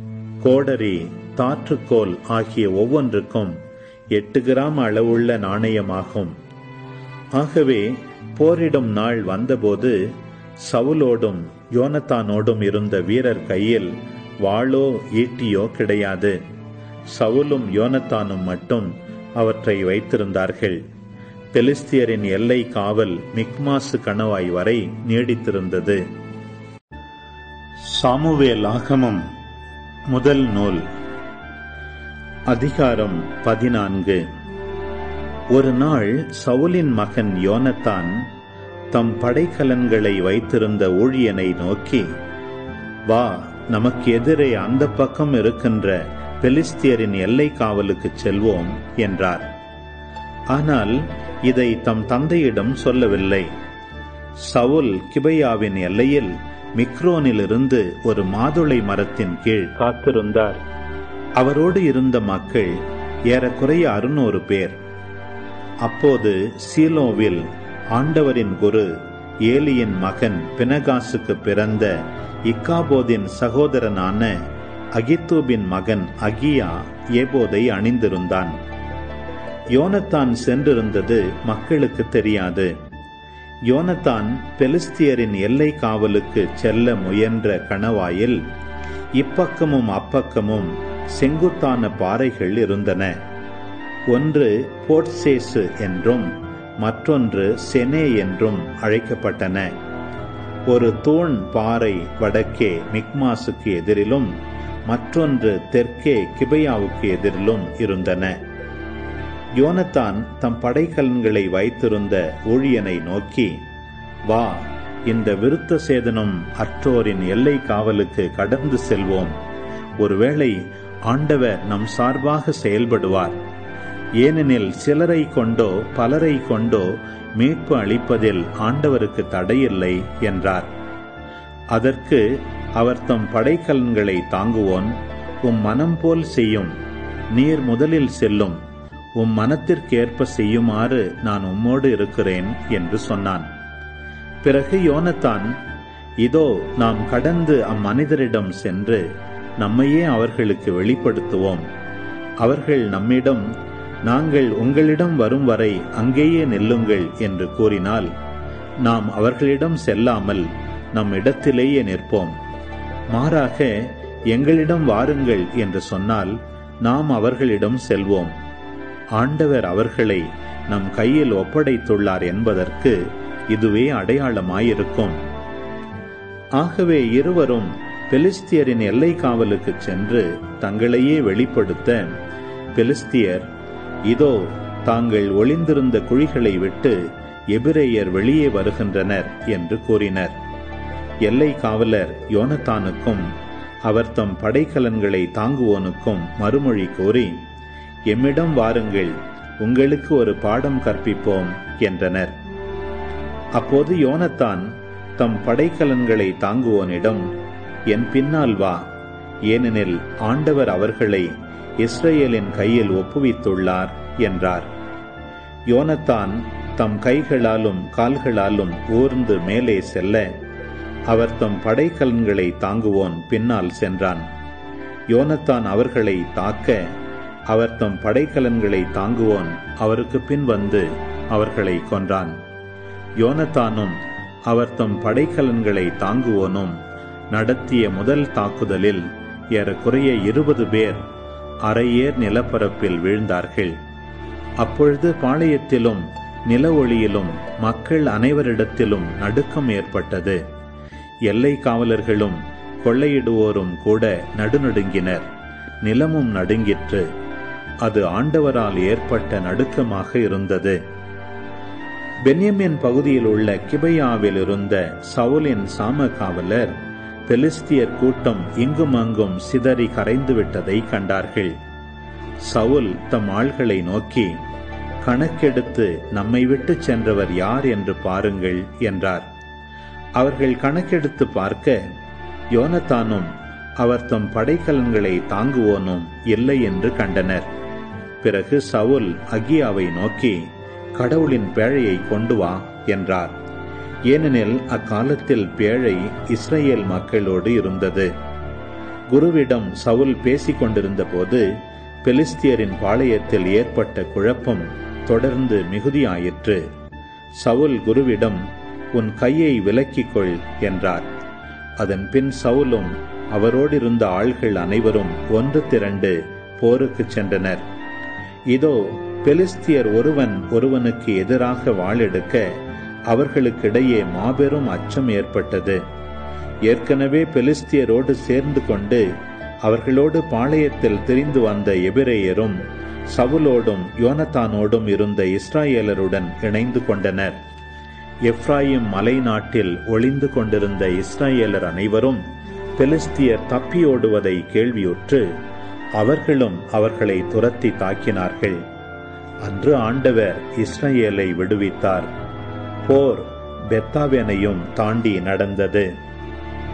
கோடரி தாற்றுக்கோல் ஆகிய ஒவ்வொன்றுக்கும் எட்டு கிராம் அளவுள்ள நாணயமாகும் ஆகவே போரிடும் நாள் வந்தபோது சவுலோடும் யோனத்தானோடும் இருந்த வீரர் கையில் வாளோ ஈட்டியோ கிடையாது சவுலும் யோனத்தானும் மட்டும் அவற்றை வைத்திருந்தார்கள் பெலிஸ்தியரின் எல்லை காவல் மிக்மாசு கணவாய் வரை நீடித்திருந்தது சாமுவேல் ஆகமம் முதல் நூல் அதிகாரம் பதினான்கு ஒரு நாள் சவுலின் மகன் யோனத்தான் தம் படைக்கலன்களை வைத்திருந்த ஊழியனை நோக்கி வா நமக்கு எதிரே அந்த பக்கம் இருக்கின்ற பெலிஸ்தியரின் எல்லை காவலுக்கு செல்வோம் என்றார் ஆனால் இதை தம் தந்தையிடம் சொல்லவில்லை சவுல் கிபையாவின் எல்லையில் மிக்ரோனிலிருந்து ஒரு மாதுளை மரத்தின் கீழ் காத்திருந்தார் அவரோடு இருந்த மக்கள் ஏறக்குறைய அறுநூறு பேர் அப்போது சீலோவில் ஆண்டவரின் குரு ஏலியின் மகன் பினகாசுக்கு பிறந்த இக்காபோதின் சகோதரனான அகித்தூபின் மகன் அகியா ஏபோதை அணிந்திருந்தான் யோனத்தான் சென்றிருந்தது மக்களுக்கு தெரியாது யோனத்தான் பெலிஸ்தியரின் எல்லை காவலுக்கு செல்ல முயன்ற கணவாயில் இப்பக்கமும் அப்பக்கமும் செங்குத்தான பாறைகள் இருந்தன ஒன்று போர்ட்சேசு என்றும் மற்றொன்று செனே என்றும் அழைக்கப்பட்டன ஒரு தூண் பாறை வடக்கே மிக்மாசுக்கு எதிரிலும் மற்றொன்று தெற்கே கிபையாவுக்கு எதிரிலும் இருந்தன யோனத்தான் தம் படைக்கலன்களை வைத்திருந்த ஊழியனை நோக்கி வா இந்த விருத்த சேதனம் அற்றோரின் எல்லை காவலுக்கு கடந்து செல்வோம் ஒருவேளை ஆண்டவர் நம் சார்பாக செயல்படுவார் ஏனெனில் சிலரை கொண்டோ பலரை கொண்டோ மீட்பு அளிப்பதில் ஆண்டவருக்கு தடையில்லை என்றார் அதற்கு அவர் தம் படைக்கலன்களை தாங்குவோன் உம் மனம் போல் செய்யும் நீர் முதலில் செல்லும் உம் மனத்திற்கேற்ப செய்யுமாறு நான் உம்மோடு இருக்கிறேன் என்று சொன்னான் பிறகு யோனத்தான் இதோ நாம் கடந்து அம்மனிதரிடம் சென்று நம்மையே அவர்களுக்கு வெளிப்படுத்துவோம் அவர்கள் நம்மிடம் நாங்கள் உங்களிடம் வரும் வரை அங்கேயே நில்லுங்கள் என்று கூறினால் நாம் அவர்களிடம் செல்லாமல் நம் இடத்திலேயே நிற்போம் மாறாக எங்களிடம் வாருங்கள் என்று சொன்னால் நாம் அவர்களிடம் செல்வோம் ஆண்டவர் அவர்களை நம் கையில் ஒப்படைத்துள்ளார் என்பதற்கு இதுவே அடையாளமாயிருக்கும் ஆகவே இருவரும் பெலிஸ்தியரின் எல்லை காவலுக்கு சென்று தங்களையே வெளிப்படுத்த பெலிஸ்தியர் இதோ தாங்கள் ஒளிந்திருந்த குழிகளை விட்டு எபிரேயர் வெளியே வருகின்றனர் என்று கூறினர் எல்லை காவலர் யோனத்தானுக்கும் அவர் தம் படைக்கலன்களை தாங்குவோனுக்கும் மறுமொழி கூறி எம்மிடம் வாருங்கள் உங்களுக்கு ஒரு பாடம் கற்பிப்போம் என்றனர் அப்போது யோனத்தான் தம் படைக்கலன்களை தாங்குவோனிடம் என் பின்னால் வா ஏனெனில் ஆண்டவர் அவர்களை இஸ்ரேலின் கையில் ஒப்புவித்துள்ளார் என்றார் யோனத்தான் தம் கைகளாலும் கால்களாலும் ஊர்ந்து மேலே செல்ல அவர் தம் படைக்கலன்களை தாங்குவோன் பின்னால் சென்றான் யோனத்தான் அவர்களை தாக்க அவர் தம் படைக்கலன்களை தாங்குவோன் அவருக்கு பின் வந்து அவர்களை கொன்றான் யோனத்தானும் அவர் தம் படைக்கலன்களை தாங்குவோனும் நடத்திய முதல் தாக்குதலில் ஏறக்குறைய இருபது பேர் அரையேர் நிலப்பரப்பில் வீழ்ந்தார்கள் அப்பொழுது பாளையத்திலும் நில ஒளியிலும் மக்கள் அனைவரிடத்திலும் நடுக்கம் ஏற்பட்டது எல்லை காவலர்களும் கொள்ளையிடுவோரும் கூட நடுநடுங்கினர் நிலமும் நடுங்கிற்று அது ஆண்டவரால் ஏற்பட்ட நடுக்கமாக இருந்தது பென்யமின் பகுதியில் உள்ள கிபையாவில் இருந்த சவுலின் சாம காவலர் பெலிஸ்தியர் கூட்டம் இங்கும் அங்கும் சிதறி கரைந்துவிட்டதை கண்டார்கள் சவுல் தம் ஆள்களை நோக்கி கணக்கெடுத்து நம்மை விட்டுச் சென்றவர் யார் என்று பாருங்கள் என்றார் அவர்கள் கணக்கெடுத்து பார்க்க யோனத்தானும் அவர் தம் படைக்கலன்களை தாங்குவோனும் இல்லை என்று கண்டனர் பிறகு சவுல் அகியாவை நோக்கி கடவுளின் பேழையை கொண்டு வா என்றார் ஏனெனில் அக்காலத்தில் பேழை இஸ்ரேல் மக்களோடு இருந்தது குருவிடம் சவுல் பேசிக் கொண்டிருந்த போது பெலிஸ்தியரின் பாளையத்தில் ஏற்பட்ட குழப்பம் தொடர்ந்து மிகுதியாயிற்று சவுல் குருவிடம் உன் கையை விலக்கிக் கொள் என்றார் அதன் பின் சவுலும் அவரோடிருந்த ஆள்கள் அனைவரும் ஒன்று திரண்டு போருக்குச் சென்றனர் இதோ பெலிஸ்தியர் ஒருவன் ஒருவனுக்கு எதிராக வாளெடுக்க அவர்களுக்கிடையே மாபெரும் அச்சம் ஏற்பட்டது ஏற்கனவே பெலிஸ்தியரோடு சேர்ந்து கொண்டு அவர்களோடு பாளையத்தில் திரிந்து வந்த எபிரேயரும் சவுலோடும் யோனத்தானோடும் இருந்த இஸ்ராயேலருடன் இணைந்து கொண்டனர் எப்ராயிம் மலை நாட்டில் ஒளிந்து கொண்டிருந்த இஸ்ராயேலர் அனைவரும் பெலிஸ்தியர் தப்பியோடுவதை கேள்வியுற்று அவர்களும் அவர்களை துரத்தி தாக்கினார்கள் அன்று ஆண்டவர் இஸ்ரேலை விடுவித்தார் போர் பெத்தாவேனையும் தாண்டி நடந்தது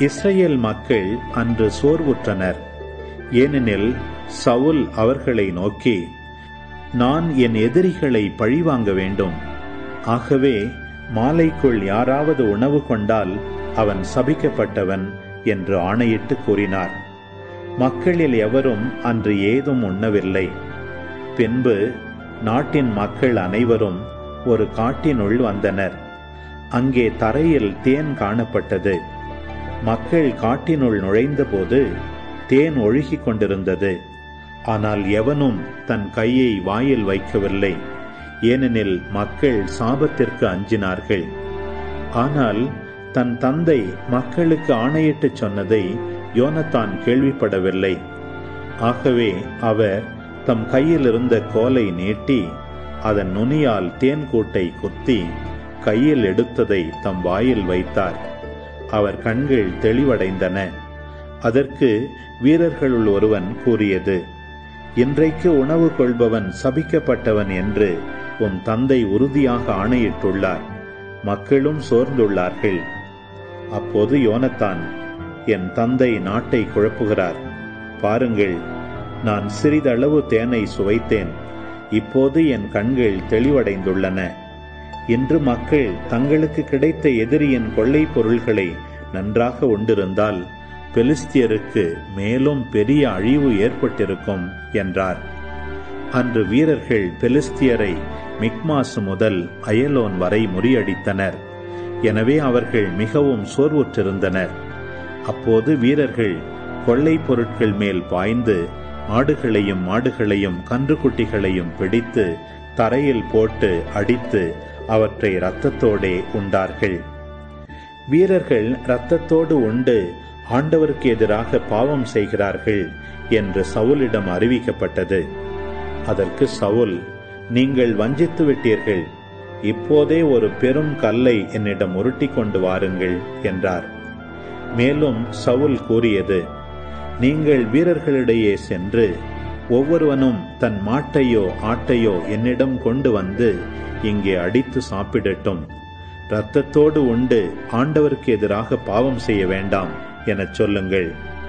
இஸ்ரேல் மக்கள் அன்று சோர்வுற்றனர் ஏனெனில் சவுல் அவர்களை நோக்கி நான் என் எதிரிகளை பழிவாங்க வேண்டும் ஆகவே மாலைக்குள் யாராவது உணவு கொண்டால் அவன் சபிக்கப்பட்டவன் என்று ஆணையிட்டு கூறினார் மக்களில் எவரும் அன்று ஏதும் உண்ணவில்லை பின்பு நாட்டின் மக்கள் அனைவரும் ஒரு காட்டினுள் வந்தனர் அங்கே தரையில் தேன் காணப்பட்டது மக்கள் காட்டினுள் நுழைந்தபோது தேன் ஒழுகிக் கொண்டிருந்தது ஆனால் எவனும் தன் கையை வாயில் வைக்கவில்லை ஏனெனில் மக்கள் சாபத்திற்கு அஞ்சினார்கள் ஆனால் தன் தந்தை மக்களுக்கு ஆணையிட்டு சொன்னதை யோனத்தான் கேள்விப்படவில்லை ஆகவே அவர் தம் கையில் இருந்த கோலை நீட்டி அதன் நுனியால் தேன் கூட்டை குத்தி கையில் எடுத்ததை தம் வாயில் வைத்தார் அவர் கண்கள் தெளிவடைந்தன அதற்கு வீரர்களுள் ஒருவன் கூறியது இன்றைக்கு உணவு கொள்பவன் சபிக்கப்பட்டவன் என்று உன் தந்தை உறுதியாக ஆணையிட்டுள்ளார் மக்களும் சோர்ந்துள்ளார்கள் அப்போது யோனத்தான் என் தந்தை நாட்டை குழப்புகிறார் பாருங்கள் நான் சிறிதளவு தேனை சுவைத்தேன் இப்போது என் கண்கள் தெளிவடைந்துள்ளன இன்று மக்கள் தங்களுக்கு கிடைத்த எதிரியின் கொள்ளை பொருள்களை நன்றாக உண்டிருந்தால் பெலிஸ்தியருக்கு மேலும் பெரிய அழிவு ஏற்பட்டிருக்கும் என்றார் அன்று வீரர்கள் பெலிஸ்தியரை மிக்மாசு முதல் அயலோன் வரை முறியடித்தனர் எனவே அவர்கள் மிகவும் சோர்வுற்றிருந்தனர் அப்போது வீரர்கள் கொள்ளை பொருட்கள் மேல் பாய்ந்து ஆடுகளையும் மாடுகளையும் கன்றுக்குட்டிகளையும் பிடித்து தரையில் போட்டு அடித்து அவற்றை இரத்தத்தோடே உண்டார்கள் வீரர்கள் இரத்தத்தோடு உண்டு ஆண்டவருக்கு எதிராக பாவம் செய்கிறார்கள் என்று சவுலிடம் அறிவிக்கப்பட்டது அதற்கு சவுல் நீங்கள் வஞ்சித்து விட்டீர்கள் இப்போதே ஒரு பெரும் கல்லை என்னிடம் உருட்டி கொண்டு வாருங்கள் என்றார் மேலும் சவுல் கூறியது நீங்கள் வீரர்களிடையே சென்று ஒவ்வொருவனும் தன் மாட்டையோ ஆட்டையோ என்னிடம் கொண்டு வந்து இங்கே அடித்து சாப்பிடட்டும் இரத்தத்தோடு உண்டு ஆண்டவருக்கு எதிராக பாவம் செய்ய வேண்டாம் எனச் சொல்லுங்கள்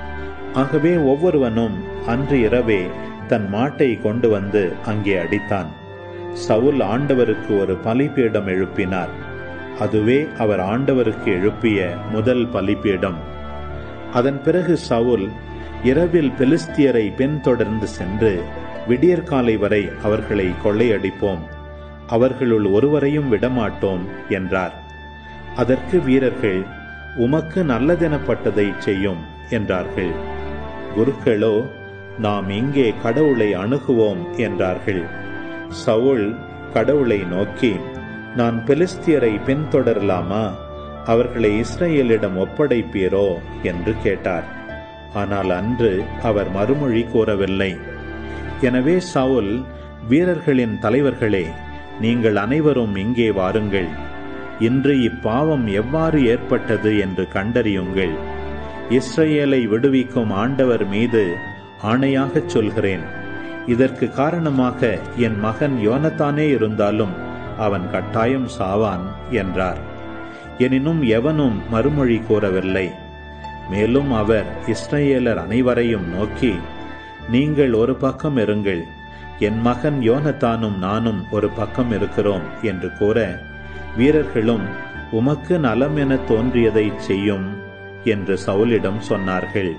ஆகவே ஒவ்வொருவனும் அன்று இரவே தன் மாட்டை கொண்டு வந்து அங்கே அடித்தான் சவுல் ஆண்டவருக்கு ஒரு பலிபீடம் எழுப்பினார் அதுவே அவர் ஆண்டவருக்கு எழுப்பிய முதல் பலிபீடம் அதன் பிறகு சவுல் இரவில் பெலிஸ்தியரை பின்தொடர்ந்து சென்று விடியற்காலை வரை அவர்களை கொள்ளையடிப்போம் அவர்களுள் ஒருவரையும் விடமாட்டோம் என்றார் அதற்கு வீரர்கள் உமக்கு நல்லதெனப்பட்டதை செய்யும் என்றார்கள் குருக்களோ நாம் இங்கே கடவுளை அணுகுவோம் என்றார்கள் சவுல் கடவுளை நோக்கி நான் பெலிஸ்தியரை பின்தொடரலாமா அவர்களை இஸ்ரேலிடம் ஒப்படைப்பீரோ என்று கேட்டார் ஆனால் அன்று அவர் மறுமொழி கூறவில்லை எனவே சவுல் வீரர்களின் தலைவர்களே நீங்கள் அனைவரும் இங்கே வாருங்கள் இன்று இப்பாவம் எவ்வாறு ஏற்பட்டது என்று கண்டறியுங்கள் இஸ்ரேலை விடுவிக்கும் ஆண்டவர் மீது ஆணையாகச் சொல்கிறேன் இதற்கு காரணமாக என் மகன் யோனத்தானே இருந்தாலும் அவன் கட்டாயம் சாவான் என்றார் எனினும் எவனும் மறுமொழி கூறவில்லை மேலும் அவர் இஸ்ரேலர் அனைவரையும் நோக்கி நீங்கள் ஒரு பக்கம் இருங்கள் என் மகன் யோனத்தானும் நானும் ஒரு பக்கம் இருக்கிறோம் என்று கூற வீரர்களும் உமக்கு நலம் என தோன்றியதை செய்யும் என்று சவுலிடம் சொன்னார்கள்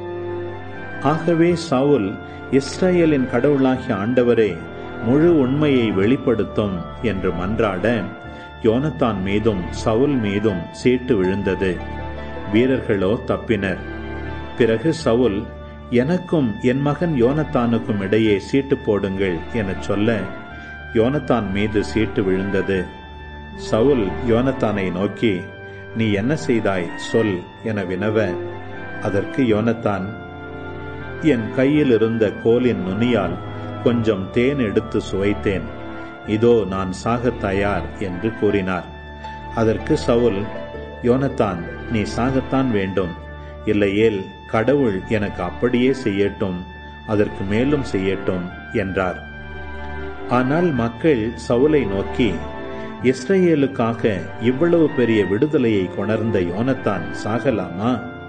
ஆகவே சவுல் இஸ்ரேலின் கடவுளாகிய ஆண்டவரே முழு உண்மையை வெளிப்படுத்தும் என்று மன்றாட யோனத்தான் மீதும் சவுல் மீதும் சீட்டு விழுந்தது வீரர்களோ தப்பினர் பிறகு சவுல் எனக்கும் என் மகன் யோனத்தானுக்கும் இடையே சீட்டு போடுங்கள் எனச் சொல்ல யோனத்தான் மீது சீட்டு விழுந்தது சவுல் யோனத்தானை நோக்கி நீ என்ன செய்தாய் சொல் என வினவ அதற்கு யோனத்தான் என் கையில் இருந்த கோலின் நுனியால் கொஞ்சம் தேன் எடுத்து சுவைத்தேன் இதோ நான் சாகத் தயார் என்று கூறினார் அதற்கு சவுல் யோனத்தான் நீ சாகத்தான் வேண்டும் இல்லையேல் கடவுள் எனக்கு அப்படியே செய்யட்டும் அதற்கு மேலும் செய்யட்டும் என்றார் ஆனால் மக்கள் சவுலை நோக்கி இஸ்ரேலுக்காக இவ்வளவு பெரிய விடுதலையை கொணர்ந்த யோனத்தான் சாகலாமா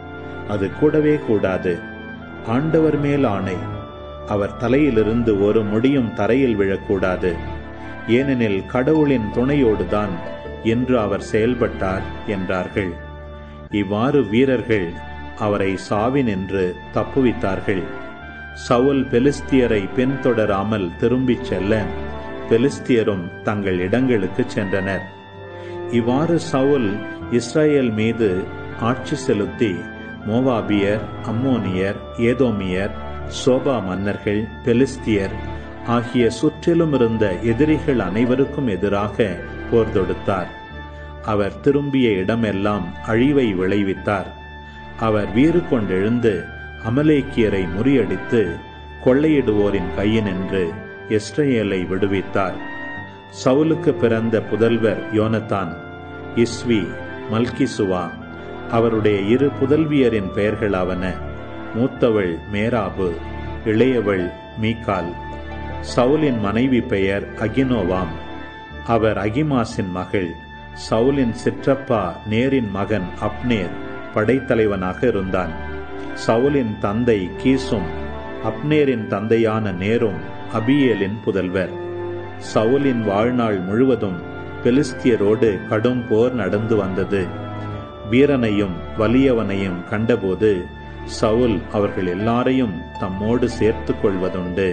அது கூடவே கூடாது ஆண்டவர் மேல் ஆணை அவர் தலையிலிருந்து ஒரு முடியும் தரையில் விழக்கூடாது ஏனெனில் கடவுளின் துணையோடுதான் என்று அவர் செயல்பட்டார் என்றார்கள் இவ்வாறு வீரர்கள் அவரை சாவினின்று தப்புவித்தார்கள் சவுல் பெலிஸ்தியரை பின்தொடராமல் திரும்பிச் செல்ல பெலிஸ்தியரும் தங்கள் இடங்களுக்கு சென்றனர் இவ்வாறு சவுல் இஸ்ரேல் மீது ஆட்சி செலுத்தி மோவாபியர் அம்மோனியர் ஏதோமியர் சோபா மன்னர்கள் பெலிஸ்தியர் ஆகிய சுற்றிலும் இருந்த எதிரிகள் அனைவருக்கும் எதிராக போர் தொடுத்தார் அவர் திரும்பிய இடமெல்லாம் அழிவை விளைவித்தார் அவர் வீறு கொண்டெழுந்து அமலேக்கியரை முறியடித்து கொள்ளையிடுவோரின் கையினின்று எஸ்ரேலை விடுவித்தார் சவுலுக்கு பிறந்த புதல்வர் யோனத்தான் இஸ்வி மல்கிசுவா அவருடைய இரு புதல்வியரின் பெயர்களாவன மூத்தவள் மேராபு இளையவள் மீகால் சவுலின் மனைவி பெயர் அகினோவாம் அவர் அகிமாசின் மகள் சவுலின் சிற்றப்பா நேரின் மகன் அப்னேர் படைத்தலைவனாக இருந்தான் சவுலின் தந்தை கீசும் அப்னேரின் தந்தையான நேரும் அபியேலின் புதல்வர் சவுலின் வாழ்நாள் முழுவதும் பெலிஸ்தியரோடு கடும் போர் நடந்து வந்தது வீரனையும் வலியவனையும் கண்டபோது சவுல் அவர்கள் எல்லாரையும் தம்மோடு சேர்த்துக் கொள்வதுண்டு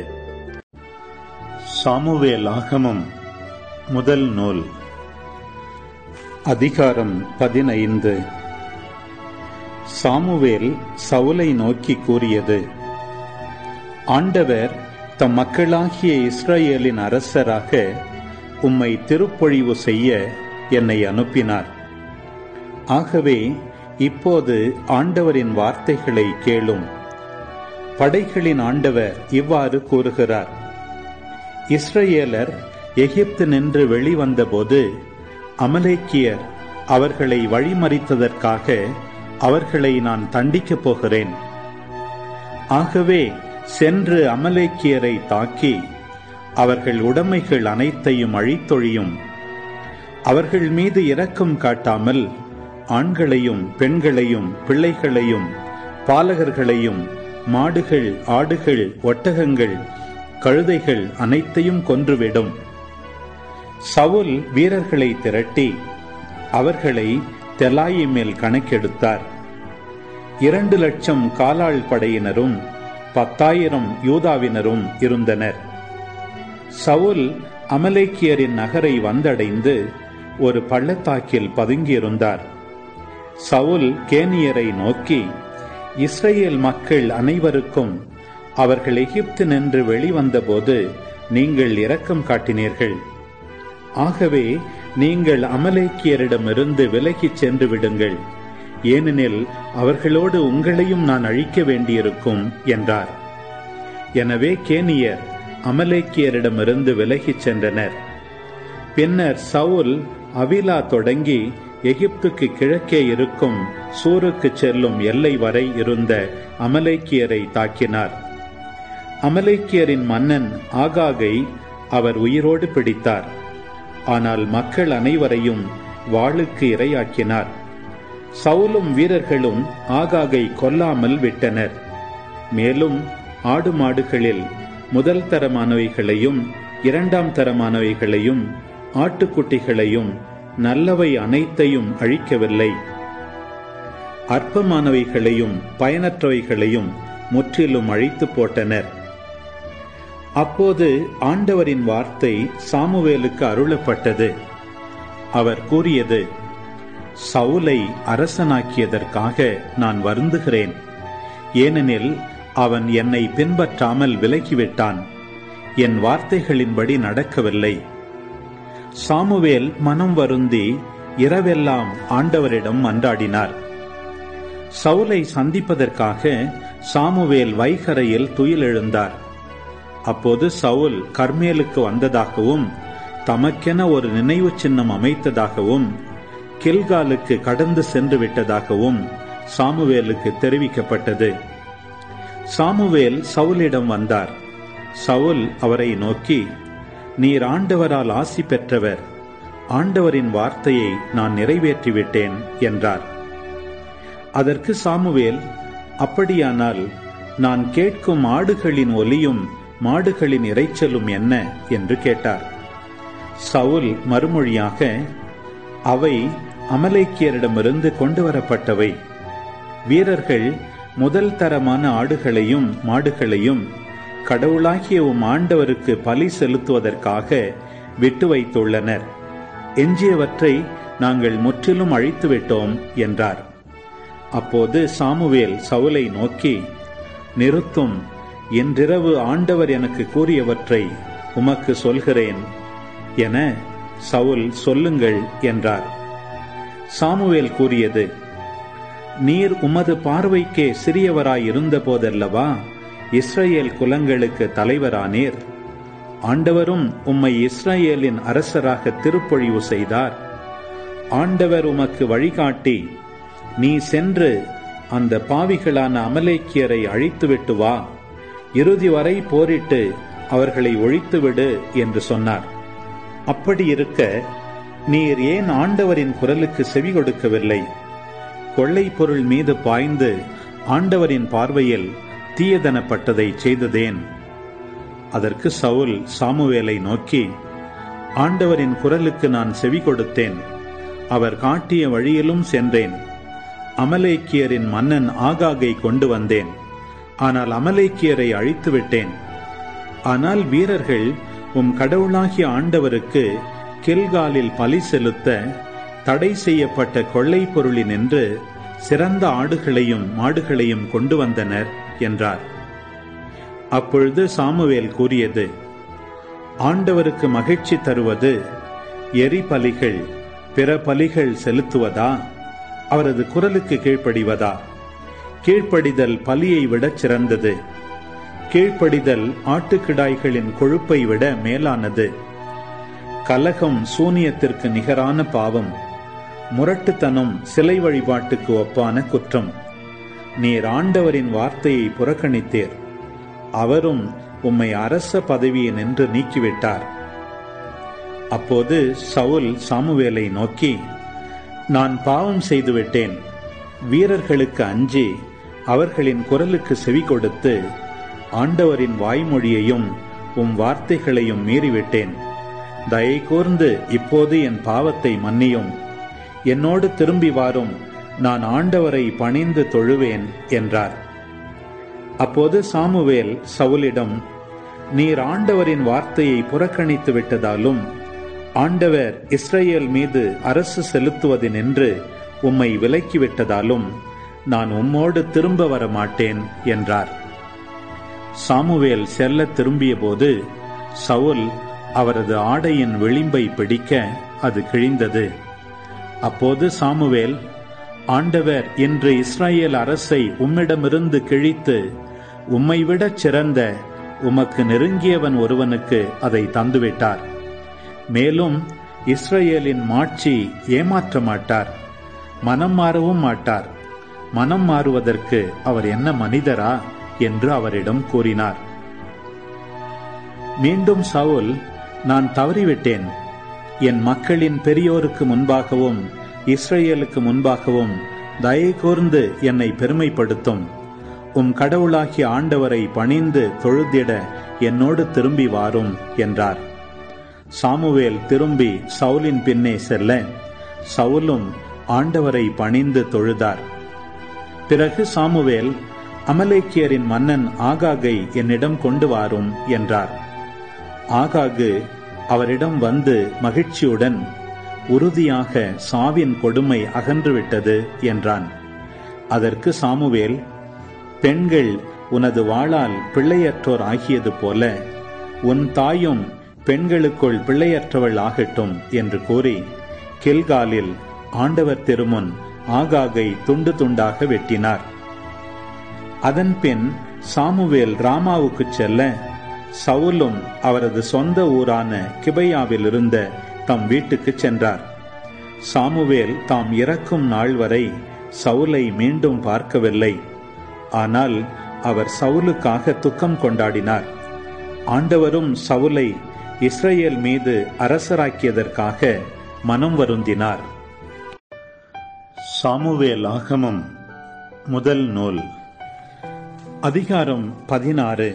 சாமுவேல் ஆகமம் முதல் நூல் அதிகாரம் பதினைந்து சாமுவேல் சவுலை நோக்கி கூறியது ஆண்டவர் தம் மக்களாகிய இஸ்ரேலின் அரசராக உம்மை திருப்பொழிவு செய்ய என்னை அனுப்பினார் ஆகவே இப்போது ஆண்டவரின் வார்த்தைகளை கேளும் படைகளின் ஆண்டவர் இவ்வாறு கூறுகிறார் இஸ்ரேலர் எகிப்து நின்று வெளிவந்தபோது அமலேக்கியர் அவர்களை வழிமறித்ததற்காக அவர்களை நான் தண்டிக்கப் போகிறேன் ஆகவே சென்று அமலேக்கியரை தாக்கி அவர்கள் உடைமைகள் அனைத்தையும் அழித்தொழியும் அவர்கள் மீது இரக்கம் காட்டாமல் ஆண்களையும் பெண்களையும் பிள்ளைகளையும் பாலகர்களையும் மாடுகள் ஆடுகள் ஒட்டகங்கள் கழுதைகள் அனைத்தையும் கொன்றுவிடும் சவுல் வீரர்களை திரட்டி அவர்களை தெலாயிமேல் கணக்கெடுத்தார் இரண்டு லட்சம் காலாள் படையினரும் பத்தாயிரம் யூதாவினரும் இருந்தனர் சவுல் அமலேக்கியரின் நகரை வந்தடைந்து ஒரு பள்ளத்தாக்கில் பதுங்கியிருந்தார் சவுல் கேனியரை நோக்கி இஸ்ரேல் மக்கள் அனைவருக்கும் அவர்கள் எகிப்து நின்று வெளிவந்தபோது நீங்கள் இரக்கம் காட்டினீர்கள் ஆகவே நீங்கள் அமலேக்கியரிடமிருந்து விலகிச் சென்று விடுங்கள் ஏனெனில் அவர்களோடு உங்களையும் நான் அழிக்க வேண்டியிருக்கும் என்றார் எனவே கேனியர் அமலேக்கியரிடமிருந்து விலகிச் சென்றனர் பின்னர் சவுல் அவிலா தொடங்கி எகிப்துக்கு கிழக்கே இருக்கும் சூருக்கு செல்லும் எல்லை வரை இருந்த அமலேக்கியரை தாக்கினார் அமலேக்கியரின் மன்னன் ஆகாகை அவர் உயிரோடு பிடித்தார் ஆனால் மக்கள் அனைவரையும் வாளுக்கு இரையாக்கினார் சவுலும் வீரர்களும் ஆகாகை கொல்லாமல் விட்டனர் மேலும் ஆடு மாடுகளில் முதல் தரமானவைகளையும் இரண்டாம் தரமானவைகளையும் ஆட்டுக்குட்டிகளையும் நல்லவை அனைத்தையும் அழிக்கவில்லை அற்பமானவைகளையும் பயனற்றவைகளையும் முற்றிலும் அழித்து போட்டனர் அப்போது ஆண்டவரின் வார்த்தை சாமுவேலுக்கு அருளப்பட்டது அவர் கூறியது சவுலை அரசனாக்கியதற்காக நான் வருந்துகிறேன் ஏனெனில் அவன் என்னை பின்பற்றாமல் விலகிவிட்டான் என் வார்த்தைகளின்படி நடக்கவில்லை சாமுவேல் மனம் வருந்தி இரவெல்லாம் ஆண்டவரிடம் மன்றாடினார் சவுலை சந்திப்பதற்காக சாமுவேல் வைகரையில் துயில் எழுந்தார் அப்போது சவுல் கர்மேலுக்கு வந்ததாகவும் தமக்கென ஒரு நினைவு சின்னம் அமைத்ததாகவும் கில்காலுக்கு கடந்து சென்று விட்டதாகவும் சாமுவேலுக்கு தெரிவிக்கப்பட்டது சாமுவேல் சவுலிடம் வந்தார் சவுல் அவரை நோக்கி நீர் ஆண்டவரால் ஆசி பெற்றவர் ஆண்டவரின் வார்த்தையை நான் நிறைவேற்றிவிட்டேன் என்றார் அதற்கு சாமுவேல் அப்படியானால் நான் கேட்கும் ஆடுகளின் ஒலியும் மாடுகளின் இரைச்சலும் என்ன என்று கேட்டார் சவுல் மறுமொழியாக அவை அமலேக்கியரிடமிருந்து கொண்டு வரப்பட்டவை வீரர்கள் முதல் தரமான ஆடுகளையும் மாடுகளையும் கடவுளாகிய உம் ஆண்டவருக்கு பலி செலுத்துவதற்காக விட்டு வைத்துள்ளனர் எஞ்சியவற்றை நாங்கள் முற்றிலும் அழித்துவிட்டோம் என்றார் அப்போது சாமுவேல் சவுலை நோக்கி நிறுத்தும் இன்றிரவு ஆண்டவர் எனக்கு கூறியவற்றை உமக்கு சொல்கிறேன் என சவுல் சொல்லுங்கள் என்றார் சாமுவேல் கூறியது நீர் உமது பார்வைக்கே சிறியவராய் இருந்த போதல்லவா இஸ்ரேல் குலங்களுக்கு தலைவரானீர் ஆண்டவரும் உம்மை இஸ்ரேலின் அரசராக திருப்பொழிவு செய்தார் ஆண்டவர் உமக்கு வழிகாட்டி நீ சென்று அந்த பாவிகளான அமலேக்கியரை அழித்துவிட்டு வா இறுதி வரை போரிட்டு அவர்களை ஒழித்துவிடு என்று சொன்னார் அப்படி இருக்க நீர் ஏன் ஆண்டவரின் குரலுக்கு செவி கொடுக்கவில்லை கொள்ளை பொருள் மீது பாய்ந்து ஆண்டவரின் பார்வையில் தீயதனப்பட்டதை செய்ததேன் அதற்கு சவுல் சாமுவேலை நோக்கி ஆண்டவரின் குரலுக்கு நான் செவி கொடுத்தேன் அவர் காட்டிய வழியிலும் சென்றேன் அமலேக்கியரின் மன்னன் ஆகாகை கொண்டு வந்தேன் ஆனால் அமலேக்கியரை அழித்து விட்டேன் ஆனால் வீரர்கள் உம் கடவுளாகிய ஆண்டவருக்கு கில்காலில் பலி செலுத்த தடை செய்யப்பட்ட கொள்ளை பொருளினின்று சிறந்த ஆடுகளையும் மாடுகளையும் கொண்டு வந்தனர் என்றார் அப்பொழுது சாமுவேல் கூறியது ஆண்டவருக்கு மகிழ்ச்சி தருவது எரி பலிகள் பிற பலிகள் செலுத்துவதா அவரது குரலுக்கு கீழ்ப்படிவதா கீழ்ப்படிதல் பலியை விடச் சிறந்தது கீழ்ப்படிதல் ஆட்டுக்கிடாய்களின் கொழுப்பை விட மேலானது கலகம் சூனியத்திற்கு நிகரான பாவம் முரட்டுத்தனம் சிலை வழிபாட்டுக்கு ஒப்பான குற்றம் நீர் ஆண்டவரின் வார்த்தையை புறக்கணித்தீர் அவரும் உம்மை அரச பதவியை நின்று நீக்கிவிட்டார் அப்போது சவுல் சாமுவேலை நோக்கி நான் பாவம் செய்துவிட்டேன் வீரர்களுக்கு அஞ்சி அவர்களின் குரலுக்கு செவி கொடுத்து ஆண்டவரின் வாய்மொழியையும் உம் வார்த்தைகளையும் மீறிவிட்டேன் தயை கூர்ந்து இப்போது என் பாவத்தை மன்னியும் என்னோடு திரும்பி வாரும் நான் ஆண்டவரை பணிந்து தொழுவேன் என்றார் அப்போது சாமுவேல் சவுலிடம் நீர் ஆண்டவரின் வார்த்தையை புறக்கணித்து விட்டதாலும் ஆண்டவர் இஸ்ரேல் மீது அரசு செலுத்துவதினின்று உம்மை விலக்கிவிட்டதாலும் நான் உம்மோடு திரும்ப வர மாட்டேன் என்றார் சாமுவேல் செல்ல திரும்பியபோது சவுல் அவரது ஆடையின் விளிம்பை பிடிக்க அது கிழிந்தது அப்போது சாமுவேல் ஆண்டவர் இன்று இஸ்ரேல் அரசை உம்மிடமிருந்து கிழித்து உம்மை விடச் சிறந்த உமக்கு நெருங்கியவன் ஒருவனுக்கு அதை தந்துவிட்டார் மேலும் இஸ்ரேலின் மாட்சி ஏமாற்ற மாட்டார் மனம் மாறவும் மாட்டார் மனம் மாறுவதற்கு அவர் என்ன மனிதரா என்று அவரிடம் கூறினார் மீண்டும் சவுல் நான் தவறிவிட்டேன் என் மக்களின் பெரியோருக்கு முன்பாகவும் இஸ்ரேலுக்கு முன்பாகவும் தயை கூர்ந்து என்னை பெருமைப்படுத்தும் உம் கடவுளாகிய ஆண்டவரை பணிந்து தொழுதிட என்னோடு திரும்பி வாரும் என்றார் சாமுவேல் திரும்பி சவுலின் பின்னே செல்ல சவுலும் ஆண்டவரை பணிந்து தொழுதார் பிறகு சாமுவேல் அமலேக்கியரின் மன்னன் ஆகாகை என்னிடம் கொண்டு வாரும் என்றார் ஆகாகு அவரிடம் வந்து மகிழ்ச்சியுடன் உறுதியாக சாவின் கொடுமை அகன்றுவிட்டது என்றான் அதற்கு சாமுவேல் பெண்கள் உனது வாளால் பிள்ளையற்றோர் ஆகியது போல உன் தாயும் பெண்களுக்குள் பிள்ளையற்றவள் ஆகட்டும் என்று கூறி கில்காலில் ஆண்டவர் திருமுன் ஆகாகை துண்டு துண்டாக வெட்டினார் அதன்பின் சாமுவேல் ராமாவுக்கு செல்ல சவுலும் அவரது சொந்த ஊரான கிபையாவில் இருந்த தம் வீட்டுக்கு சென்றார் சாமுவேல் தாம் இறக்கும் நாள் வரை சவுலை மீண்டும் பார்க்கவில்லை ஆனால் அவர் சவுலுக்காக துக்கம் கொண்டாடினார் ஆண்டவரும் சவுலை இஸ்ரேல் மீது அரசராக்கியதற்காக மனம் வருந்தினார் சாமுவேல் ஆகமம் முதல் நூல் அதிகாரம் பதினாறு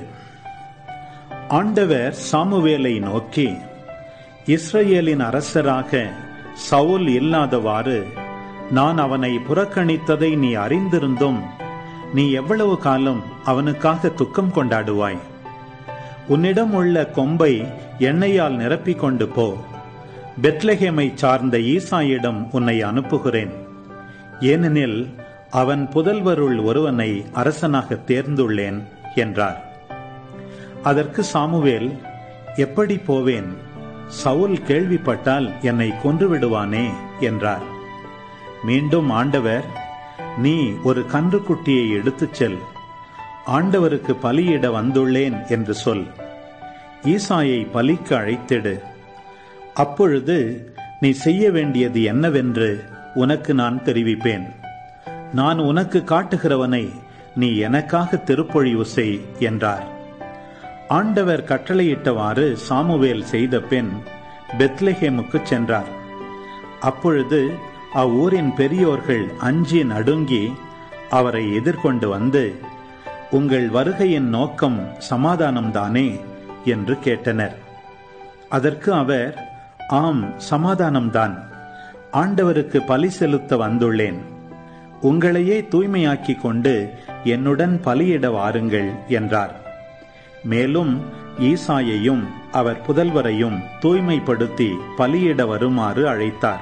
ஆண்டவர் சாமுவேலை நோக்கி இஸ்ரவேலின் அரசராக சவுல் இல்லாதவாறு நான் அவனை புறக்கணித்ததை நீ அறிந்திருந்தும் நீ எவ்வளவு காலம் அவனுக்காக துக்கம் கொண்டாடுவாய் உன்னிடம் உள்ள கொம்பை எண்ணெயால் நிரப்பிக் கொண்டு போ பெத்லஹேமை சார்ந்த ஈசாயிடம் உன்னை அனுப்புகிறேன் ஏனெனில் அவன் புதல்வருள் ஒருவனை அரசனாக தேர்ந்துள்ளேன் என்றார் அதற்கு சாமுவேல் எப்படி போவேன் சவுல் கேள்விப்பட்டால் என்னை கொன்று விடுவானே என்றார் மீண்டும் ஆண்டவர் நீ ஒரு கன்றுக்குட்டியை எடுத்துச் செல் ஆண்டவருக்கு பலியிட வந்துள்ளேன் என்று சொல் ஈசாயை பலிக்கு அழைத்திடு அப்பொழுது நீ செய்ய வேண்டியது என்னவென்று உனக்கு நான் தெரிவிப்பேன் நான் உனக்கு காட்டுகிறவனை நீ எனக்காக திருப்பொழிவு செய் என்றார் ஆண்டவர் கட்டளையிட்டவாறு சாமுவேல் செய்த பெண் பெத்லஹேமுக்கு சென்றார் அப்பொழுது அவ்வூரின் பெரியோர்கள் அஞ்சி நடுங்கி அவரை எதிர்கொண்டு வந்து உங்கள் வருகையின் நோக்கம் சமாதானம்தானே என்று கேட்டனர் அதற்கு அவர் ஆம் சமாதானம்தான் ஆண்டவருக்கு பலி செலுத்த வந்துள்ளேன் உங்களையே தூய்மையாக்கிக் கொண்டு என்னுடன் பலியிட வாருங்கள் என்றார் மேலும் ஈசாயையும் அவர் புதல்வரையும் தூய்மைப்படுத்தி பலியிட வருமாறு அழைத்தார்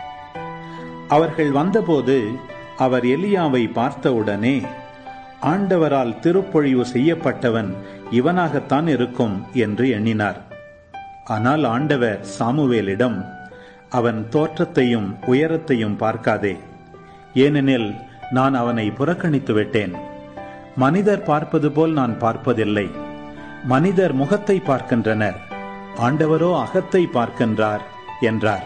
அவர்கள் வந்தபோது அவர் எலியாவை பார்த்தவுடனே ஆண்டவரால் திருப்பொழிவு செய்யப்பட்டவன் இவனாகத்தான் இருக்கும் என்று எண்ணினார் ஆனால் ஆண்டவர் சாமுவேலிடம் அவன் தோற்றத்தையும் உயரத்தையும் பார்க்காதே ஏனெனில் நான் அவனை புறக்கணித்து விட்டேன் மனிதர் பார்ப்பது போல் நான் பார்ப்பதில்லை மனிதர் முகத்தை பார்க்கின்றனர் ஆண்டவரோ அகத்தை பார்க்கின்றார் என்றார்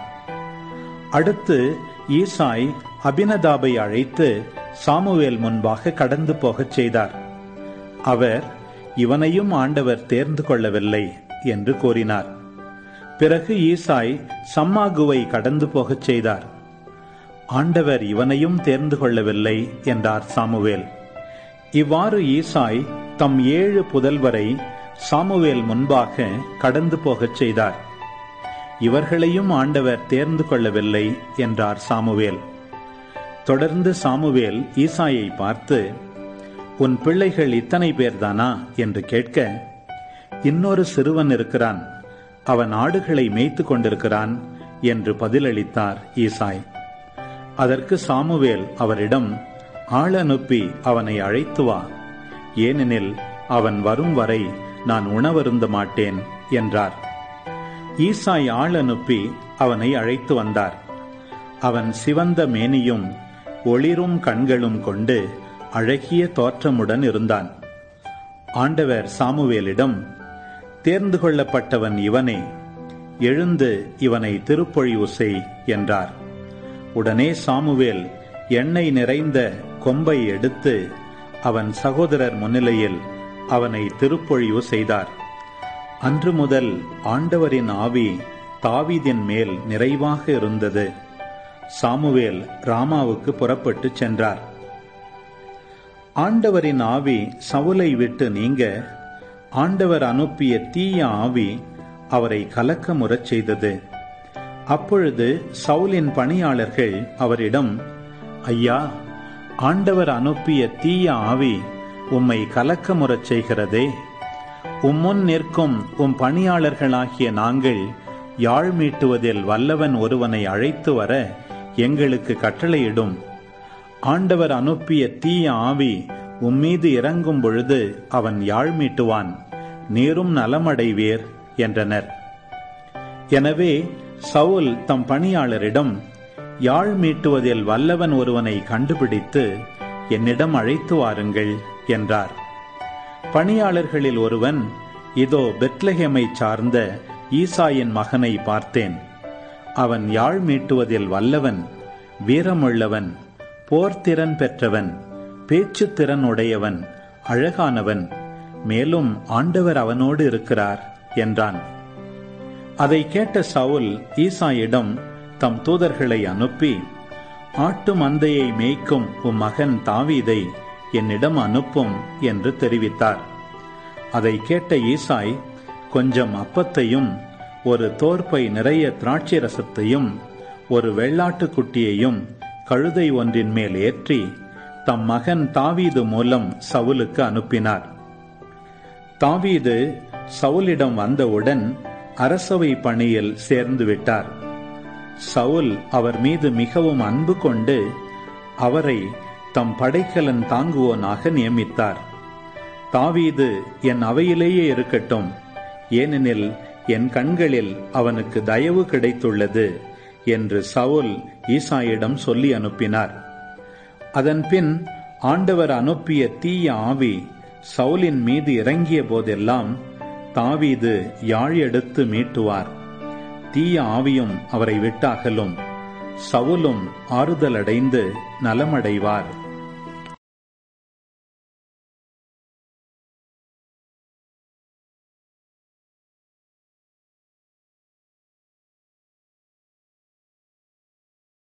அடுத்து ஈசாய் அபினதாபை அழைத்து சாமுவேல் முன்பாக கடந்து போகச் செய்தார் அவர் இவனையும் ஆண்டவர் தேர்ந்து கொள்ளவில்லை என்று கூறினார் பிறகு ஈசாய் சம்மாகுவை கடந்து போகச் செய்தார் ஆண்டவர் இவனையும் தேர்ந்து கொள்ளவில்லை என்றார் சாமுவேல் இவ்வாறு ஈசாய் தம் ஏழு புதல்வரை சாமுவேல் முன்பாக கடந்து போகச் செய்தார் இவர்களையும் ஆண்டவர் தேர்ந்து கொள்ளவில்லை என்றார் சாமுவேல் தொடர்ந்து சாமுவேல் ஈசாயை பார்த்து உன் பிள்ளைகள் இத்தனை பேர்தானா என்று கேட்க இன்னொரு சிறுவன் இருக்கிறான் அவன் ஆடுகளை மேய்த்து கொண்டிருக்கிறான் என்று பதிலளித்தார் ஈசாய் அதற்கு சாமுவேல் அவரிடம் ஆள் அனுப்பி அவனை அழைத்து வா ஏனெனில் அவன் வரும் வரை நான் உணவருந்த மாட்டேன் என்றார் ஈசாய் ஆள் அனுப்பி அவனை அழைத்து வந்தார் அவன் சிவந்த மேனியும் ஒளிரும் கண்களும் கொண்டு அழகிய தோற்றமுடன் இருந்தான் ஆண்டவர் சாமுவேலிடம் தேர்ந்து கொள்ளப்பட்டவன் இவனே எழுந்து இவனை திருப்பொழிவு செய் என்றார் உடனே சாமுவேல் எண்ணெய் நிறைந்த கொம்பை எடுத்து அவன் சகோதரர் முன்னிலையில் அவனை திருப்பொழிவு செய்தார் அன்று முதல் ஆண்டவரின் ஆவி தாவீதின் மேல் நிறைவாக இருந்தது சாமுவேல் ராமாவுக்கு புறப்பட்டு சென்றார் ஆண்டவரின் ஆவி சவுலை விட்டு நீங்க ஆண்டவர் அனுப்பிய தீய ஆவி அவரை கலக்கமுறச் செய்தது அப்பொழுது சவுலின் பணியாளர்கள் அவரிடம் ஐயா ஆண்டவர் அனுப்பிய தீய ஆவி உம்மை கலக்கமுறச் செய்கிறதே உம்முன் நிற்கும் உம் பணியாளர்களாகிய நாங்கள் யாழ் மீட்டுவதில் வல்லவன் ஒருவனை அழைத்து வர எங்களுக்கு கட்டளையிடும் ஆண்டவர் அனுப்பிய தீய ஆவி உம்மீது இறங்கும் பொழுது அவன் யாழ் மீட்டுவான் நீரும் நலமடைவீர் என்றனர் எனவே சவுல் தம் பணியாளரிடம் யாழ் மீட்டுவதில் வல்லவன் ஒருவனை கண்டுபிடித்து என்னிடம் அழைத்து வாருங்கள் என்றார் பணியாளர்களில் ஒருவன் இதோ பெத்லஹேமை சார்ந்த ஈசாயின் மகனை பார்த்தேன் அவன் யாழ் மீட்டுவதில் வல்லவன் வீரமுள்ளவன் போர்த்திறன் பெற்றவன் பேச்சுத்திறன் உடையவன் அழகானவன் மேலும் ஆண்டவர் அவனோடு இருக்கிறார் என்றான் அதை கேட்ட சவுல் ஈசாயிடம் தம் தூதர்களை அனுப்பி ஆட்டு மந்தையை மேய்க்கும் உம் மகன் தாவீதை என்னிடம் அனுப்பும் என்று தெரிவித்தார் அதை கேட்ட ஈசாய் கொஞ்சம் அப்பத்தையும் ஒரு தோற்பை நிறைய திராட்சை ரசத்தையும் ஒரு வெள்ளாட்டுக் குட்டியையும் கழுதை ஒன்றின் மேல் ஏற்றி தம் மகன் தாவீது மூலம் சவுலுக்கு அனுப்பினார் தாவீது சவுலிடம் வந்தவுடன் அரசவை பணியில் சேர்ந்து விட்டார் சவுல் அவர் மீது மிகவும் அன்பு கொண்டு அவரை தம் படைக்கலன் தாங்குவோனாக நியமித்தார் தாவீது என் அவையிலேயே இருக்கட்டும் ஏனெனில் என் கண்களில் அவனுக்கு தயவு கிடைத்துள்ளது என்று சவுல் ஈசாயிடம் சொல்லி அனுப்பினார் அதன்பின் ஆண்டவர் அனுப்பிய தீய ஆவி சவுலின் மீது இறங்கிய போதெல்லாம் தாவீது யாழ் எடுத்து மீட்டுவார் தீய ஆவியும் அவரை விட்டு அகலும் சவுலும் ஆறுதலடைந்து நலமடைவார்